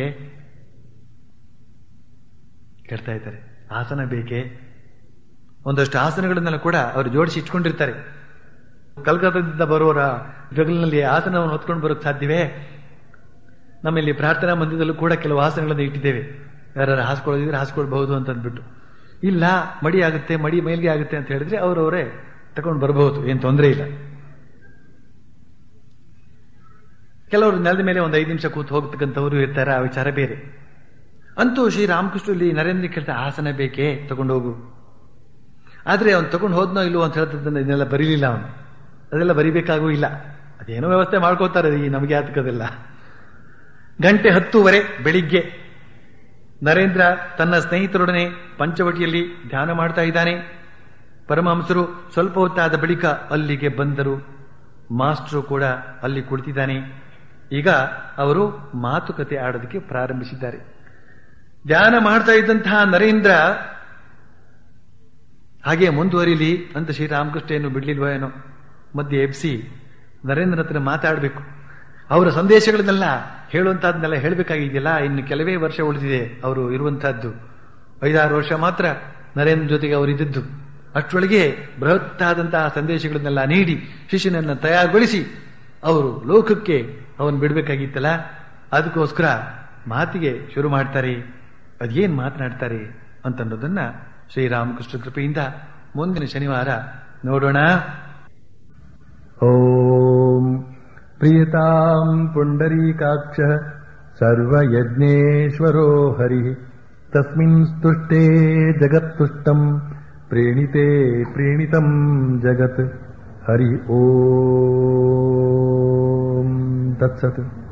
ಕೇಳ್ತಾ ಇದ್ದಾರೆ ಆಸನ ಬೇಕೇ ಒಂದಷ್ಟು ಆಸನಗಳನ್ನೆಲ್ಲ ಕೂಡ ಅವರು ಜೋಡಿಸಿ ಇಟ್ಕೊಂಡಿರ್ತಾರೆ ಕಲ್ಕತ್ತಾದಿಂದ ಬರೋರ ಜಗಲಿನಲ್ಲಿ ಆಸನವನ್ನು ಹೊತ್ಕೊಂಡು ಬರೋಕ್ಕೆ ಸಾಧ್ಯವೇ ನಮ್ಮಲ್ಲಿ ಪ್ರಾರ್ಥನಾ ಮಂದಿರದಲ್ಲೂ ಕೂಡ ಕೆಲವು ಆಸನಗಳನ್ನು ಇಟ್ಟಿದ್ದೇವೆ ಯಾರು ಹಾಸ್ಕೊಳ್ಳೋದಿದ್ರೆ ಹಾಸ್ಕೊಳ್ಬಹುದು ಅಂತ ಅಂದ್ಬಿಟ್ಟು ಇಲ್ಲ ಮಡಿ ಆಗುತ್ತೆ ಮಡಿ ಮೇಲ್ಗೆ ಆಗುತ್ತೆ ಅಂತ ಹೇಳಿದ್ರೆ ಅವರವರೇ ತಗೊಂಡು ಬರಬಹುದು ಏನು ತೊಂದರೆ ಇಲ್ಲ ಕೆಲವರು ನೆಲದ ಮೇಲೆ ಒಂದು ಐದು ನಿಮಿಷ ಕೂತು ಹೋಗ್ತಕ್ಕಂಥವ್ರು ಇರ್ತಾರೆ ಆ ವಿಚಾರ ಬೇರೆ ಅಂತೂ ಶ್ರೀರಾಮಕೃಷ್ಣ ಇಲ್ಲಿ ನರೇಂದ್ರ ಕೇಳ್ತಾ ಆಸನ ಬೇಕೇ ತಗೊಂಡು ಹೋಗು ಆದ್ರೆ ಅವನು ತಗೊಂಡು ಹೋದ್ನೋ ಇಲ್ಲೋ ಅಂತ ಹೇಳ್ತದನ್ನ ಇದನ್ನೆಲ್ಲ ಬರೀಲಿಲ್ಲ ಅವನು ಅದೆಲ್ಲ ಬರಿಬೇಕಾಗೂ ಇಲ್ಲ ಅದೇನೋ ವ್ಯವಸ್ಥೆ ಮಾಡ್ಕೋತಾರೆ ಈ ನಮಗೆ ಆತಕದೆಲ್ಲ ಗಂಟೆ ಹತ್ತೂವರೆ ಬೆಳಿಗ್ಗೆ ನರೇಂದ್ರ ತನ್ನ ಸ್ನೇಹಿತರೊಡನೆ ಪಂಚವಟಿಯಲ್ಲಿ ಧ್ಯಾನ ಮಾಡ್ತಾ ಇದ್ದಾನೆ ಪರಮಹಂಸರು ಸ್ವಲ್ಪ ಹೊತ್ತಾದ ಬಳಿಕ ಅಲ್ಲಿಗೆ ಬಂದರು ಮಾಸ್ಟರು ಕೂಡ ಅಲ್ಲಿ ಕುಳಿತಿದ್ದಾನೆ ಈಗ ಅವರು ಮಾತುಕತೆ ಆಡೋದಕ್ಕೆ ಪ್ರಾರಂಭಿಸಿದ್ದಾರೆ ಧ್ಯಾನ ಮಾಡ್ತಾ ಇದ್ದಂತಹ ನರೇಂದ್ರ ಹಾಗೆ ಮುಂದುವರಿಲಿ ಅಂತ ಶ್ರೀರಾಮಕೃಷ್ಣ ಏನು ಬಿಡ್ಲಿಲ್ವೋ ಏನೋ ಮಧ್ಯೆ ಎಬ್ಸಿ ನರೇಂದ್ರ ಹತ್ರ ಮಾತಾಡಬೇಕು ಅವರ ಸಂದೇಶಗಳನ್ನೆಲ್ಲ ಹೇಳುವಂತಹದ್ದನ್ನೆಲ್ಲ ಹೇಳಬೇಕಾಗಿದೆಯಲ್ಲ ಇನ್ನು ಕೆಲವೇ ವರ್ಷ ಉಳಿದಿದೆ ಅವರು ಇರುವಂತಹದ್ದು ಐದಾರು ವರ್ಷ ಮಾತ್ರ ನರೇಂದ್ರ ಜೊತೆಗೆ ಅವರು ಇದ್ದದ್ದು ಅಷ್ಟರೊಳಗೆ ಬೃಹತ್ತಾದಂತಹ ಸಂದೇಶಗಳನ್ನೆಲ್ಲ ನೀಡಿ ಶಿಷ್ಯನನ್ನ ತಯಾರುಗೊಳಿಸಿ ಅವರು ಲೋಕಕ್ಕೆ ಅವನು ಬಿಡಬೇಕಾಗಿತ್ತಲ್ಲ ಅದಕ್ಕೋಸ್ಕರ ಮಾತಿಗೆ ಶುರು ಮಾಡ್ತಾರೆ ಅದೇನ್ ಮಾತನಾಡ್ತಾರೆ ಅಂತನ್ನೋದನ್ನ ಶ್ರೀರಾಮಕೃಷ್ಣ ಕೃಪೆಯಿಂದ ಮುಂದಿನ ಶನಿವಾರ ನೋಡೋಣ ॐ प्रियताम् पुण्डरीकाक्षः सर्वयज्ञेश्वरो हरिः तस्मिन् स्तुष्टे जगत्तुष्टम् प्रीणिते प्रीणितम् जगत् हरि ॐ तत्सत्